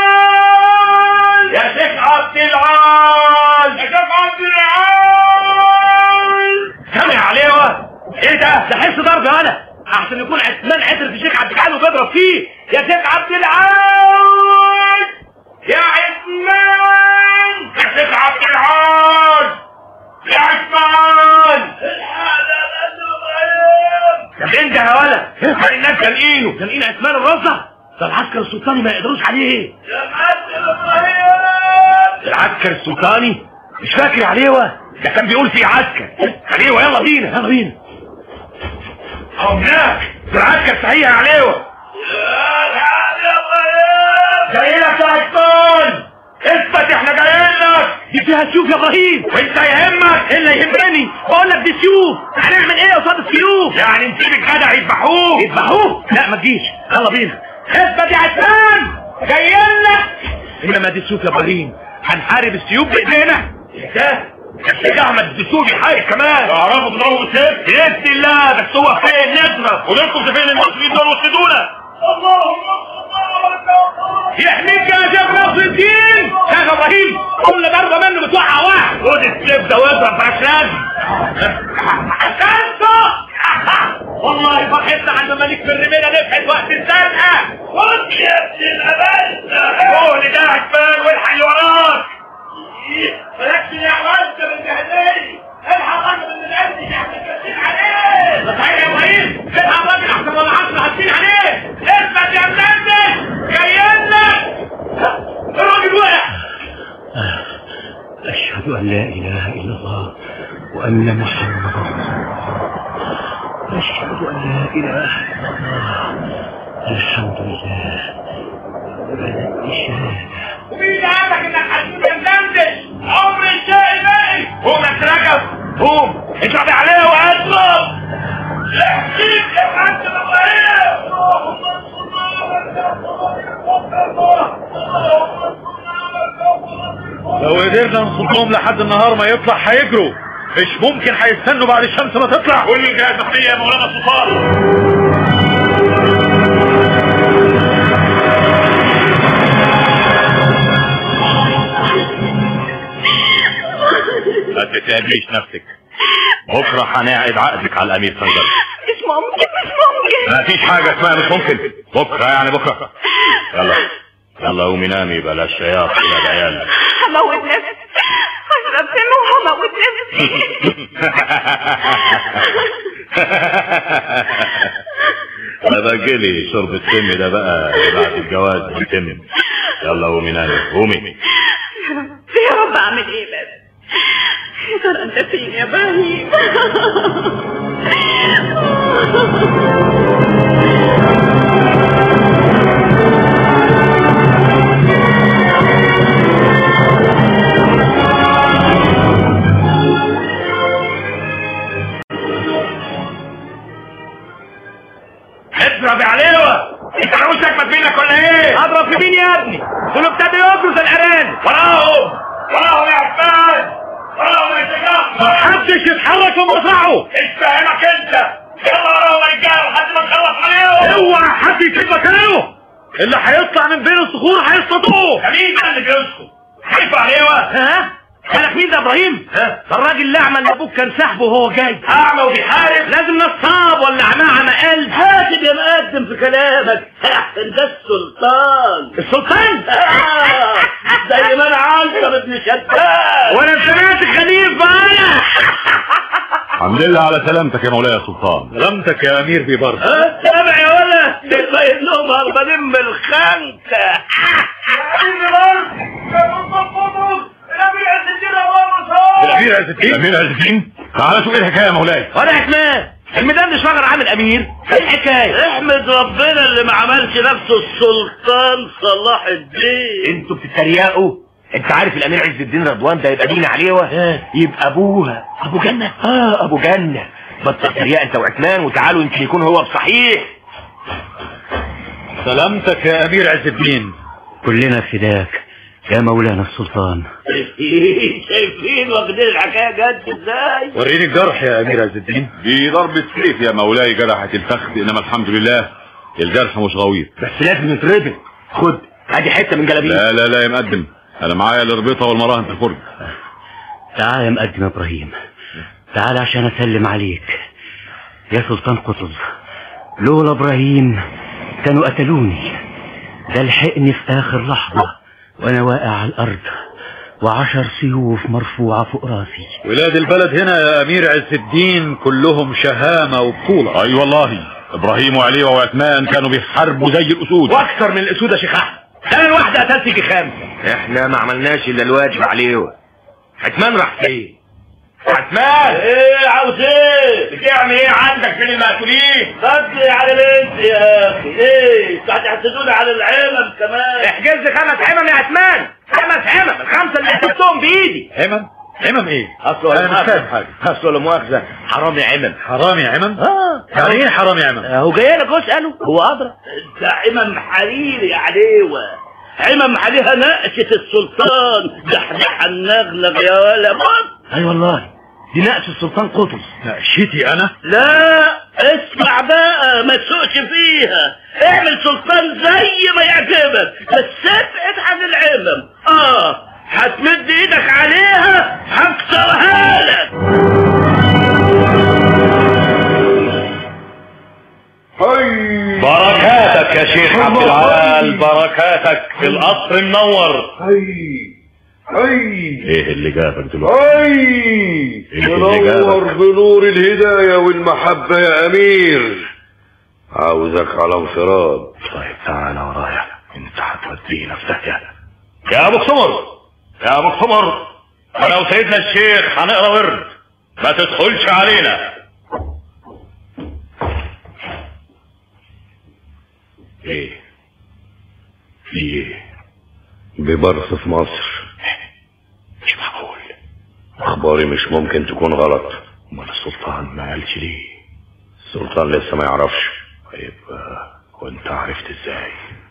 العال يا شيخ عبد العال يا شيخ عبد العال سامع عليه ايه ده ده حس ضرب انا احسن يكون عثمان عثر في شيخ عبد العال وبيضرب فيه يا شيخ عبد العال يا عثمان يا شيخ عبد العال يا عثمان طب انت يا ولد الناس جالقينه جالقين عثمان الرصة ده العسكر السلطاني ما يقدروش عليه العسكر السلطاني مش فاكر يا عليوه ده كان بيقول في عسكر عليوه يلا بينا يلا بينا اهو هناك ده العسكر صحيح يا عليوه جاي لك يا عثمان اثبت احنا جايين لك دي فيها سيوف يا ابراهيم وانت يهمك ايه اللي يهمني بقول لك دي سيوف هنعمل ايه قصاد السيوف يعني نسيب الجدع يذبحوه يذبحوه لا ما تجيش يلا بينا اثبت يا عثمان جايين لك انما دي سيوف يا ابراهيم هنحارب السيوف بايدينا ده الشيخ احمد الدسوقي حي كمان اعرفوا تضربوا بالسيف باذن الله بس هو فين نضرب ونركض فين المصريين دول وسدونا يحميك يا شيخ نصر الدين شيخ ابراهيم كل ضربه منه بتوقع واحد خد السيف ده واضرب فرشان احسنتوا والله فرحتنا على المماليك في الرميله نفحت وقت الزنقه خد يا ابن الابد قول ده عجبان والحق اللي وراك مالكش دعوه انت بالجهديه الحق راجل من الارض احنا كاسين عليه صحيح يا ابراهيم الحق راجل احسن ولا عشرة حاسين عليه اثبت يا مدندش جايين لك الراجل وقع
أشهد أن لا إله إلا الله وأن محمدا رسول الله أشهد أن لا إله إلا الله الحمد لله بدأت الشهادة
ومين اللي قالك انك هتموت يا مدندش عمر الشقي باقي قوم يا ترجب قوم اضرب عليه واضرب احكيك يا حاج ابراهيم
لو قدرنا نصدهم لحد النهار ما يطلع هيجروا مش ممكن هيستنوا بعد الشمس ما تطلع
قول لي الجهاز البحرية يا مولانا سلطان
ما تتعبيش نفسك بكره هنعقد عقدك على الامير فنجر
مش ممكن مش ممكن
ما فيش حاجه اسمها مش ممكن بكره يعني بكره يلا يلا قومي نامي بلاش شياط يا العيال
هموت نفسي هشرب سم وهموت نفسي
ده باجلي شرب السم ده بقى بعد الجواز بيتم يلا قومي نامي قومي
يا رب اعمل ايه بس يا ترى انت فين يا ابراهيم
اضرب يا عليوه انت عاوز تكمل بينك ولا ايه؟ اضرب في مين يا ابني؟ دول ابتدوا يجروا زي الارانب وراهم وراهم يا عفان وراهم يا شجاع ما حدش يتحرك من مصرعه اتفهمك انت يلا وراهم يا رجاله لحد ما نخلص عليهم اوعى حد يسيب مكانه اللي هيطلع من بين الصخور هيصطادوه ده مين ده اللي بيسكت؟ خايف عليوه ها؟ بالك مين ده ابراهيم؟ ده الراجل الاعمى اللي ابوك كان سحبه وهو جاي اعمى وبيحارب لازم نصاب ولا عماه عمى قلب هاتب يا مقدم في كلامك احسن ده السلطان السلطان؟ زي ما انا عنتر ابن شداد وانا سمعت خليفه انا
الحمد لله على سلامتك يا مولاي يا سلطان
سلامتك يا امير بيبرد
سامع يا ولا تبين لهم هربانين من الخنكه
الامير عز الدين الامير عز الدين تعالى شوف ايه الحكايه يا مولاي
ولا حكمان الميدان مش راجل عامل امير ايه الحكايه احمد ربنا اللي ما عملش نفسه السلطان صلاح الدين
انتوا بتتريقوا انت عارف الامير عز الدين رضوان ده يبقى دين عليوه يبقى ابوها ابو جنه اه ابو جنه بطل تريقه انت وعثمان وتعالوا يمكن يكون هو بصحيح
سلامتك يا امير عز الدين
كلنا فداك يا مولانا السلطان
شايفين واخدين الحكايه جد ازاي
وريني الجرح يا امير عز الدين
دي ضربة سيف يا مولاي جرحت الفخذ انما الحمد لله الجرح مش غويط
بس لازم يتربط خد ادي حته من جلابيه
لا لا لا يا مقدم انا معايا الاربطه والمراهن في الفرن
تعال يا مقدم يا ابراهيم تعال عشان اسلم عليك يا سلطان قطز لولا ابراهيم كانوا قتلوني ده لحقني في اخر لحظه وانا واقع على الارض وعشر سيوف مرفوعه فوق راسي
ولاد البلد هنا يا امير عز الدين كلهم شهامه وبطوله
اي والله
ابراهيم وعليوه وعثمان كانوا بيحاربوا زي الاسود
واكثر من الاسود يا شيخ احمد انا الواحده قتلت يجي خمسه
احنا ما عملناش الا الواجب عليه عثمان راح فين
عثمان ايه عاوز ايه بتعمل ايه عندك فين المأكولين خدني على الانت يا اخي ايه هتحسدوني على العمم كمان احجز لي خمس عمم يا عثمان خمس عمم الخمسه اللي حسبتهم بايدي
عمم عمم ايه
اصله
انا مش فاهم حاجه
اصله لا مؤاخذه حرامي عمم
حرامي عمم
اه
يعني ايه حرامي عمم
هو جاي لك اساله هو ادرى ده عمم حريري يا عليوه عمم عليها نقشة السلطان دحدح النغنغ يا ولا بص
اي والله دي نقش السلطان قطز
نقشتي انا
لا اسمع بقى ما تسوقش فيها اعمل سلطان زي ما يعجبك بس ابعد عن العمم اه هتمد ايدك عليها هكسرها لك
بركاتك يا شيخ عبد العال بركاتك في القصر منور
ايه اللي جابك دلوقتي
اي
إيه اللي جابك؟
منور بنور الهداية والمحبة يا امير عاوزك على انفراد
طيب تعالى ورايا انت هتودينا في داهيه
يا ابو سمر يا ابو سمر انا وسيدنا الشيخ هنقرا ورد ما تدخلش علينا
ايه في ايه
ببرص في مصر
مش معقول
اخباري مش ممكن تكون غلط
امال السلطان ما قالش ليه
السلطان لسه ما يعرفش
طيب آه، وانت عرفت ازاي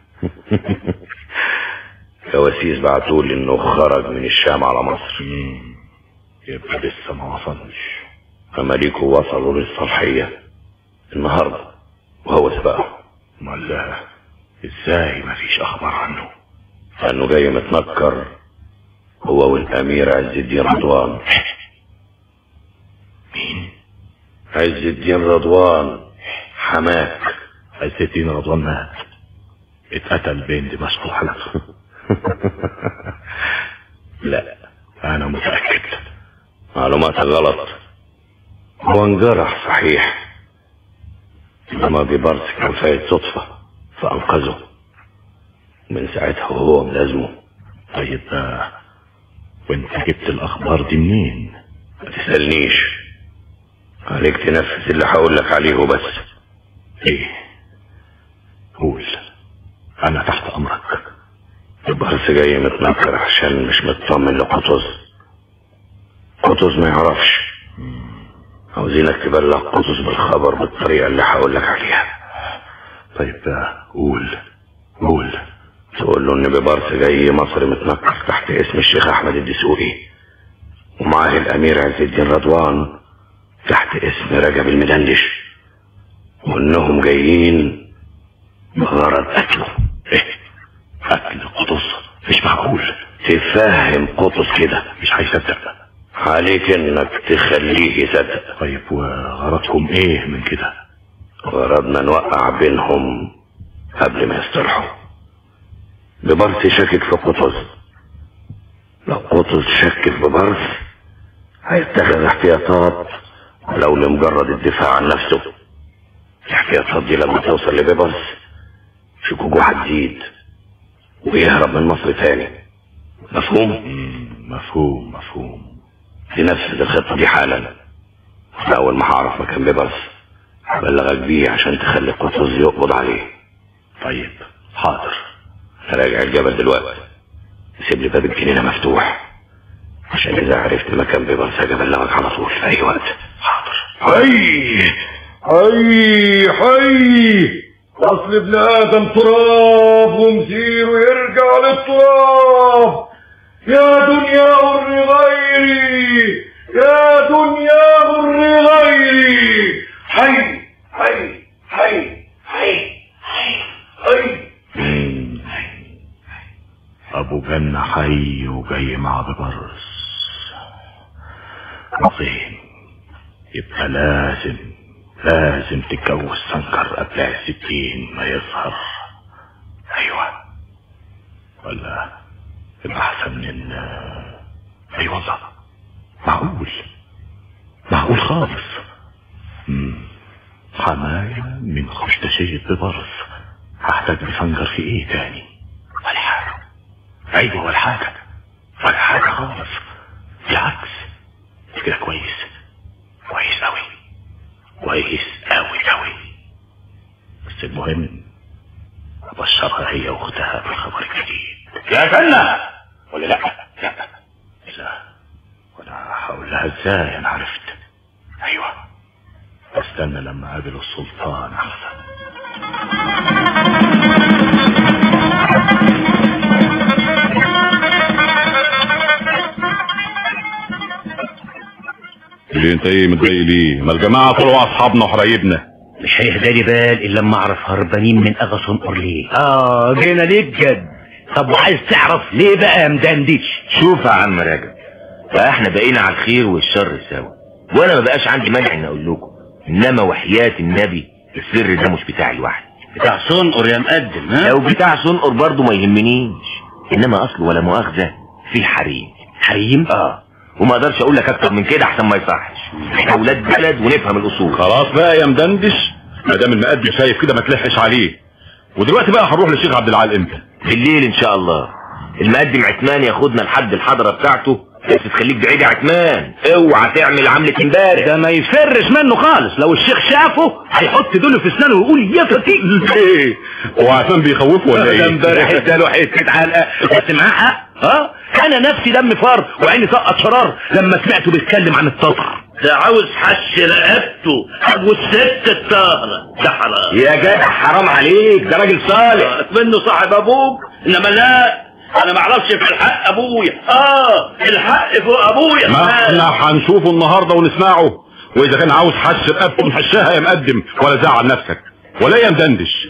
كواسيس بعتولي انه خرج من الشام على مصر
مم. يبقى لسه ما وصلش
مماليكه وصلوا للصالحية النهاردة وهو سبقهم
امال آه، ازاي ما فيش اخبار عنه
لانه جاي متنكر هو والامير عز الدين رضوان
مين
عز الدين رضوان حماك
عز الدين رضوان مات اتقتل بين دمشق وحلب
لا
انا متاكد
معلوماتك غلط هو انجرح صحيح انما ببرس كان فايت صدفة فانقذه من ساعتها وهو ملازمه
طيب آه، وانت جبت الاخبار دي منين
ما تسألنيش عليك تنفذ اللي هقول لك عليه وبس
ايه قول انا تحت امرك
البرس جاي متنكر عشان مش مطمن لقطز قطز ما يعرفش عاوزينك تبلغ قطز بالخبر بالطريقة اللي هقول لك عليها
طيب آه، قول قول
تقول له ان ببرس جاي مصر متنكر تحت اسم الشيخ احمد الدسوقي ومعاه الامير عز الدين رضوان تحت اسم رجب المدندش وانهم جايين بغرض قتله
ايه قتل قطز مش معقول
تفهم قطز كده
مش هيصدق
عليك انك تخليه يصدق
طيب وغرضكم ايه من كده
غرضنا نوقع بينهم قبل ما يصطلحوا ببرس شاكك في قطز لو قطز شك في ببرس هيتخذ احتياطات ولو لمجرد الدفاع عن نفسه الاحتياطات دي لما توصل لبيبرس شكوكه هتزيد ويهرب من مصر تاني مفهوم؟
مفهوم مفهوم
تنفذ الخطة دي حالا أول ما هعرف مكان بيبرس هبلغك بيه عشان تخلي قطز يقبض عليه
طيب حاضر
راجع الجبل دلوقتي سيب لي باب الجنينة مفتوح عشان إذا عرفت مكان بيبرس هاجي أبلغك على طول في أي وقت
حاضر
حي حي حي اصل ابن ادم تراب ومسيره يرجع للتراب يا دنيا غر غيري يا دنيا غر غيري حي حي حي حي حي حي
مم. ابو جنة حي وجاي مع ببرس عظيم يبقى لازم لازم تتجوز سنكر قبل الستين ما يظهر ايوه ولا يبقى احسن من اي والله معقول معقول خالص مم. حماية من خشتشية ببرص هحتاج لفنجر في ايه تاني ولا حاجة ايوه ولا حاجة ولا حاجة خالص بالعكس كده كويس كويس اوي كويس اوي اوي بس المهم ابشرها هي واختها بالخبر الجديد
يا جنة
ولا لا لا لا وانا هقول لها ازاي انا عرفت ايوه استنى لما اقابل السلطان احسن
ليه انت ايه متضايق ليه؟ ما الجماعه طلعوا اصحابنا وحرايبنا
مش هيهدالي بال الا لما اعرف هربانين من اغاثون اورليه اه جينا ليك جد طب وعايز تعرف ليه بقى يا مدندش
شوف يا عم راجل بقى احنا بقينا على الخير والشر سوا وانا ما بقاش عندي مانع ان اقول لكم انما وحياة النبي السر ده مش بتاعي لوحدي
بتاع صنقر يا مقدم ها
لو بتاع صنقر برضه ما يهمنيش انما اصل ولا مؤاخذة في حريم
حريم
اه وما اقدرش اقول لك اكتر من كده احسن ما يصحش احنا اولاد بلد ونفهم الاصول
خلاص بقى يا مدندش ما دام المقدم شايف كده ما تلحش عليه ودلوقتي بقى هنروح للشيخ عبد العال امتى؟
بالليل ان شاء الله المقدم عتمان ياخدنا لحد الحضرة بتاعته بس تخليك بعيد يا عتمان اوعى تعمل عملة امبارح
ده ما يفرش منه خالص لو الشيخ شافه هيحط دول في اسنانه ويقول يا فتيل
ايه هو عشان بيخوفه ولا ايه؟
ده امبارح اداله حته علقه بس معاه حق اه انا نفسي دم فار وعيني سقط شرار لما سمعته بيتكلم عن التتر
ده عاوز حش رقبته ابو الست الطاهرة ده حرام
يا جدع حرام عليك ده راجل صالح
منه صاحب ابوك انما لا انا ما اعرفش في الحق ابويا اه الحق فوق ابويا
ما احنا هنشوفه النهارده ونسمعه واذا كان عاوز حش رقبته نحشها يا مقدم ولا زعل نفسك ولا يا مدندش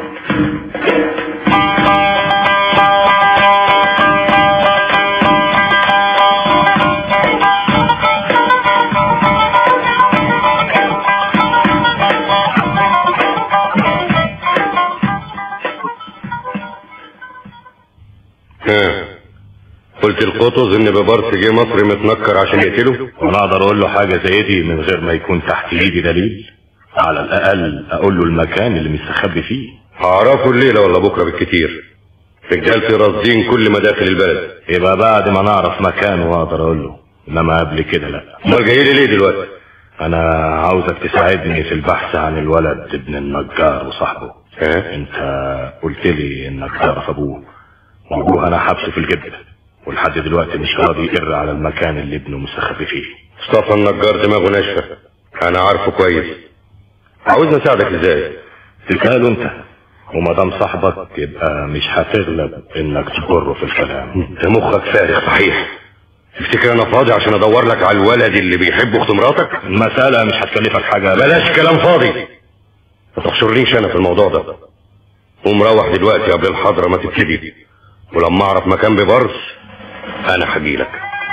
ها قلت القطز ان ببرس جه مصر متنكر عشان يقتله
وانا اقدر اقول له حاجة زي دي من غير ما يكون تحت ايدي دليل على الاقل اقول له المكان اللي مستخبي فيه
هعرفه الليلة ولا بكرة بالكتير رجالتي راصدين كل مداخل البلد
يبقى بعد ما نعرف مكانه اقدر اقول له انما قبل كده لا
امال جاي لي ليه دلوقتي
انا عاوزك تساعدني في البحث عن الولد ابن النجار وصاحبه
ها
انت قلت لي انك تعرف ابوه وابوه انا حبسه في الجبل ولحد دلوقتي مش راضي يقر على المكان اللي ابنه مستخبي فيه
مصطفى النجار دماغه ناشفة انا عارفه كويس عاوزني اساعدك ازاي
تسأله انت وما دام صاحبك يبقى مش هتغلب انك تجره في الكلام
انت مخك فارغ صحيح تفتكر انا فاضي عشان ادور لك على الولد اللي بيحب اخت مراتك
المسألة مش هتكلفك حاجة
بلاش كلام فاضي ما تحشرنيش انا في الموضوع ده قوم روح دلوقتي قبل الحضرة ما تبتدي ولما اعرف مكان ببرص انا هجيلك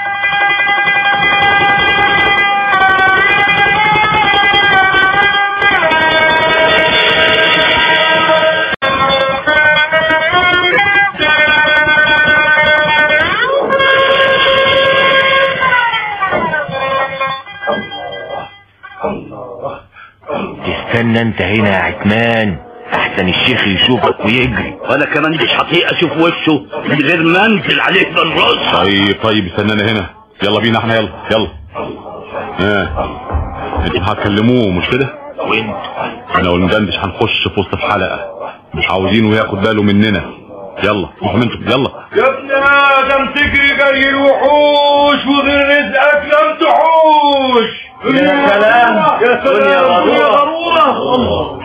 تستنى انت هنا يا عتمان احسن الشيخ يشوفك ويجري
وانا كمان مش هطيق اشوف وشه من غير ما انزل عليه بالرص
طيب طيب استنانا هنا يلا بينا احنا يلا يلا ها انتوا هتكلموه مش كده
وانت
انا والمدندش هنخش في وسط الحلقة مش عاوزينه ياخد باله مننا يلا روحوا انتوا يلا
يا ابن ادم تجري جري الوحوش وغير رزقك لم تحوش يا سلام يا سلام يا ضروره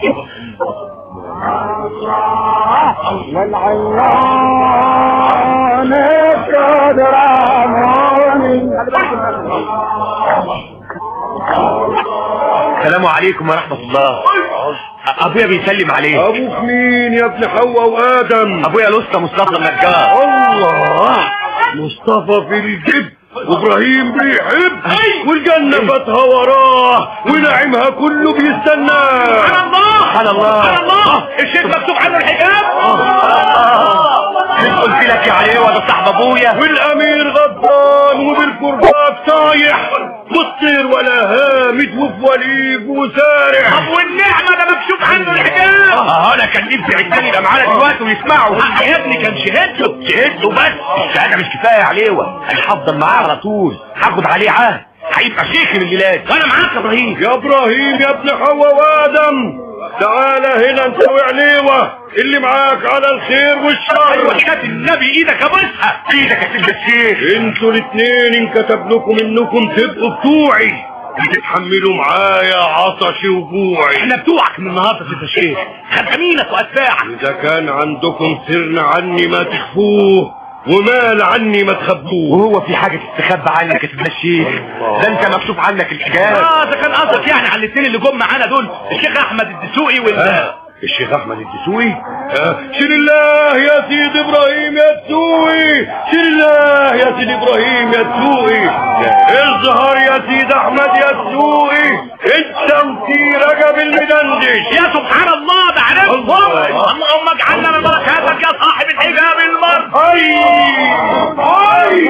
السلام عليكم ورحمة الله ابويا بيسلم عليك
ابوك مين يا ابن حواء وادم
ابويا الاسطى مصطفى النجار
الله مصطفى في الجب وابراهيم بيحب والجنة فاتها وراه ونعيمها كله بيستناه
سبحان الله
سبحان الله
سبحان الله الشيخ مكتوب عنه الحجاب مش قلت لك يا علي وده صاحب ابويا
والامير غضبان
سلطان وبالكرباج طايح والطير ولا هامد وفي وليج وسارع
طب والنعمة ده مكشوف عنه الحجاب اه انا كان نفسي عدتاني يبقى معانا دلوقتي ويسمعوا يا ابني كان شهادته شهادته بس الشهادة مش كفاية يا عليوة انا هفضل معاه على طول هاخد عليه عهد هيبقى شيخ من البلاد وانا معاك يا ابراهيم
يا ابراهيم يا ابن حواء وادم تعالى هنا انت وعليوة اللي معاك على الخير والشر
ايوه كانت النبي ايدك ابوسها ايدك يا سيد الشيخ
انتوا الاتنين انكتب لكم انكم تبقوا بتوعي بتتحملوا معايا عطشي وجوعي
احنا بتوعك من النهارده يا سيد الشيخ خدامينك واتباعك
اذا كان عندكم سر عني ما تخفوه ومال عني ما تخبوه
وهو في حاجة تستخبى عنك يا سيدنا الشيخ ده انت مكشوف عنك الحجاب اه ده كان قصدك يعني على الاثنين اللي جم معانا دول الشيخ احمد الدسوقي وال
آه. الشيخ احمد الدسوقي آه. شيل الله يا سيد ابراهيم يا دسوقي شيل الله يا سيد ابراهيم يا دسوقي اظهر يا سيد احمد يا دسوقي انت وفي رجب المدندش
يا سبحان الله ده عرفتهم اللهم اجعلنا من بركاتك يا صاحب الحجاب المر
اي اي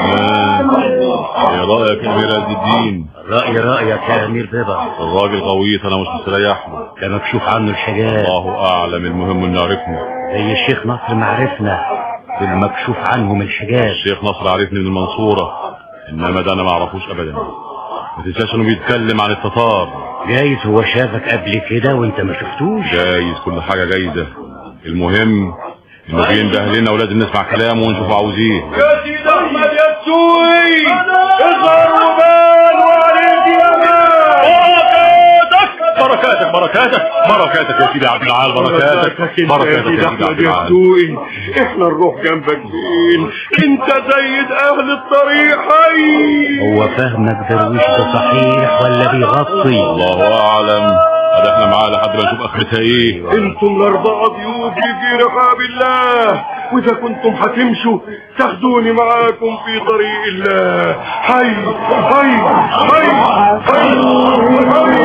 ايه رايك يا امير عز الدين
رأي رأيك يا أمير بيبر
الراجل غويط انا مش مستريح له
ده مكشوف عنه الحجاب
الله اعلم المهم انه عرفني
زي الشيخ نصر ما عرفنا المكشوف عنهم الحجاب
الشيخ نصر عرفني من المنصورة انما ده انا ما اعرفوش ابدا ما تنساش انه بيتكلم عن التتار
جايز هو شافك قبل كده وانت ما شفتوش
جايز كل حاجة جايزة المهم انه بينده لنا ولازم نسمع كلامه ونشوف عاوز ايه
يا سيد احمد يا دسوقي اظهر وبان وعليك يا مان
بركاتك بركاتك بركاتك يا سيدي عبد العال بركاتك بركاتك يا سيدي عبد العال
دسوقي احنا نروح جنبك فين انت سيد اهل الطريق حي
هو فهمك درويش ده صحيح ولا بيغطي
الله اعلم هذا احنا معاه لحد ما نشوف اخرتها ايه
انتم الاربعه ضيوف يجي رحاب الله واذا كنتم هتمشوا تاخدوني معاكم في طريق الله حي حي حي حي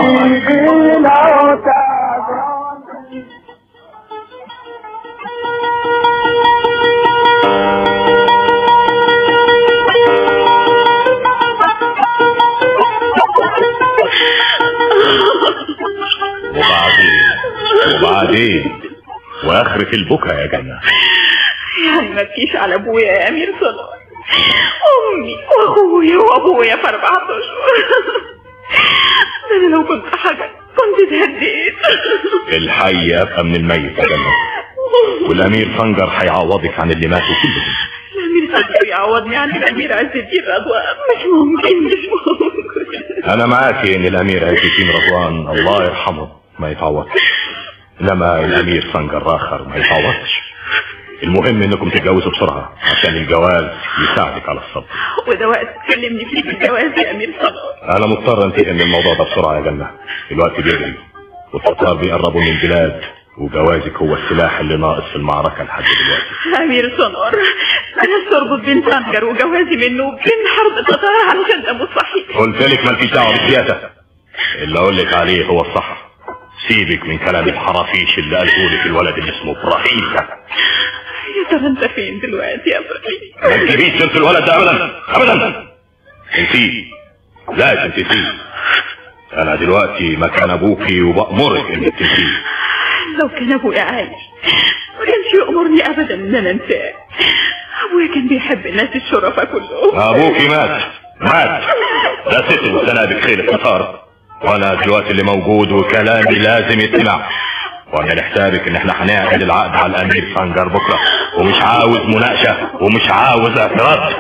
وبعدين وبعدين واخرة البكا يا جنة
يعني ما تجيش على ابويا يا امير صلاح امي واخويا وابويا في اربعة اشهر ده انا لو كنت حاجة كنت اتهديت
الحي ابقى من الميت يا جنة والامير فنجر هيعوضك عن اللي ماتوا كلهم
الامير صلاح يعوضني عن الامير عز الدين رضوان مش ممكن مش ممكن
انا معاكي ان الامير عز الدين رضوان الله يرحمه ما يتعوضش انما الامير فنجر راخر ما يتعوضش المهم انكم تتجوزوا بسرعة عشان الجواز يساعدك على الصبر
وده وقت تكلمني فيه في الجواز يا امير صلاح
انا مضطر انتقل من الموضوع ده بسرعة يا جنة الوقت بيجري والتتار بيقربوا من البلاد وجوازك هو السلاح اللي ناقص في المعركة لحد دلوقتي
امير صنور انا تربط بين فنجر وجوازي منه وبين حرب التتار علشان ده مستحيل
قلت لك مالكيش دعوة بالسياسة اللي اقول لك عليه هو الصح سيبك من كلام الحرافيش اللي قاله لك الولد اللي اسمه ابراهيم ده
يا ترى انت فين دلوقتي يا ابراهيم
ما تجيبيش سيرة الولد ده ابدا ابدا انسيه لا تنسيه انا دلوقتي مكان ابوكي وبأمرك انك تنسيه
لو كان ابويا عايش ما كانش يأمرني ابدا ان انا انساه ابويا كان بيحب الناس الشرفاء كلهم
ابوكي مات مات ده ست سنة خير التتار وانا دلوقتي اللي موجود وكلامي لازم يتسمع وانا نحتاجك ان احنا هنعمل العقد على الامير فانجر بكره ومش عاوز مناقشه ومش عاوز اعتراض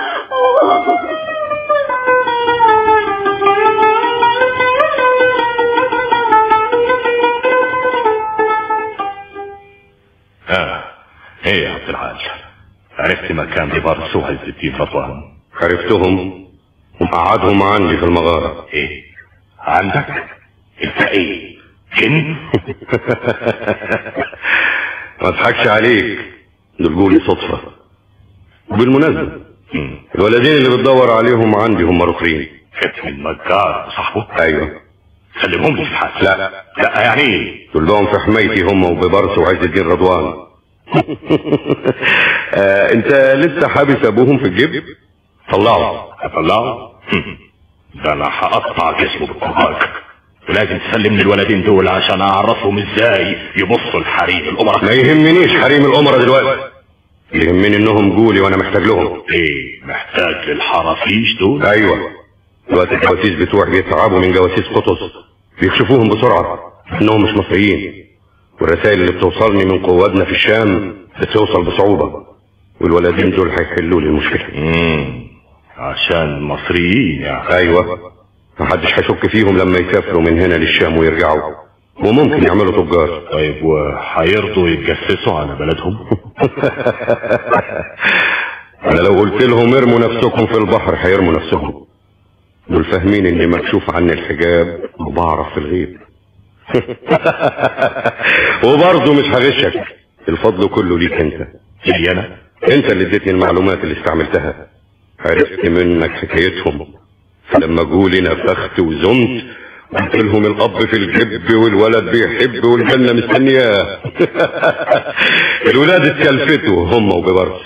اه ايه يا عبد العال عرفت مكان ببرس وعز الدين رضوان
عرفتهم وقعدهم عندي في المغارة
ايه عندك انت ايه جن
ما اضحكش عليك دول جولي صدفة وبالمناسبة الولدين اللي بتدور عليهم عندي هم ركرين
فتح النجار صاحبه
ايوه
سلمهم لي في الحال
لا
لا يعني ايه
كلهم في حمايتي هم وببرس وعز الدين رضوان آه انت لسه حابس ابوهم في الجيب طلعه
اطلعه ده انا هقطع جسمه بالكرباج ولازم تسلمني الولدين دول عشان اعرفهم ازاي يبصوا الحريم الامراء
ما يهمنيش حريم الامراء دلوقتي يهمني انهم جولي وانا محتاج لهم
ايه محتاج للحرافيش دول
ايوه دلوقتي الجواسيس بتوعي بيتعبوا من جواسيس قطز بيكشفوهم بسرعه انهم مش مصريين والرسائل اللي بتوصلني من قوادنا في الشام بتوصل بصعوبه والولدين دول هيحلوا لي المشكله
امم عشان مصريين يعني
ايوه محدش هيشك فيهم لما يسافروا من هنا للشام ويرجعوا وممكن يعملوا تجار
طيب وهيرضوا يتجسسوا على بلدهم
انا لو قلت لهم ارموا نفسكم في البحر هيرموا نفسهم دول فاهمين اني مكشوف عني الحجاب وبعرف في الغيب وبرضه مش هغشك الفضل كله ليك انت
لي انا
انت اللي اديتني المعلومات اللي استعملتها عرفت منك حكايتهم فلما جولي نفخت وزمت قلت لهم الاب في الجب والولد بيحب والجنه مستنياه الولاد اتكلفتوا هم وببرس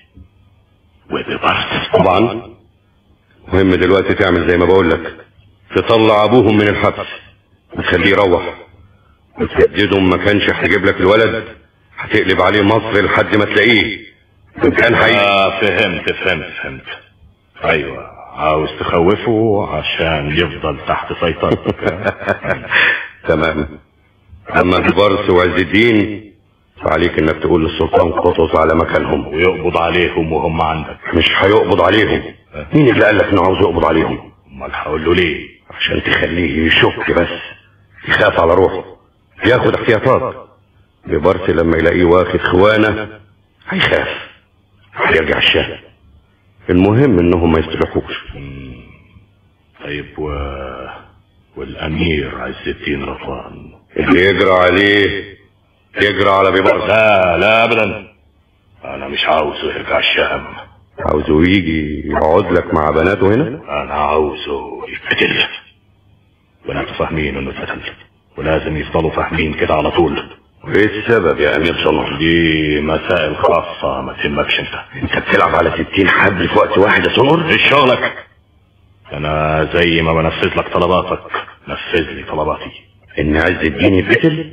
وببرس
طبعا مهم دلوقتي تعمل زي ما بقول لك تطلع ابوهم من الحبس وتخليه يروح وتهدده ما كانش هيجيب لك الولد هتقلب عليه مصر لحد ما تلاقيه إن كان حقيقي
آه فهمت فهمت فهمت ايوه عاوز تخوفه عشان يفضل تحت سيطرتك
تمام اما البرس وعز الدين فعليك انك تقول للسلطان قطز على مكانهم
ويقبض عليهم وهم عندك
مش هيقبض عليهم مين اللي قال لك انه عاوز يقبض عليهم
امال هقول له ليه
عشان تخليه يشك بس يخاف على روحه ياخد احتياطات ببرس لما يلاقيه واخد خوانه هيخاف هيرجع الشام المهم انهم ما يصلحوش
طيب و... والامير عز الدين رضوان
اللي يجرى عليه يجرى على ببرس
لا لا ابدا انا مش عاوزه يرجع الشام
عاوزه يجي يقعد لك مع بناته هنا
انا عاوزه يتقتل بناته فاهمين انه اتقتل ولازم يفضلوا فاهمين كده على طول
ايه السبب يا امير صنع
دي مسائل خاصة ما تهمكش انت
انت بتلعب على ستين حبل في وقت واحد يا صنور
ايش شغلك انا زي ما بنفذ لك طلباتك نفذ لي طلباتي
ان عز الدين يتقتل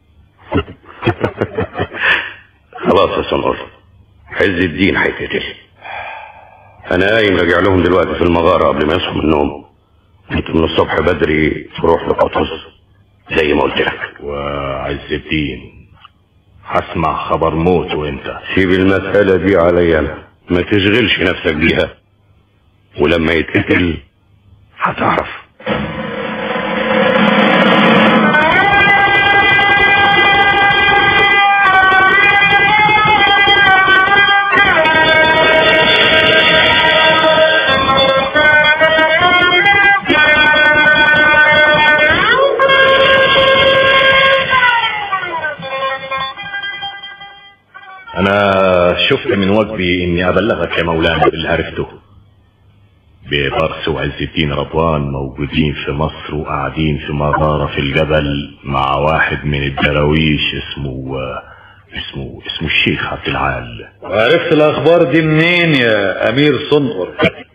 خلاص يا صنور عز الدين هيتقتل انا قايم راجع لهم دلوقتي في المغارة قبل ما يصحوا من النوم انت من الصبح بدري تروح لقطز زي ما قلت لك
وعز الدين هسمع خبر موته انت
سيب المسألة دي عليا انا ما تشغلش نفسك بيها ولما يتقتل هتعرف
انا شفت من واجبي اني ابلغك يا مولانا باللي عرفته ببرس وعز الدين رضوان موجودين في مصر وقاعدين في مغارة في الجبل مع واحد من الدراويش اسمه اسمه اسمه الشيخ عبد العال
وعرفت الاخبار دي منين يا امير صنقر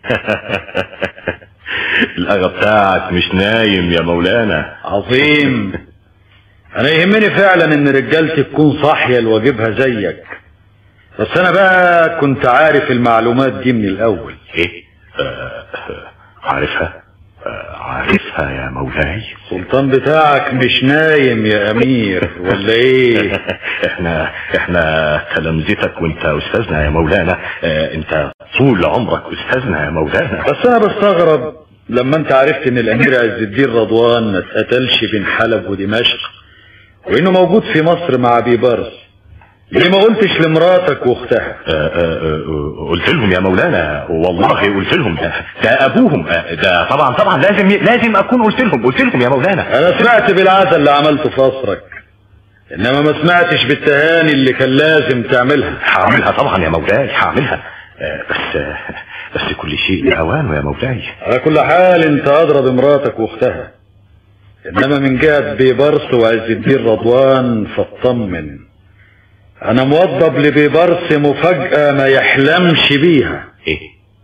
الاغا بتاعك مش نايم يا مولانا
عظيم انا يهمني فعلا ان رجالتي تكون صاحيه لواجبها زيك بس انا بقى كنت عارف المعلومات دي من الاول
ايه آه عارفها آه عارفها يا مولاي
السلطان بتاعك مش نايم يا امير ولا ايه
احنا احنا تلامذتك وانت استاذنا يا مولانا اه انت طول عمرك استاذنا يا مولانا
بس انا بستغرب لما انت عرفت ان الامير عز الدين رضوان ما اتقتلش بين حلب ودمشق وانه موجود في مصر مع بيبرس ليه ما قلتش لمراتك واختها
اه اه قلت لهم يا مولانا والله قلت لهم ده, ده ابوهم ده طبعا طبعا لازم لازم اكون قلت لهم قلت لهم يا مولانا
انا سمعت بالعادة اللي عملته في قصرك انما ما سمعتش بالتهاني اللي كان لازم تعملها
هعملها طبعا يا مولاي هعملها بس بس كل شيء لاوانه يا مولاي
على كل حال انت ادرى بمراتك واختها انما من جهة بيبرس وعز الدين رضوان فاطمن انا موضب لبيبرس مفاجأة ما يحلمش بيها
ايه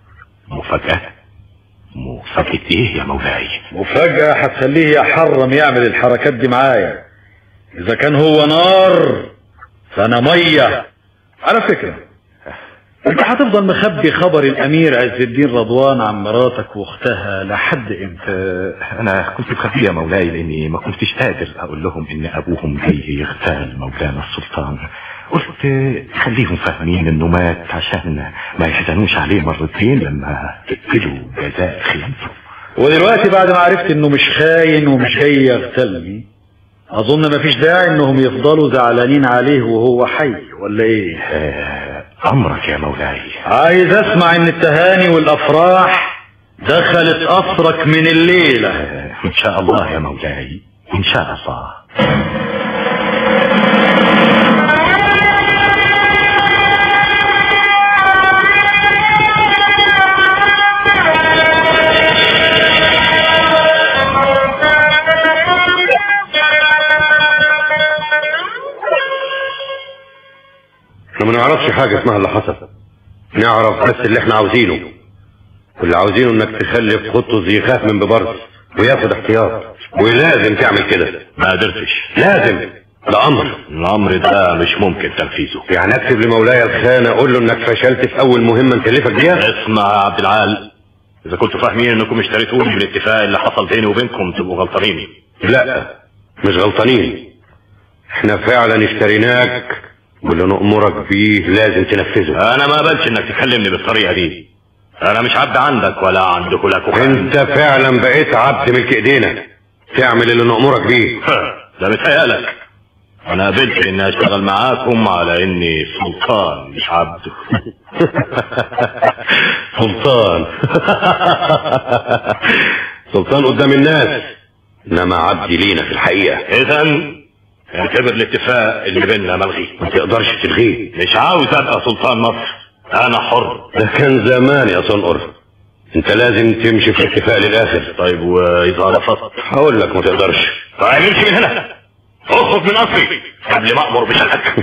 مفاجأة مفاجأة ايه يا مولاي
مفاجأة هتخليه يحرم يعمل الحركات دي معايا إذا كان هو نار فأنا مية على فكرة أنت هتفضل مخبي خبر الأمير عز الدين رضوان عن مراتك وأختها لحد إمتى؟
انا كنت مخبيه يا مولاي لاني ما كنتش قادر اقول لهم ان ابوهم جاي يغتال مولانا السلطان قلت خليهم فاهمين انه مات عشان ما يحزنوش عليه مرتين لما تقتلوا جزاء خيانته
ودلوقتي بعد ما عرفت إنه مش خاين ومش جاي يغتالني أظن مفيش داعي إنهم يفضلوا زعلانين عليه وهو حي ولا إيه؟
آه، امرك يا مولاي
عايز أسمع إن التهاني والأفراح دخلت قصرك من الليلة
ان شاء الله يا مولاي ان شاء الله
احنا ما نعرفش حاجة اسمها اللي حصل نعرف بس اللي احنا عاوزينه واللي عاوزينه انك تخلي في قطز يخاف من ببرز وياخد احتياط ولازم تعمل كده
ما قدرتش
لازم ده امر
الامر ده مش ممكن تنفيذه
يعني اكتب لمولاي الخانة اقول له انك فشلت في اول مهمة نكلفك بيها
اسمع يا عبد العال اذا كنتوا فاهمين انكم اشتريتوني بالاتفاق اللي حصل بيني وبينكم تبقوا غلطانين
لا مش غلطانين احنا فعلا اشتريناك واللي نأمرك بيه لازم تنفذه
انا ما قبلش انك تكلمني بالطريقه دي انا مش عبد عندك ولا عندك لك
انت فعلا بقيت عبد ملك ايدينا تعمل اللي نأمرك بيه
ده متهيألك انا قبلت اني اشتغل معاكم على اني سلطان مش عبد
سلطان سلطان قدام الناس انما عبدي لينا في الحقيقة
اذا اعتبر الاتفاق اللي بيننا ملغي
ما تقدرش تلغيه
مش عاوز ابقى سلطان مصر انا حر
ده كان زمان يا صنقر انت لازم تمشي في الاتفاق للاخر
طيب واذا رفضت
هقول لك ما تقدرش
طيب امشي من هنا اخرج من قصري قبل ما امر بشنقك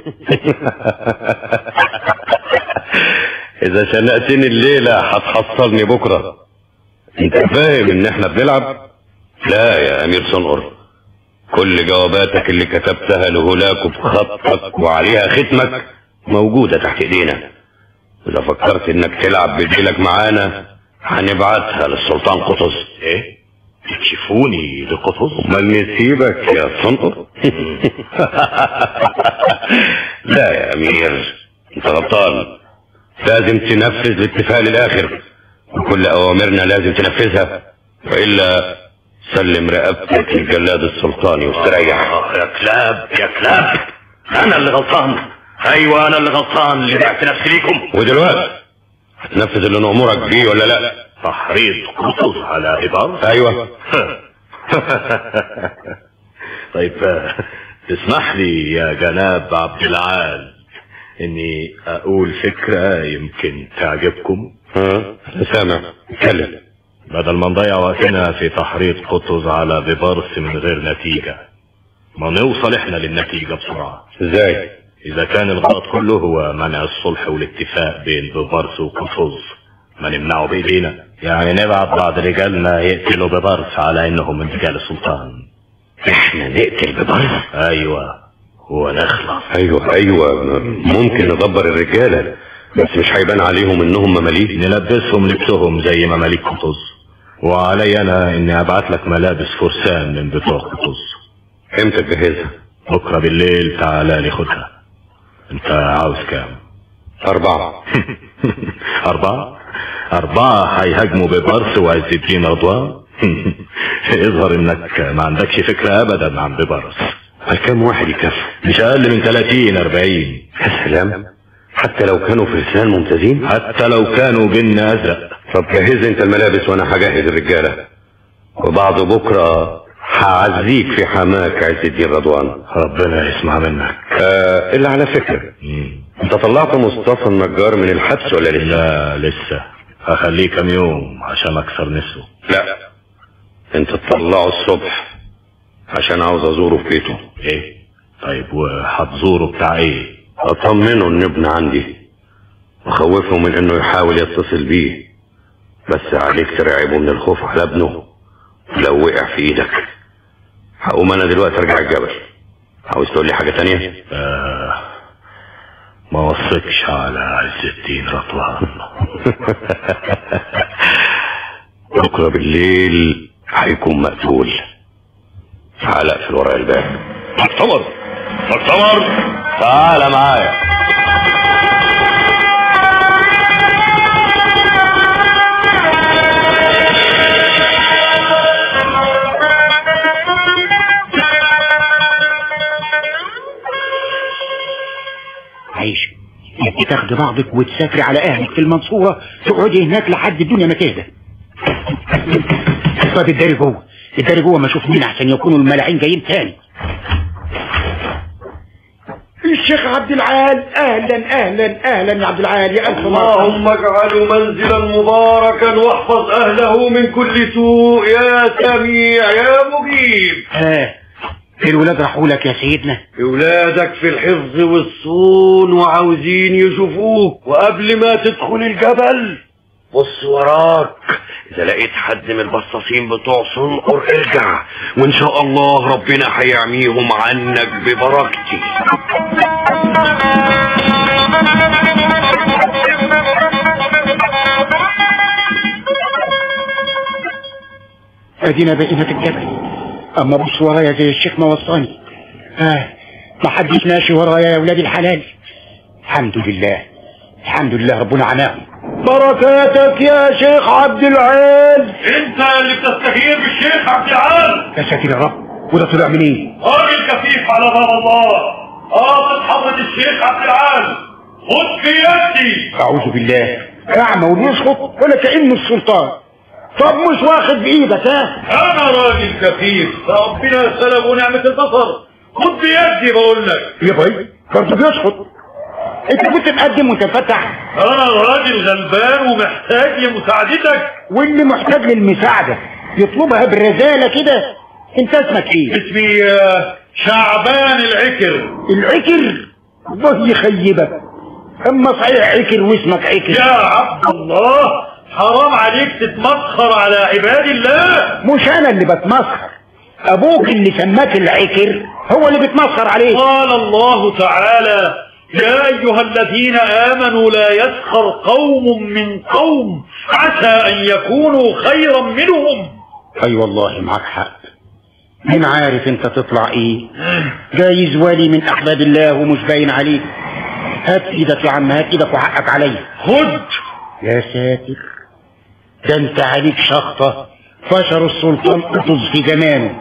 اذا شنقتني الليلة هتحصلني بكرة انت فاهم ان احنا بنلعب لا يا امير صنقر كل جواباتك اللي كتبتها لهلاك بخطك وعليها ختمك موجودة تحت ايدينا اذا فكرت انك تلعب بديلك معانا هنبعتها للسلطان قطز
ايه تكشفوني لقطز
امال نسيبك يا صنقر لا يا امير انت غلطان لازم تنفذ الاتفاق للاخر وكل اوامرنا لازم تنفذها والا سلم رقبتك للجلاد السلطاني واستريح
يا كلاب يا كلاب انا اللي غلطان ايوه انا اللي غلطان اللي بعت نفسي ليكم
ودلوقتي هتنفذ اللي نأمرك بيه ولا لا
تحريض قطز على إبار
ايوه
طيب آه، تسمح لي يا جناب عبد العال اني اقول فكرة يمكن تعجبكم
ها انا سامع اتكلم
بدل ما نضيع وقتنا في تحريض قطز على ببرس من غير نتيجة ما نوصل احنا للنتيجة بسرعة
ازاي
اذا كان الغلط كله هو منع الصلح والاتفاق بين ببرس وقطز ما نمنعه بايدينا يعني نبعت بعض رجالنا يقتلوا ببرس على انهم من رجال السلطان
احنا نقتل ببرس
ايوه ونخلص
ايوه ايوه ممكن ندبر الرجالة بس مش هيبان عليهم انهم مماليك
نلبسهم لبسهم زي مماليك قطز وعلي انا اني ابعت لك ملابس فرسان من بتوع قطز
امتى تجهزها
بكره بالليل تعالى لي خدها انت عاوز كام
اربعة
اربعة اربعة هيهاجموا ببرس وعز الدين رضوان يظهر انك ما عندكش فكرة ابدا عن ببرس
كم واحد يكفي
مش اقل من 30 40
يا سلام حتى لو كانوا فرسان ممتازين
حتى لو كانوا جن ازرق
طب جهز انت الملابس وانا هجهز الرجالة وبعد بكرة هعزيك في حماك عز الدين رضوان
ربنا يسمع منك
آه الا على فكرة انت طلعت مصطفى النجار من الحبس ولا لسه
لا لسه هخليه كام يوم عشان اكسر نفسه
لا انت تطلعه الصبح عشان عاوز ازوره في بيته
ايه طيب وهتزوره بتاع ايه
اطمنه ان ابن عندي واخوفه من انه يحاول يتصل بيه بس عليك ترعبه من الخوف على ابنه لو وقع في ايدك هقوم انا دلوقتي ارجع الجبل عاوز تقول لي حاجة تانية
آه ما وصيتش على عز الدين رضوان
بكرة بالليل هيكون مقتول تعال اقفل ورا الباب
مؤتمر مؤتمر تعال معايا
عيش انت تاخدي بعضك وتسافري على اهلك في المنصورة تقعدي هناك لحد الدنيا ما تهدى طب الداري جوه الداري جوه ما اشوف مين احسن يكونوا الملاعين جايين تاني الشيخ عبد العال اهلا اهلا اهلا يا عبد العال يا الف
اللهم اجعله منزلا مباركا واحفظ اهله من كل سوء يا سميع يا مجيب
ها الولاد راحوا لك يا سيدنا
اولادك في الحفظ والصون وعاوزين يشوفوك وقبل ما تدخل الجبل بص وراك اذا لقيت حد من البصاصين بتوع صنقر ارجع وان شاء الله ربنا هيعميهم عنك ببركتي
ادينا بقينا في الجبل اما بص ورايا زي الشيخ ما وصاني اه ما حدش ماشي ورايا يا ولاد الحلال الحمد لله الحمد لله ربنا عناهم
بركاتك يا شيخ عبد العال انت اللي بتستهين بالشيخ عبد العال
يا ساتر يا رب وده طلع منين
راجل كفيف على باب الله قاصد حضرة الشيخ عبد العال خد في يدي
اعوذ بالله اعمى وبيسقط ولا كانه السلطان طب مش واخد بايدك ها
انا راجل كفيف ربنا سلب نعمة البصر خد بيدي بقول لك
يا باي برضه بيسقط انت كنت مقدم وانت مفتح
انا راجل غلبان ومحتاج لمساعدتك
واللي محتاج للمساعدة يطلبها بالرزالة كده انت اسمك ايه
اسمي آه، شعبان العكر
العكر الله يخيبك اما صحيح عكر واسمك عكر
يا عبد الله حرام عليك تتمسخر على عباد الله
مش انا اللي بتمسخر ابوك اللي سماك العكر هو اللي بتمسخر عليه
قال الله تعالى يا أيها الذين آمنوا لا يسخر قوم من قوم عسى أن يكونوا خيرا منهم
اي والله معك حق مين عارف انت تطلع ايه جايز ولي من احباب الله ومش باين عليك هات ايدك يا عم هات ايدك وحقك عليا
خد
يا ساتر ده انت عليك شخطة فشر السلطان قطز في زمانه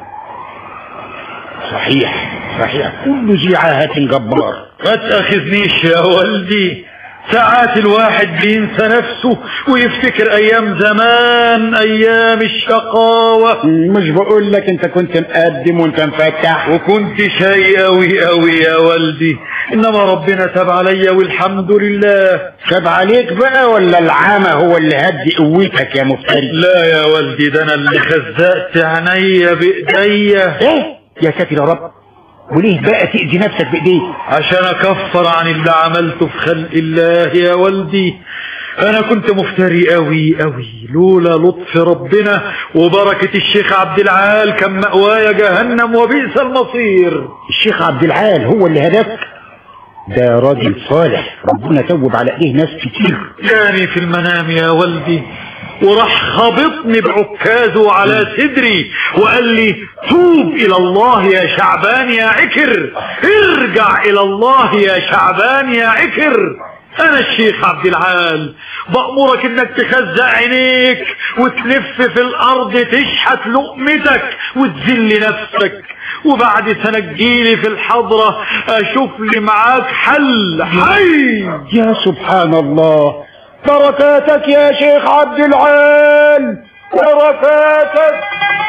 صحيح صحيح كل ذي عاهة جبار
ما تأخذنيش يا ولدي ساعات الواحد بينسى نفسه ويفتكر ايام زمان ايام الشقاوة
مش بقول لك انت كنت مقدم وانت مفتح
وكنت شيء قوي قوي يا ولدي انما ربنا تاب عليا والحمد لله
تاب عليك بقى ولا العامة هو اللي هدي قوتك يا مفتري
لا يا ولدي ده انا اللي خزقت عينيا بايديا
ايه يا ساتر يا رب وليه بقى تأذي نفسك بايديك
عشان اكفر عن اللي عملته في خلق الله يا ولدي انا كنت مفتري قوي قوي لولا لطف ربنا وبركة الشيخ عبد العال كان مأوايا جهنم وبئس المصير
الشيخ عبد العال هو اللي هداك ده راجل صالح ربنا توب على ايديه ناس كتير
جاني في المنام يا ولدي وراح خبطني بعكازه على صدري وقال لي توب الى الله يا شعبان يا عكر ارجع الى الله يا شعبان يا عكر انا الشيخ عبد العال بأمرك انك تخزق عينيك وتلف في الارض تشحت لقمتك وتذل نفسك وبعد سنة تجيلي في الحضرة اشوف لي معاك حل حي
يا سبحان الله بركاتك يا شيخ عبد العال بركاتك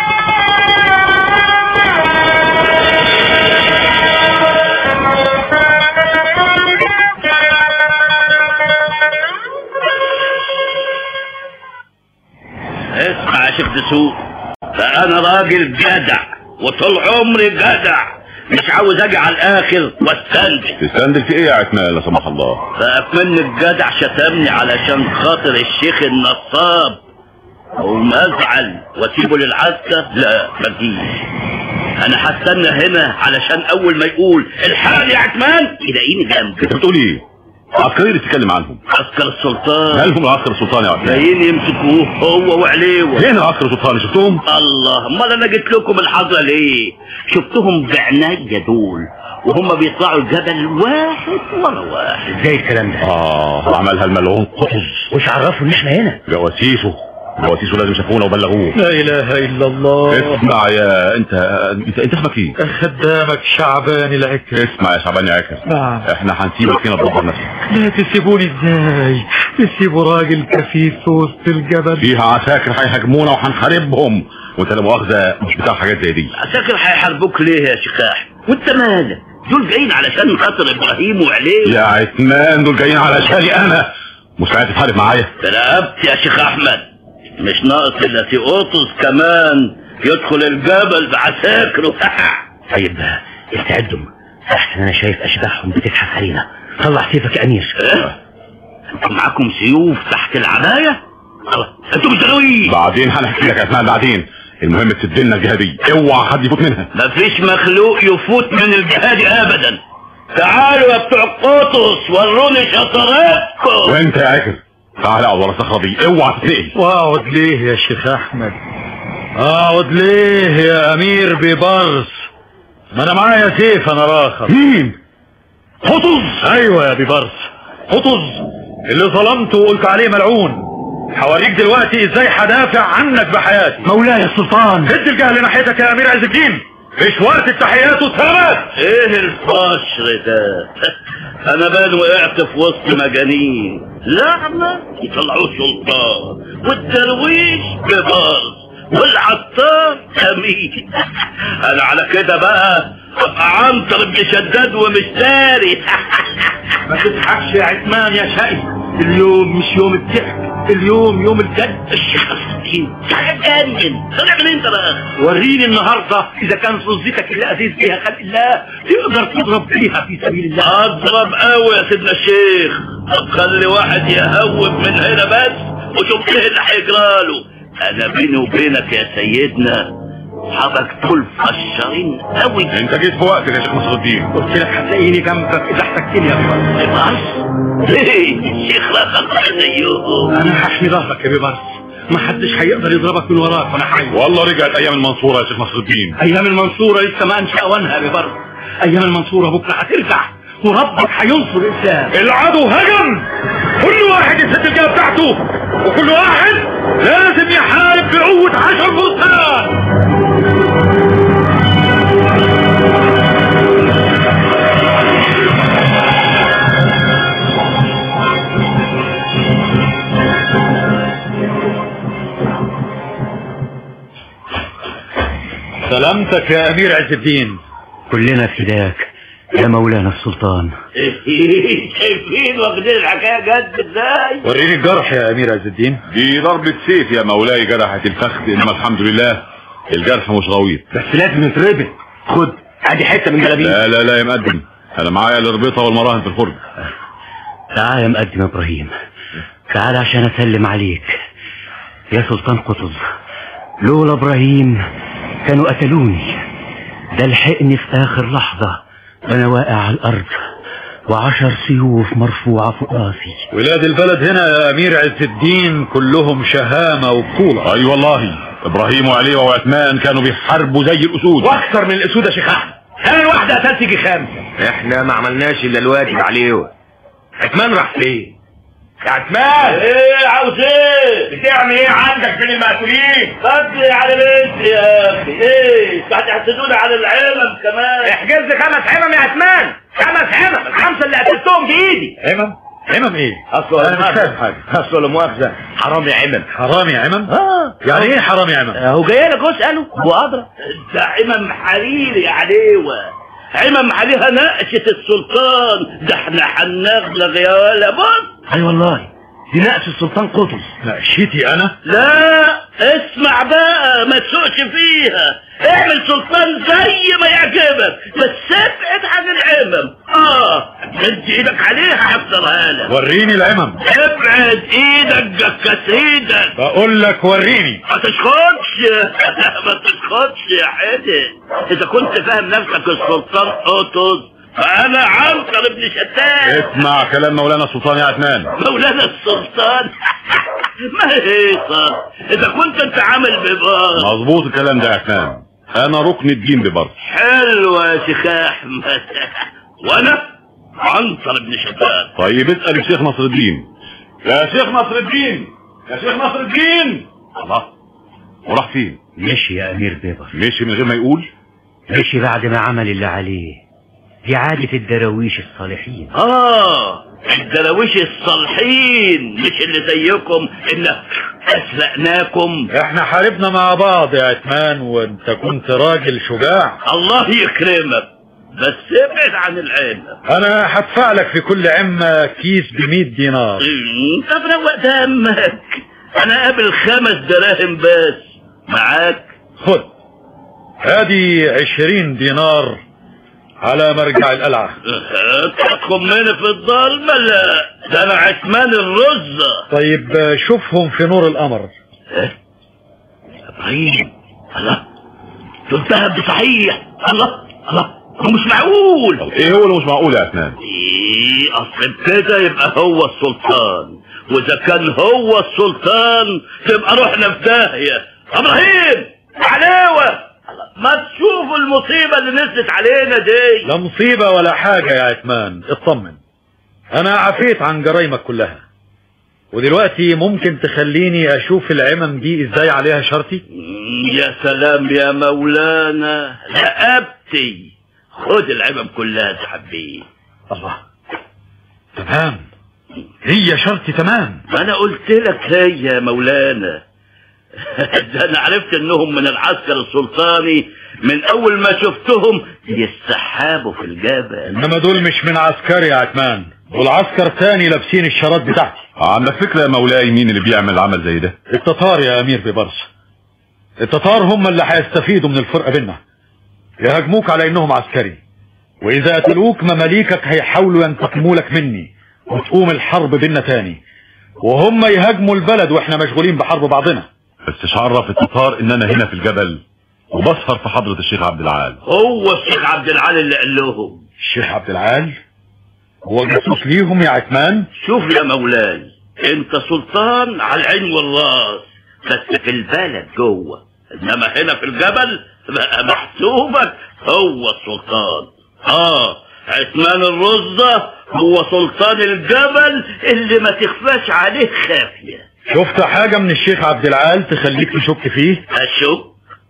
اسمع يا شيخ دسوق فانا راجل جدع وطول عمري جدع مش عاوز اجي على الاخر واستندل
تستندل في ايه يا عتمان لا سمح الله
فاكمن الجدع شتمني علشان خاطر الشيخ النصاب
وما ازعل واسيبه للعسكر لا ما تجيش انا هستنى هنا علشان اول ما يقول الحقني يا عثمان يلاقيني جنبه
انت بتقول ايه عسكري اللي تتكلم عنهم
عسكر السلطان
مالهم العسكر السلطاني يا عثمان
جايين يمسكوه هو وعليوه
فين العسكر السلطاني شفتهم
الله امال انا جيت لكم الحظه ليه شفتهم بعناية دول وهم بيطلعوا الجبل واحد ورا واحد
ازاي الكلام ده
اه عملها الملعون قطز
وش عرفوا ان احنا هنا
جواسيسه جواسيسه لازم شافونا وبلغوه
لا اله الا الله
اسمع يا انت انت انت اسمك ايه
خدامك شعبان العكر
اسمع يا شعبان يا عكر
نعم
احنا هنسيبك فينا تدبر نفسك
لا تسيبوني ازاي تسيبوا راجل كفيف في وسط الجبل
فيها عساكر هيهاجمونا وهنحاربهم وانت لا مؤاخذه مش بتاع حاجات زي دي
عساكر هيحاربوك ليه يا شيخاح وانت مالك دول جايين علشان خاطر ابراهيم وعليه
يا عثمان دول جايين علشاني انا مش عايز تحارب معايا
ترقبت يا شيخ احمد مش ناقص الا تيقوطس كمان يدخل الجبل بعساكره
طيب استعدوا احسن انا شايف اشباحهم بتزحف علينا طلع سيفك يا امير
ايه انتم معاكم سيوف تحت العبايه الله، انتم مش
بعدين هنحكي لك يا عثمان بعدين المهم تسد لنا الجهه دي اوعى حد يفوت منها
مفيش مخلوق يفوت من الجهاد ابدا تعالوا يا بتوع قطس وروني شطارتكم
وانت يا عكر تعال اقعد ورا الصخره دي اوعى تتنقل
واقعد ليه يا شيخ احمد اقعد ليه يا امير ببرص ما انا معايا سيف انا راخر
مين
قطز ايوه يا ببرص قطز اللي ظلمته وقلت عليه ملعون هوريك دلوقتي ازاي هدافع عنك بحياتي
مولاي السلطان
هد الجهل ناحيتك يا امير عز الدين مش وقت التحيات والسلامات
ايه الفشر ده انا بان وقعت في وسط مجانين لعنة يطلعوه سلطان والدرويش ببرص والعطار امين انا على كده بقى ابقى عنتر ابن شداد ومش داري
ما تضحكش يا عثمان يا شقي اليوم مش يوم الضحك اليوم يوم الجد
الشيخ الدين هتجنن طلع من انت بقى
وريني النهارده اذا كان صوزتك اللي ازيز بيها خلق الله تقدر تضرب بيها في سبيل الله
اضرب قوي يا سيدنا الشيخ طب خلي واحد يهوب من هنا بس وشوف ايه اللي هيجراله انا بيني وبينك يا سيدنا اصحابك دول فشارين قوي
انت جيت في وقتك يا شيخ نصر الدين
قلت لك هتلاقيني جنبك اذا احتجتني يا فرس
بيبرس ليه الشيخ رخص زيهم
انا هحمي ظهرك يا بيبرس ما حدش هيقدر يضربك من وراك وانا حي
والله رجعت ايام المنصوره يا شيخ نصر الدين
ايام المنصوره لسه ما انشا اوانها يا بيبرس ايام المنصوره بكره هترجع وربك هينصر الاسلام
العدو هجم كل واحد يسد الجهه بتاعته وكل واحد لازم يحارب بقوه عشر فرسان سلامتك يا امير عز الدين
كلنا فداك يا مولانا السلطان
شايفين واخدين الحكايه جد ازاي
وريني الجرح يا امير عز الدين
دي ضربة سيف يا مولاي جرحت الفخذ انما الحمد لله الجرح مش غويط
بس لازم يتربط خد ادي حته من جلابيب
لا لا لا يا مقدم انا معايا الاربطه والمراهن في الخرج
تعال يا مقدم ابراهيم تعال عشان اسلم عليك يا سلطان قطز لولا ابراهيم كانوا قتلوني ده لحقني في اخر لحظة وانا واقع على الارض وعشر سيوف مرفوعة فوق راسي
ولاد البلد هنا يا امير عز الدين كلهم شهامة وبطولة
اي والله ابراهيم وعلي وعثمان كانوا بيحاربوا زي الاسود
واكثر من الاسود يا شيخ احمد انا واحده قتلت يجي خمسه
احنا ما عملناش الا الواجب عليه
عثمان راح فين
يا عثمان ايه عاوز ايه بتعمل ايه عندك بين المأكولين خد على بنتي يا اخي ايه هتحسدوني على العلم كمان
احجز لي خمس حمم يا عثمان خمس حمم الخمسه اللي قتلتهم بايدي
عمم عمم ايه
اصل
انا مش فاهم حاجة
اصل لا مؤاخذه حرامي عمم
حرامي عمم
اه
يعني ايه حرامي عمم
هو جاي لك اساله هو ادرى
ده عمم حريري يا عليوه عمم عليها نقشة السلطان ده احنا هنغلغ يا ولا بص
اي والله دي نقش السلطان قطز
نقشتي انا
لا
اسمع بقى ما تسوقش فيها اعمل سلطان زي ما يعجبك بس ابعد عن العمم اه مد ايدك عليها هكسرها لك
وريني العمم
ابعد ايدك جكس ايدك
بقول لك وريني
ما تسخطش ما تسخطش يا حدق اذا كنت فاهم نفسك السلطان قطز فانا عنتر ابن شتات
اسمع كلام مولانا السلطان يا عثمان
مولانا السلطان ما هيصة اذا كنت انت عامل ببار
مظبوط الكلام ده يا عثمان انا ركن الدين ببرص
حلوة يا شيخ احمد وانا عنتر ابن شتات
طيب اسال الشيخ نصر الدين يا شيخ نصر الدين يا شيخ نصر الدين الله وراح فين
مشي يا امير بيبر
مشي من غير ما يقول
مشي بعد ما عمل اللي عليه دي عادة الدراويش الصالحين
اه الدراويش الصالحين مش اللي زيكم اللي اسرقناكم
احنا حاربنا مع بعض يا عثمان وانت كنت راجل شجاع
الله يكرمك بس ابعد عن العين
انا هدفع لك في كل عمة كيس بمية دينار
طب روق دمك انا قابل خمس دراهم بس معاك
خد ادي عشرين دينار على مرجع القلعة
تخمني في الضلمة لا ده انا عثمان الرزة
طيب شوفهم في نور القمر
ابراهيم الله دول ذهب صحيح الله الله هو مش معقول
ايه هو اللي مش معقول يا عثمان
ايه اصل كده يبقى هو السلطان واذا كان هو السلطان تبقى روحنا في داهية ابراهيم عليوة ما تشوفوا المصيبة اللي نزلت علينا دي
لا مصيبة ولا حاجة يا عثمان اطمن انا عفيت عن جرايمك كلها ودلوقتي ممكن تخليني اشوف العمم دي ازاي عليها شرطي
يا سلام يا مولانا رقبتي خد العمم كلها تحبيه
الله تمام هي شرطي تمام
ما انا قلت لك هي يا مولانا ده انا عرفت انهم من العسكر السلطاني من اول ما شفتهم يستحابوا في الجبل
انما دول مش من عسكري يا عثمان دول عسكر تاني لابسين الشارات بتاعتي
عندك فكرة يا مولاي مين اللي بيعمل عمل زي ده
التتار يا امير ببرص التتار هم اللي هيستفيدوا من الفرقة بينا يهاجموك على انهم عسكري واذا قتلوك مماليكك هيحاولوا ينتقموا لك مني وتقوم الحرب بينا تاني وهم يهاجموا البلد واحنا مشغولين بحرب بعضنا
بس مش عرف التتار ان انا هنا في الجبل وبسهر في حضرة الشيخ عبد العال
هو الشيخ عبد العال اللي قال لهم
الشيخ عبد العال هو جاسوس ليهم يا عثمان
شوف يا مولاي انت سلطان على العين والراس بس في البلد جوه انما هنا في الجبل بقى محسوبك هو السلطان اه عثمان الرزة هو سلطان الجبل اللي ما تخفاش عليه خافية
شفت حاجة من الشيخ عبد العال تخليك تشك فيه
اشك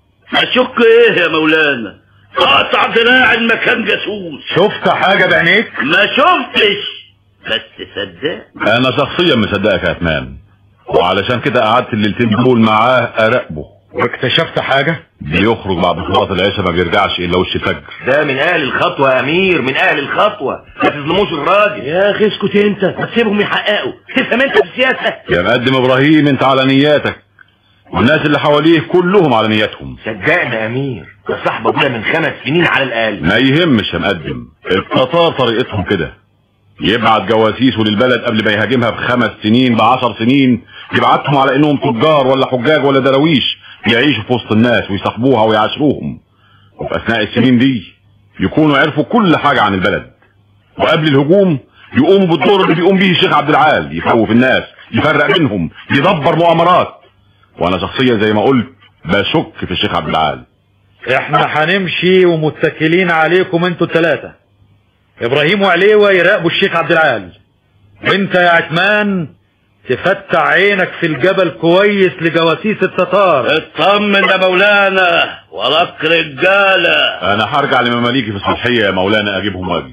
اشك ايه يا مولانا قطع دراع المكان جاسوس
شفت حاجة بعينيك
ما شفتش بس صدق
انا شخصيا مصدقك يا عثمان وعلشان كده قعدت الليلتين دول معاه اراقبه
واكتشفت حاجة
بيخرج بعد صلاة العشاء ما بيرجعش الا وش الفجر
ده من اهل الخطوة يا امير من اهل الخطوة ما تظلموش الراجل
يا اخي اسكت انت ما تسيبهم يحققوا تفهم انت في السياسة
يا مقدم ابراهيم انت على نياتك والناس اللي حواليه كلهم على نياتهم
صدقنا يا امير ده صاحب ابويا من خمس سنين على الاقل
ما يهمش يا مقدم التتار طريقتهم كده يبعت جواسيسه للبلد قبل ما يهاجمها بخمس سنين بعشر سنين يبعتهم على انهم تجار ولا حجاج ولا دراويش يعيشوا في وسط الناس ويصاحبوها ويعاشروهم وفي اثناء السنين دي يكونوا عرفوا كل حاجة عن البلد وقبل الهجوم يقوموا بالدور اللي بيقوم به الشيخ عبد العال يخوف الناس يفرق بينهم يدبر مؤامرات وانا شخصيا زي ما قلت بشك في الشيخ عبد العال
احنا هنمشي ومتكلين عليكم انتوا الثلاثة ابراهيم وعليوة يراقبوا الشيخ عبد العال وانت يا عثمان تفتح عينك في الجبل كويس لجواسيس التتار
اطمن يا مولانا وراك رجالة
انا هرجع لمماليكي في الصبحية يا مولانا اجيبهم واجي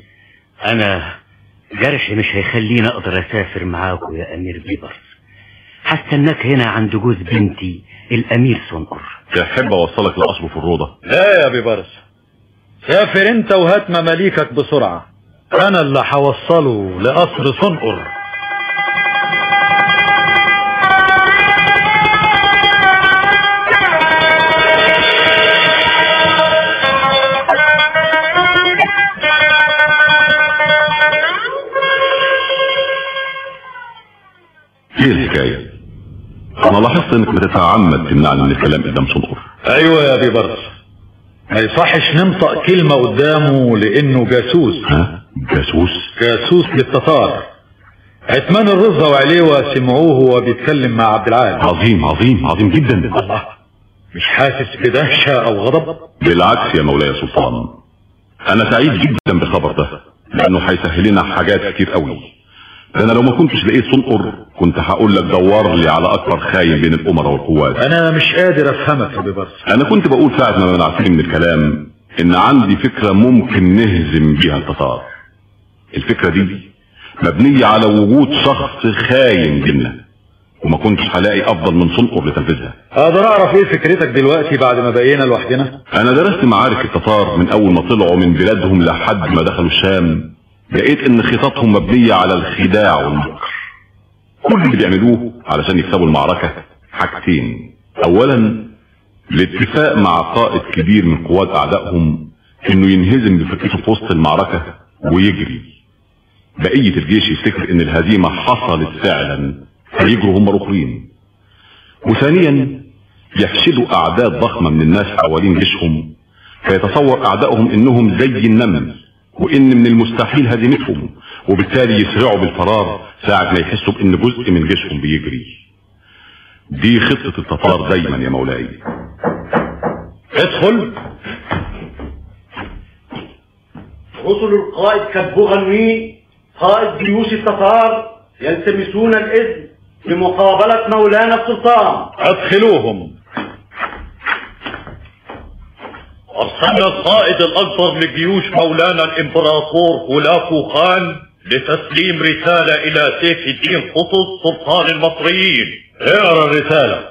انا جرحي مش هيخليني اقدر اسافر معاكم يا امير بيبرس هستناك هنا عند جوز بنتي الامير صنقر
تحب اوصلك لقصره في الروضة
لا يا بيبرس سافر انت وهات مماليكك بسرعة انا اللي هوصله لقصر صنقر
انا لاحظت انك بتتعمد تمنعني من الكلام قدام صنقر
ايوه يا ابي برص ما يصحش ننطق كلمة قدامه لانه جاسوس
ها جاسوس
جاسوس للتتار عثمان الرزة وعليوة سمعوه وهو بيتكلم مع عبد العال
عظيم عظيم عظيم جدا
الله مش حاسس بدهشة او غضب
بالعكس يا مولاي يا سلطان انا سعيد جدا بالخبر ده لانه هيسهل لنا حاجات كتير قوي ده انا لو ما كنتش لقيت صنقر كنت هقول لك دور لي على اكبر خاين بين الامراء والقوات
انا مش قادر افهمك يا ابي برص
انا كنت بقول ساعة ما منعتني من الكلام ان عندي فكرة ممكن نهزم بيها التتار الفكرة دي مبنية على وجود شخص خاين بينا وما كنتش هلاقي افضل من صنقر لتنفيذها
اقدر اعرف ايه فكرتك دلوقتي بعد ما بقينا لوحدنا
انا درست معارك التتار من اول ما طلعوا من بلادهم لحد ما دخلوا الشام لقيت ان خططهم مبنية على الخداع والمكر كل اللي بيعملوه علشان يكسبوا المعركة حاجتين اولا الاتفاق مع قائد كبير من قوات اعدائهم انه ينهزم بفكرته في وسط المعركة ويجري بقية الجيش يفتكر ان الهزيمة حصلت فعلا فيجروا هم الاخرين وثانيا يحشدوا اعداد ضخمة من الناس حوالين جيشهم فيتصور اعدائهم انهم زي النمل وان من المستحيل هزيمتهم وبالتالي يسرعوا بالفرار ساعة ما يحسوا بان جزء من جيشهم بيجري دي خطة التتار دايما يا مولاي
ادخل
رسل القائد كبوغنوي قائد جيوش التتار يلتمسون الإذن لمقابلة مولانا السلطان
ادخلوهم
أرسلنا القائد الأكبر لجيوش مولانا الإمبراطور هولاكو خان لتسليم رسالة إلى سيف الدين قطز سلطان المصريين
اقرا الرسالة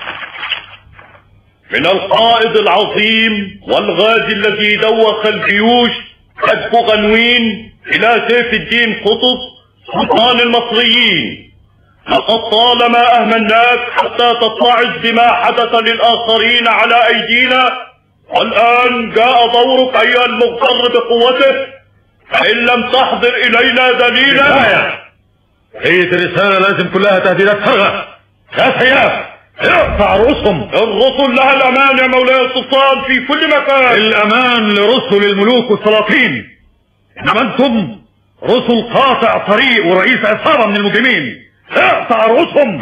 من القائد العظيم والغازي الذي دوخ الجيوش كتب غنوين إلى سيف الدين قطز سلطان المصريين لقد طالما أهملناك حتى تتعظ بما حدث للآخرين على أيدينا والآن جاء دورك أيها المغتر بقوته فإن لم تحضر إلينا دليلا
هي الرسالة لازم كلها تهديدات فارغة يا سياف اقطع رؤوسهم
الرسل لها الأمان يا مولاي السلطان في كل مكان
الأمان لرسل الملوك والسلاطين إنما أنتم رسل قاطع طريق ورئيس عصابة من المجرمين اقطع رؤوسهم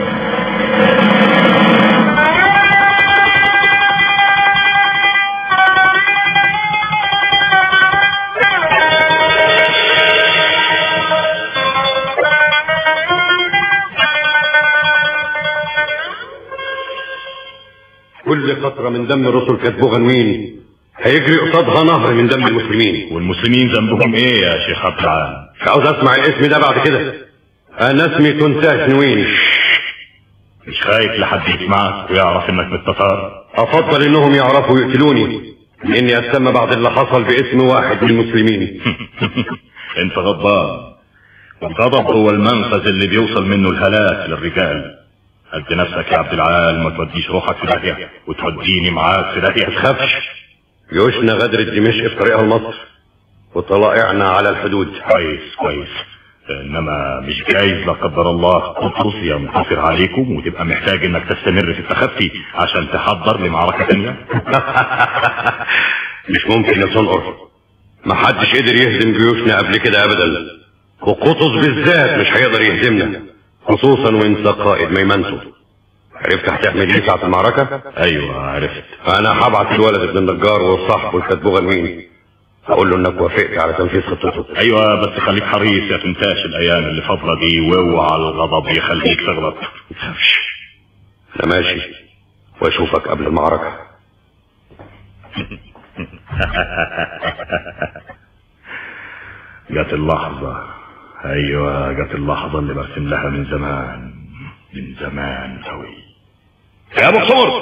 كل قطرة من دم الرسل كاتبوها غنوين هيجري قصادها نهر من دم المسلمين
والمسلمين ذنبهم ايه يا شيخ عبد العال
مش عاوز اسمع الاسم ده بعد كده انا اسمي تنساه شنوين
مش خايف لحد يسمعك ويعرف انك من التتار
افضل انهم يعرفوا يقتلوني لاني اسمى بعد اللي حصل باسم واحد من المسلمين
انت غضبان والغضب هو المنفذ اللي بيوصل منه الهلاك للرجال هد نفسك يا عبد العال ما توديش روحك في داهيه وتوديني معاك في داهيه
تخافش جيوشنا غدرت دمشق في طريقها لمصر وطلائعنا على الحدود
كويس كويس انما مش جايز لا قدر الله قطز ينتصر عليكم وتبقى محتاج انك تستمر في التخفي عشان تحضر لمعركه تانية
مش ممكن يا صنقر ما حدش قدر يهزم جيوشنا قبل كده ابدا وقطز بالذات مش هيقدر يهزمنا خصوصا وانت قائد ميمنته عرفت هتعمل ايه ساعة المعركة؟
ايوه عرفت
انا هبعت الولد ابن النجار وصاحبه الكاتبو غنوين هقول له انك وافقت على تنفيذ خطته
ايوه بس خليك حريص يا تنتاش الايام اللي فاضله دي واوعى الغضب يخليك تغلط
ما تخافش انا ماشي واشوفك قبل المعركة
جت اللحظة ايوه جت اللحظة اللي برسم لها من زمان من زمان قوي يا ابو سمر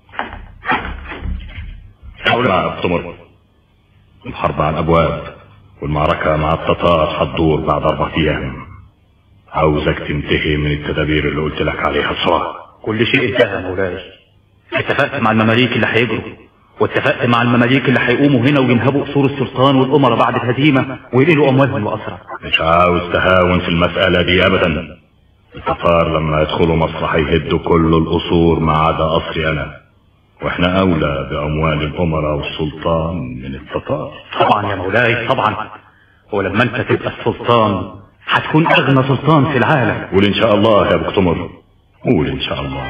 يا ابو سمر الحرب على الابواب والمعركة مع التتار هتدور بعد اربع ايام عاوزك تنتهي من التدابير اللي قلت لك عليها بسرعة
كل شيء انتهى مولاي اتفقت مع المماليك اللي هيجروا واتفقت مع المماليك اللي هيقوموا هنا وينهبوا قصور السلطان والامراء بعد الهزيمه وينقلوا اموالهم واسرى
مش عاوز تهاون في المسألة دي ابدا التتار لما يدخلوا مصر هيهدوا كل القصور ما عدا قصري انا واحنا اولى باموال الامراء والسلطان من التتار
طبعا يا مولاي طبعا ولما انت تبقى السلطان هتكون اغنى سلطان في العالم
قول ان شاء الله يا بكتمر قول ان شاء الله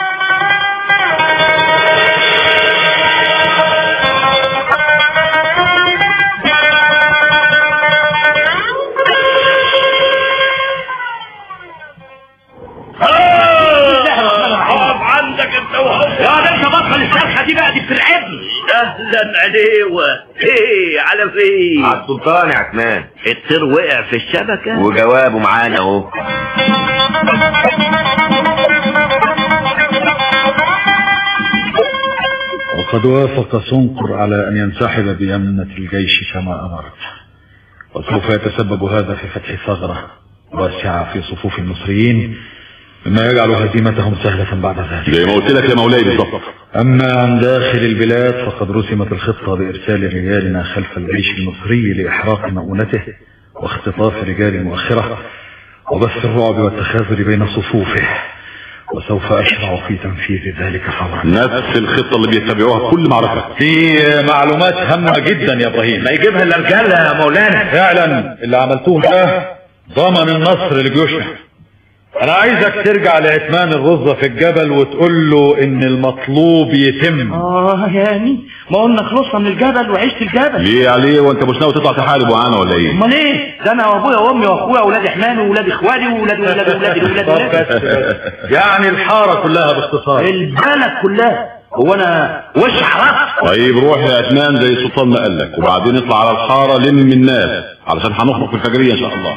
اقف عندك انت وهو
يا ده انت بطل الشرخه دي بقى دي بترعبني
اهلا عليوة ايه على فين
على السلطان يا عثمان
الطير وقع في الشبكة
وجوابه معانا اهو
وقد وافق سنقر على أن ينسحب بيمنة الجيش كما أمرت وسوف يتسبب هذا في فتح ثغرة واسعة في صفوف المصريين مما يجعل هزيمتهم سهلة بعد ذلك
زي ما قلت لك يا مولاي بالظبط
أما عن داخل البلاد فقد رسمت الخطة بإرسال رجالنا خلف الجيش المصري لإحراق مؤونته واختطاف رجال مؤخرة وبث الرعب والتخاذل بين صفوفه وسوف أشرع في تنفيذ ذلك فورا
نفس الخطة اللي بيتبعوها في كل معركة
في معلومات هامة جدا يا إبراهيم
ما يجيبها الا رجاله يا مولانا
فعلا اللي عملتوه ده ضمن النصر لجيوشنا انا عايزك ترجع لعثمان الرزة في الجبل وتقول له ان المطلوب يتم
اه يعني ما قلنا خلصنا من الجبل وعشت الجبل
ليه عليه وانت مش ناوي تطلع تحارب معانا ولا ايه؟
امال ايه ده انا وابويا وامي واخويا واولاد حماني واولاد اخوالي واولاد واولاد واولاد واولاد
طب بس
واولاد
بس. يعني الحارة كلها باختصار
البلد كلها هو انا وش عرفت
طيب روح يا عثمان زي السلطان ما قال لك وبعدين اطلع على الحارة لم من الناس علشان هنخرج في الفجرية ان شاء الله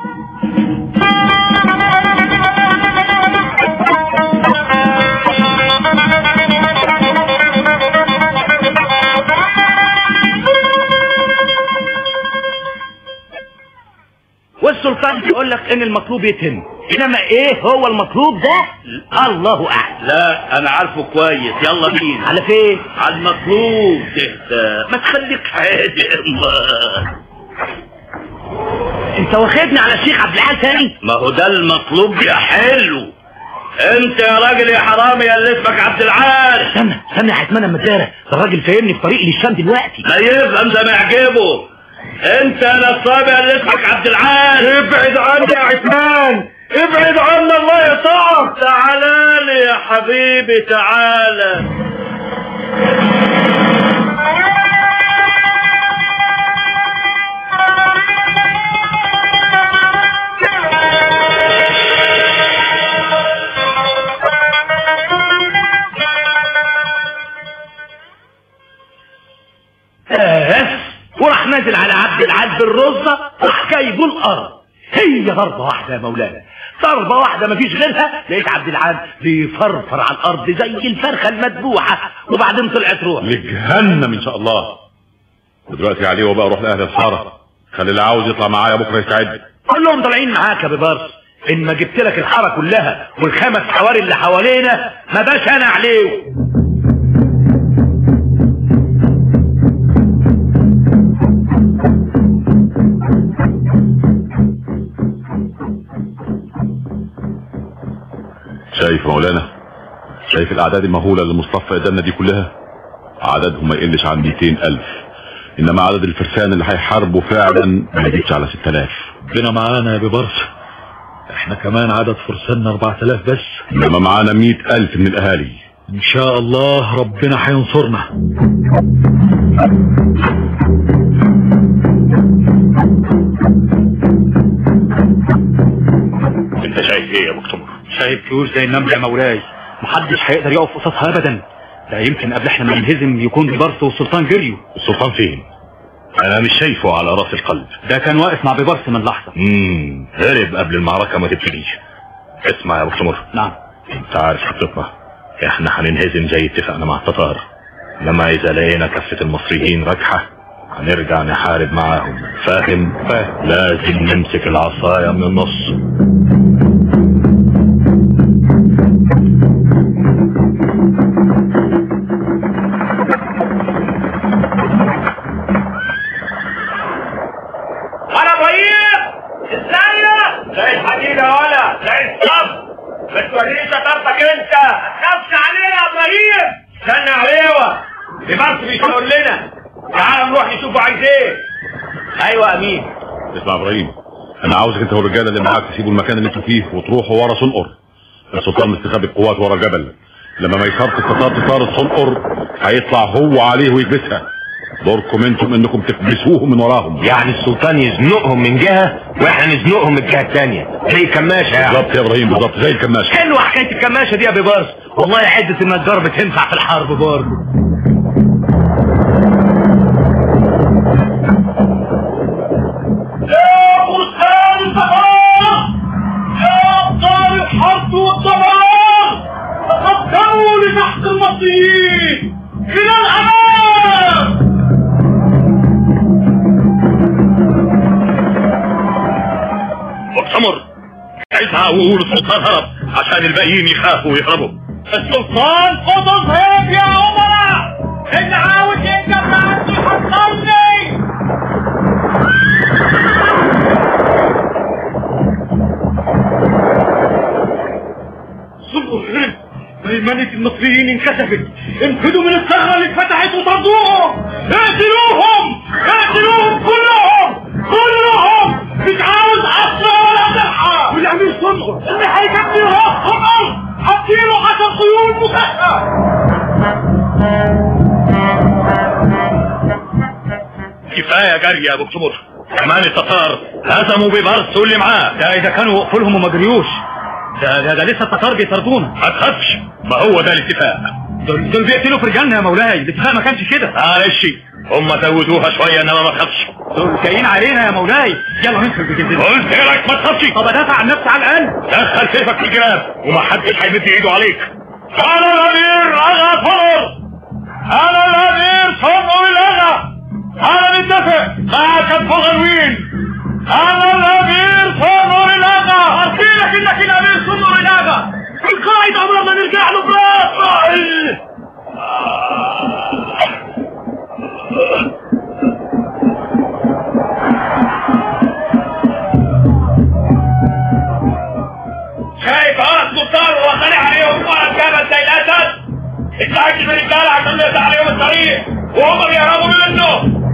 والسلطان بيقول لك ان المطلوب يتم انما ايه هو المطلوب ده الله اعلم
لا انا عارفه كويس يلا بينا
على فين
على المطلوب تهدى ما تخليك هادي الله
انت واخدني على الشيخ عبد العال تاني
ما هو ده المطلوب يا حلو انت يا راجل يا حرامي يا اللي اسمك عبد العال
استنى استنى يا حتمان اما الدارة ده الراجل فاهمني في طريقي للشام دلوقتي
ما يفهم زي ما يعجبه انت يا نصاب يا اللي اسمك عبد العال
ابعد عني يا عثمان ابعد عنا الله يطاعك
تعالى لي يا حبيبي تعالى
بس وراح نازل على عبد العال بالرزة راح جايبه الارض هي ضربة واحدة يا مولانا ضربة واحدة مفيش غيرها لقيت عبد العال بيفرفر على الارض زي الفرخة المذبوحة وبعدين طلعت روح
لجهنم ان شاء الله ودلوقتي عليه وبقى روح لاهل الحارة خلي اللي عاوز يطلع معايا بكره يستعد
كلهم طالعين معاك يا ببارس ان ما جبت لك الحاره كلها والخمس حواري اللي حوالينا ما باش انا عليه
شايف مولانا شايف الاعداد المهولة اللي مصطفى قدامنا دي كلها عددهم ما يقلش عن 200 الف انما عدد الفرسان اللي هيحاربوا فعلا ما يزيدش على 6000
ربنا معانا يا ببرس احنا كمان عدد فرساننا 4000 بس
انما معانا 100000 من الاهالي
ان شاء الله ربنا هينصرنا
انت شايف ايه يا مكتوم
شايف طيور زي النمل يا مولاي محدش هيقدر يقف قصادها ابدا ده يمكن قبل احنا ما ننهزم يكون ببرس والسلطان جريوا
السلطان فين انا مش شايفه على راس القلب
ده كان واقف مع ببرس من لحظة
امم هرب قبل المعركة ما تبتدي اسمع يا مكتومر
نعم
انت عارف خطتنا احنا هننهزم زي اتفقنا مع التتار لما اذا لقينا كفة المصريين راجحة هنرجع نحارب معاهم فاهم؟
فاهم
لازم نمسك العصاية من النص
ولا ابراهيم ازاي زي الحديد يا ولا زي الصبر شوفوا عايز ايه ايوه امين
اسمع يا ابراهيم انا عاوزك انت والرجاله اللي معاك تسيبوا المكان اللي انتوا فيه وتروحوا ورا صنقر السلطان مستخبي القوات ورا جبل لما ما يخرط التتار تطار صنقر هيطلع هو عليه ويكبسها دوركم انتم انكم تكبسوهم من وراهم
يعني السلطان يزنقهم من جهة واحنا نزنقهم من الجهة التانية زي الكماشة يعني
بالظبط يا ابراهيم بالظبط زي الكماشة
حلوة حكاية الكماشة دي يا بيبارس والله عدة النجار بتنفع في الحرب برضه
يا فرسان البحار يا ابطال الحرب والدمار تقدموا لتحت المصريين الى الامام
مؤتمر عايزها وقول السلطان هرب عشان الباقيين يخافوا ويهربوا
السلطان قطز هيك يا امراء اللي عاوز ينجح عندي حصلني صبر ميمنة المصريين انكشفت انفدوا من الثغرة اللي اتفتحت وطردوهم اقتلوهم اقتلوهم كلهم كلهم مش عاوز اسرى ولا ذبحة والامير صنعوا اللي هيجدي راس صنعوا هديله عشر خيول مسكة
كفايه جري يا ابو اكتمر كمان التتار هزموا ببرس واللي معاه
ده اذا كانوا وقفوا لهم وما جريوش ده, ده, ده لسه التتار بيطردونا
ما تخافش ما هو ده الاتفاق
دول, دول بيقتلوا في رجالنا يا مولاي الاتفاق ما كانش كده
معلش هم زودوها شويه انما ما تخافش
دول جايين علينا يا مولاي يلا ننفذ بجلدنا
قلت لك ما تخافش
طب ادافع عن نفسي على الاقل
دخل سيفك في الجراب ومحدش هيمد ايده عليك
انا الامير اغا فمر انا الامير صنعوا الاغا انا نتفق مع كتف غنوين انا الامير صنعوا الاغا ارسلك انك الامير صنعوا الاغا القائد امرنا نرجع له براسه شايف اه السلطان وهو طالع عليهم ورا الجبل زي الاسد اتاكد من الرجاله عشان نقطع عليهم الطريق وهم بيهربوا منه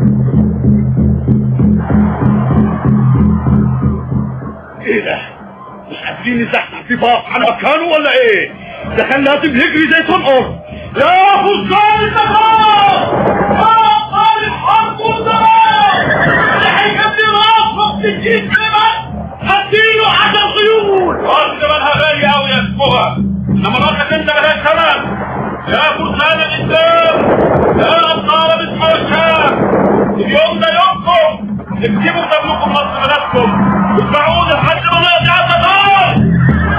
ايه ده؟ مش قادرين نزحزح في باص على مكانه ولا ايه؟ ده كان لازم يجري زي صنقر يا فرسان الدمار يا ابطال الحرب والدمار اللي هيجدي راسه في الجيش كمان هديله عشر خيول راس مالها غالية أوي يا اسمها انما راسك انت ملهاش ثمن يا فرسان الاسلام يا ابطال باسم الشام اليوم ده يومكم اكتبوا كتابكم مصر بلدكم واسمعوني لحد ما نقضي على التتار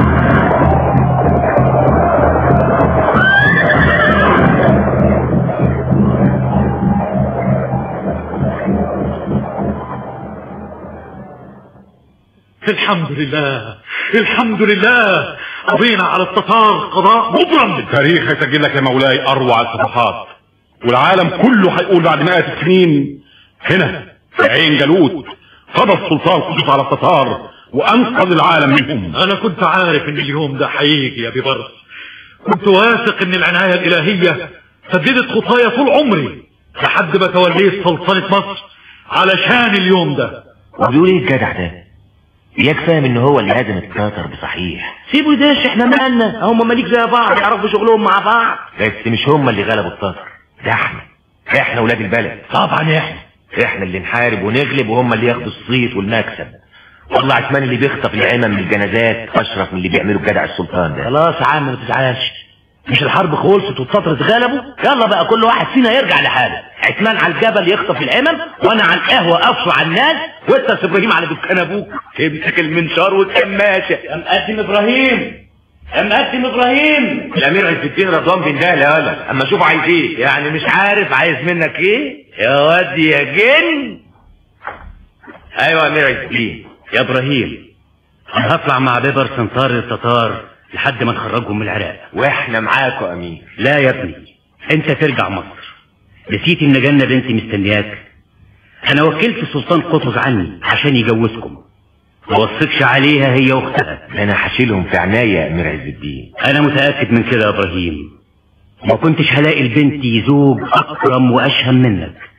الحمد لله الحمد لله قضينا على التتار قضاء مبرم
التاريخ هيسجل لك يا مولاي اروع الصفحات والعالم كله هيقول بعد مئات السنين هنا في عين جالوت قضى السلطان قدس على التتار وانقذ العالم منهم
انا كنت عارف ان اليوم ده هيجي يا ببرس كنت واثق ان العناية الالهية سددت خطايا طول عمري لحد ما توليت سلطنة مصر علشان اليوم ده
وبيقول ايه الجدع ده ياك فاهم ان هو اللي هزم التتر بصحيح
سيبوا يدش احنا مالنا هم ماليك زي بعض يعرفوا شغلهم مع بعض
بس مش هم اللي غلبوا التتر ده احنا احنا ولاد البلد
طبعا احنا
احنا اللي نحارب ونغلب وهم اللي ياخدوا الصيت والمكسب والله عثمان اللي بيخطف العمم من الجنازات اشرف من اللي بيعمله الجدع السلطان ده
خلاص يا عم ما تزعلش مش الحرب خلصت والسطر اتغلبوا يلا بقى كل واحد فينا يرجع لحاله عثمان على الجبل يخطف العمم وانا على القهوه افشو على الناس وانت يا ابراهيم على دكان ابوك تمسك المنشار والكماشه يا مقدم ابراهيم يا مقدم ابراهيم
الامير عز الدين رضوان بن دهل يا ولد اما اشوف عايز ايه
يعني مش عارف عايز منك ايه يا واد يا جن
ايوه يا امير عز الدين
يا ابراهيم انا هطلع مع بيبر سنطار التتار لحد ما نخرجهم من العراق
واحنا معاكم يا امير
لا يا ابني انت ترجع مصر نسيت ان جنة بنتي مستنياك انا وكلت السلطان قطز عني عشان يجوزكم ما وثقش عليها هي واختها
انا هشيلهم في عناية يا امير عز الدين
انا متاكد من كده يا ابراهيم ما كنتش هلاقي لبنتي زوج اكرم واشهم منك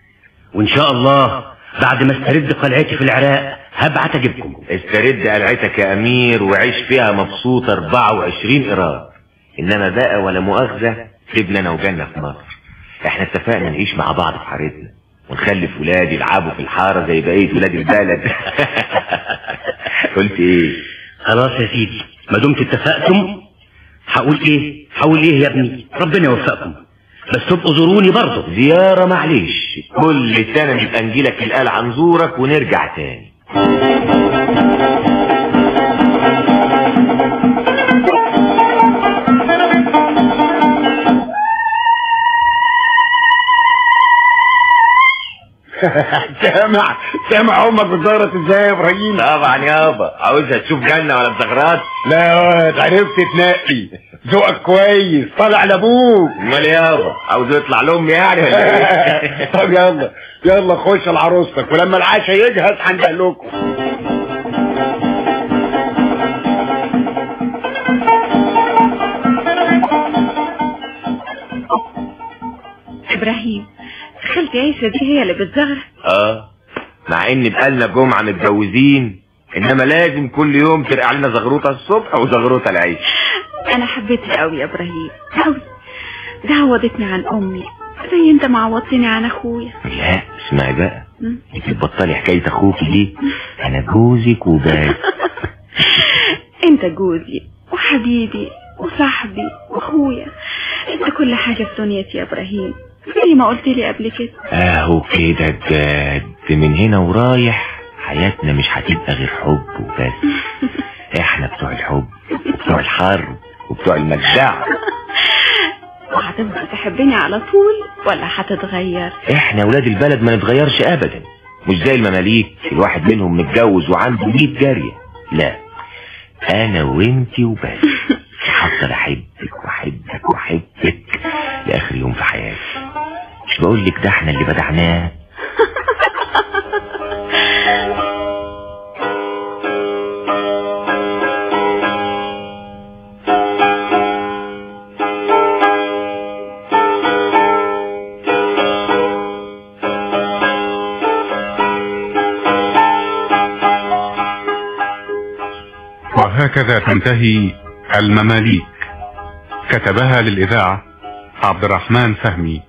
وان شاء الله بعد ما استرد قلعتي في العراق هبعت اجيبكم
استرد قلعتك يا امير وعيش فيها مبسوط 24 قرار انما بقى ولا مؤاخذة سيبنا انا وجنة في مصر احنا اتفقنا نعيش مع بعض في حارتنا ونخلف ولاد يلعبوا في الحارة زي بقية ولاد البلد قلت ايه
خلاص يا سيدي ما دمت اتفقتم هقول ايه هقول ايه يا ابني ربنا يوفقكم بس تبقوا زوروني برضه
زيارة معلش كل سنة نبقى نجيلك القلعة نزورك ونرجع تاني
سامع سامع امك بتزغرط ازاي يا ابراهيم
طبعا يابا عاوزها تشوف جنة ولا بزغرات
لا يا واد عرفت تنقي ذوقك كويس طالع لابوك
امال يابا عاوز يطلع لامي يعني ولا ايه
طب يلا يلا خش لعروستك ولما العشاء يجهز هندهلكم
ابراهيم خالتي عيسى دي هي اللي بتزغرق
اه مع ان بقالنا جمعة متجوزين انما لازم كل يوم ترقع لنا زغروطة الصبح وزغروطة العيش
انا حبيتها قوي يا ابراهيم قوي ده عوضتني عن امي زي انت ما عوضتني عن اخويا
لا اسمعي بقى
مم.
انت تبطلي حكاية اخوك دي انا جوزك وبس
انت جوزي وحبيبي وصاحبي واخويا انت كل حاجة في دنيتي يا ابراهيم زي ما قلت لي قبل كده
اهو كده بجد من هنا ورايح حياتنا مش هتبقى غير حب وبس احنا بتوع الحب بتوع الحرب وبتوع المجدع
وهتفضل تحبني على طول ولا هتتغير
احنا ولاد البلد ما نتغيرش ابدا مش زي المماليك الواحد منهم متجوز وعنده 100 جارية لا انا وانتي وبس هفضل احبك واحبك واحبك لاخر يوم في حياتي مش بقول لك ده احنا اللي بدعناه
وهكذا تنتهي المماليك كتبها للإذاعة عبد الرحمن فهمي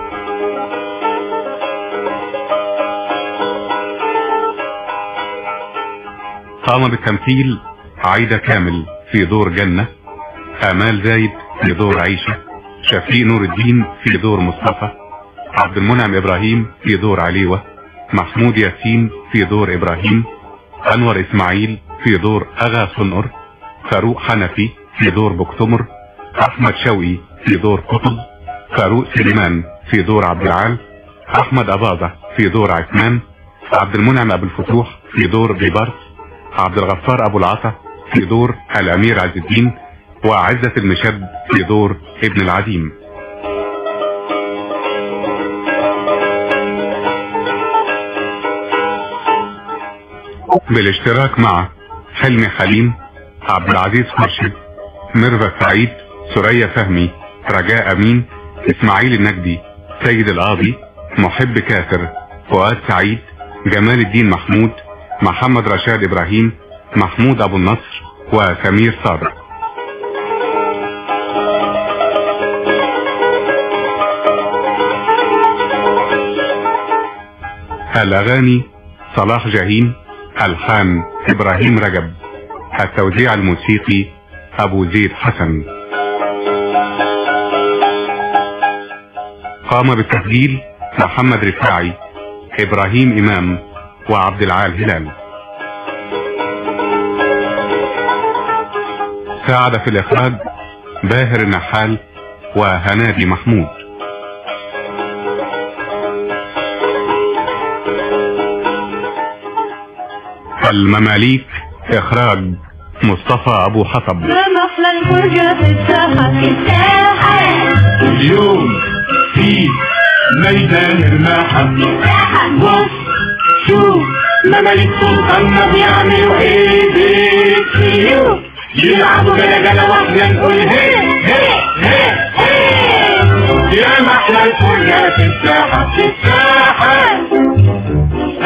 قام بالتمثيل عايدة كامل في دور جنة آمال زايد في دور عيشة شفيق نور الدين في دور مصطفى عبد المنعم إبراهيم في دور عليوة محمود ياسين في دور إبراهيم أنور إسماعيل في دور أغا صنقر فاروق حنفي في دور بكتمر أحمد شوقي في دور قطز فاروق سليمان في دور عبد العال أحمد أباظة في دور عثمان عبد المنعم أبو الفتوح في دور بيبرس عبد الغفار أبو العطا في دور الأمير عز الدين وعزة المشد في دور ابن العديم بالاشتراك مع حلمي حليم عبد العزيز خرشد ميرفت سعيد سوريا فهمي رجاء امين اسماعيل النجدي سيد القاضي محب كافر فؤاد سعيد جمال الدين محمود محمد رشاد ابراهيم محمود ابو النصر وسمير صادق الاغاني صلاح جاهين الحان ابراهيم رجب التوزيع الموسيقي ابو زيد حسن قام بالتسجيل محمد رفاعي ابراهيم امام وعبد العال هلال ساعد في الاخراج باهر النحال وهنادي محمود المماليك اخراج مصطفى ابو حطب
ما محلى الفرجة في الساحة في الساحة
اليوم في ميدان الماحة بص شوف مماليك سلطاننا بيعملوا ايه بيكسيو يلعبوا جلا جلا واحنا نقول هي هي هي هي يا محلى الفرجة في الساحة في الساحة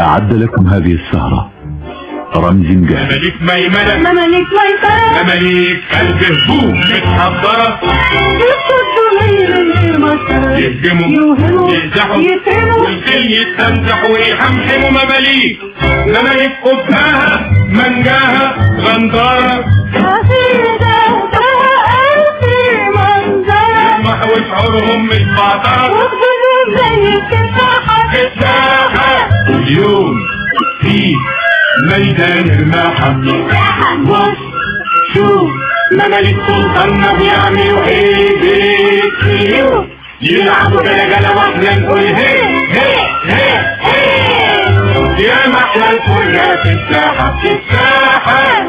أعد لكم هذه السهرة رمز جاهز
مماليك ميمنة
مماليك ميسرة
مماليك قلب هبوب متحضرة
يصدوا ليل من غير مسرة
يهجموا
يوهموا
يزحوا
يترموا
والكل يستمزح ويحمحموا مماليك مماليك قبها منجاها غندارة
حفيدة ألف منظرة
يلمحوا شعورهم متبعترة
وخدودهم زي التفاحة
الساحة اليوم في ميدان الماحة بص شوف مماليك سلطاننا بيعملوا ايه بيكسيو يلعبوا جلجلة واحنا نقول هي هي هي هي يا محلى الفرجة في الساحة في الساحة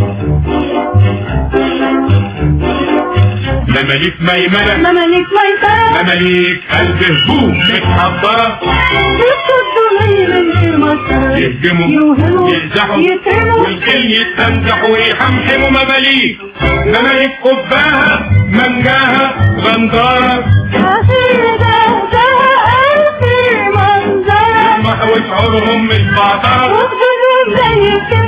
مماليك ميمنة
مماليك ميسرة
مماليك قلب هبوب متحضرة
يصدوا ليل من غير مسرة
يهجموا
يوهموا
يزحوا
يترموا
والكل يستمزح ويحمحموا مماليك مماليك قباها منجاها غندارة
حفيدة ألف منظرة
يلمحوا شعورهم متبعترة
وخدودهم زي التفاحة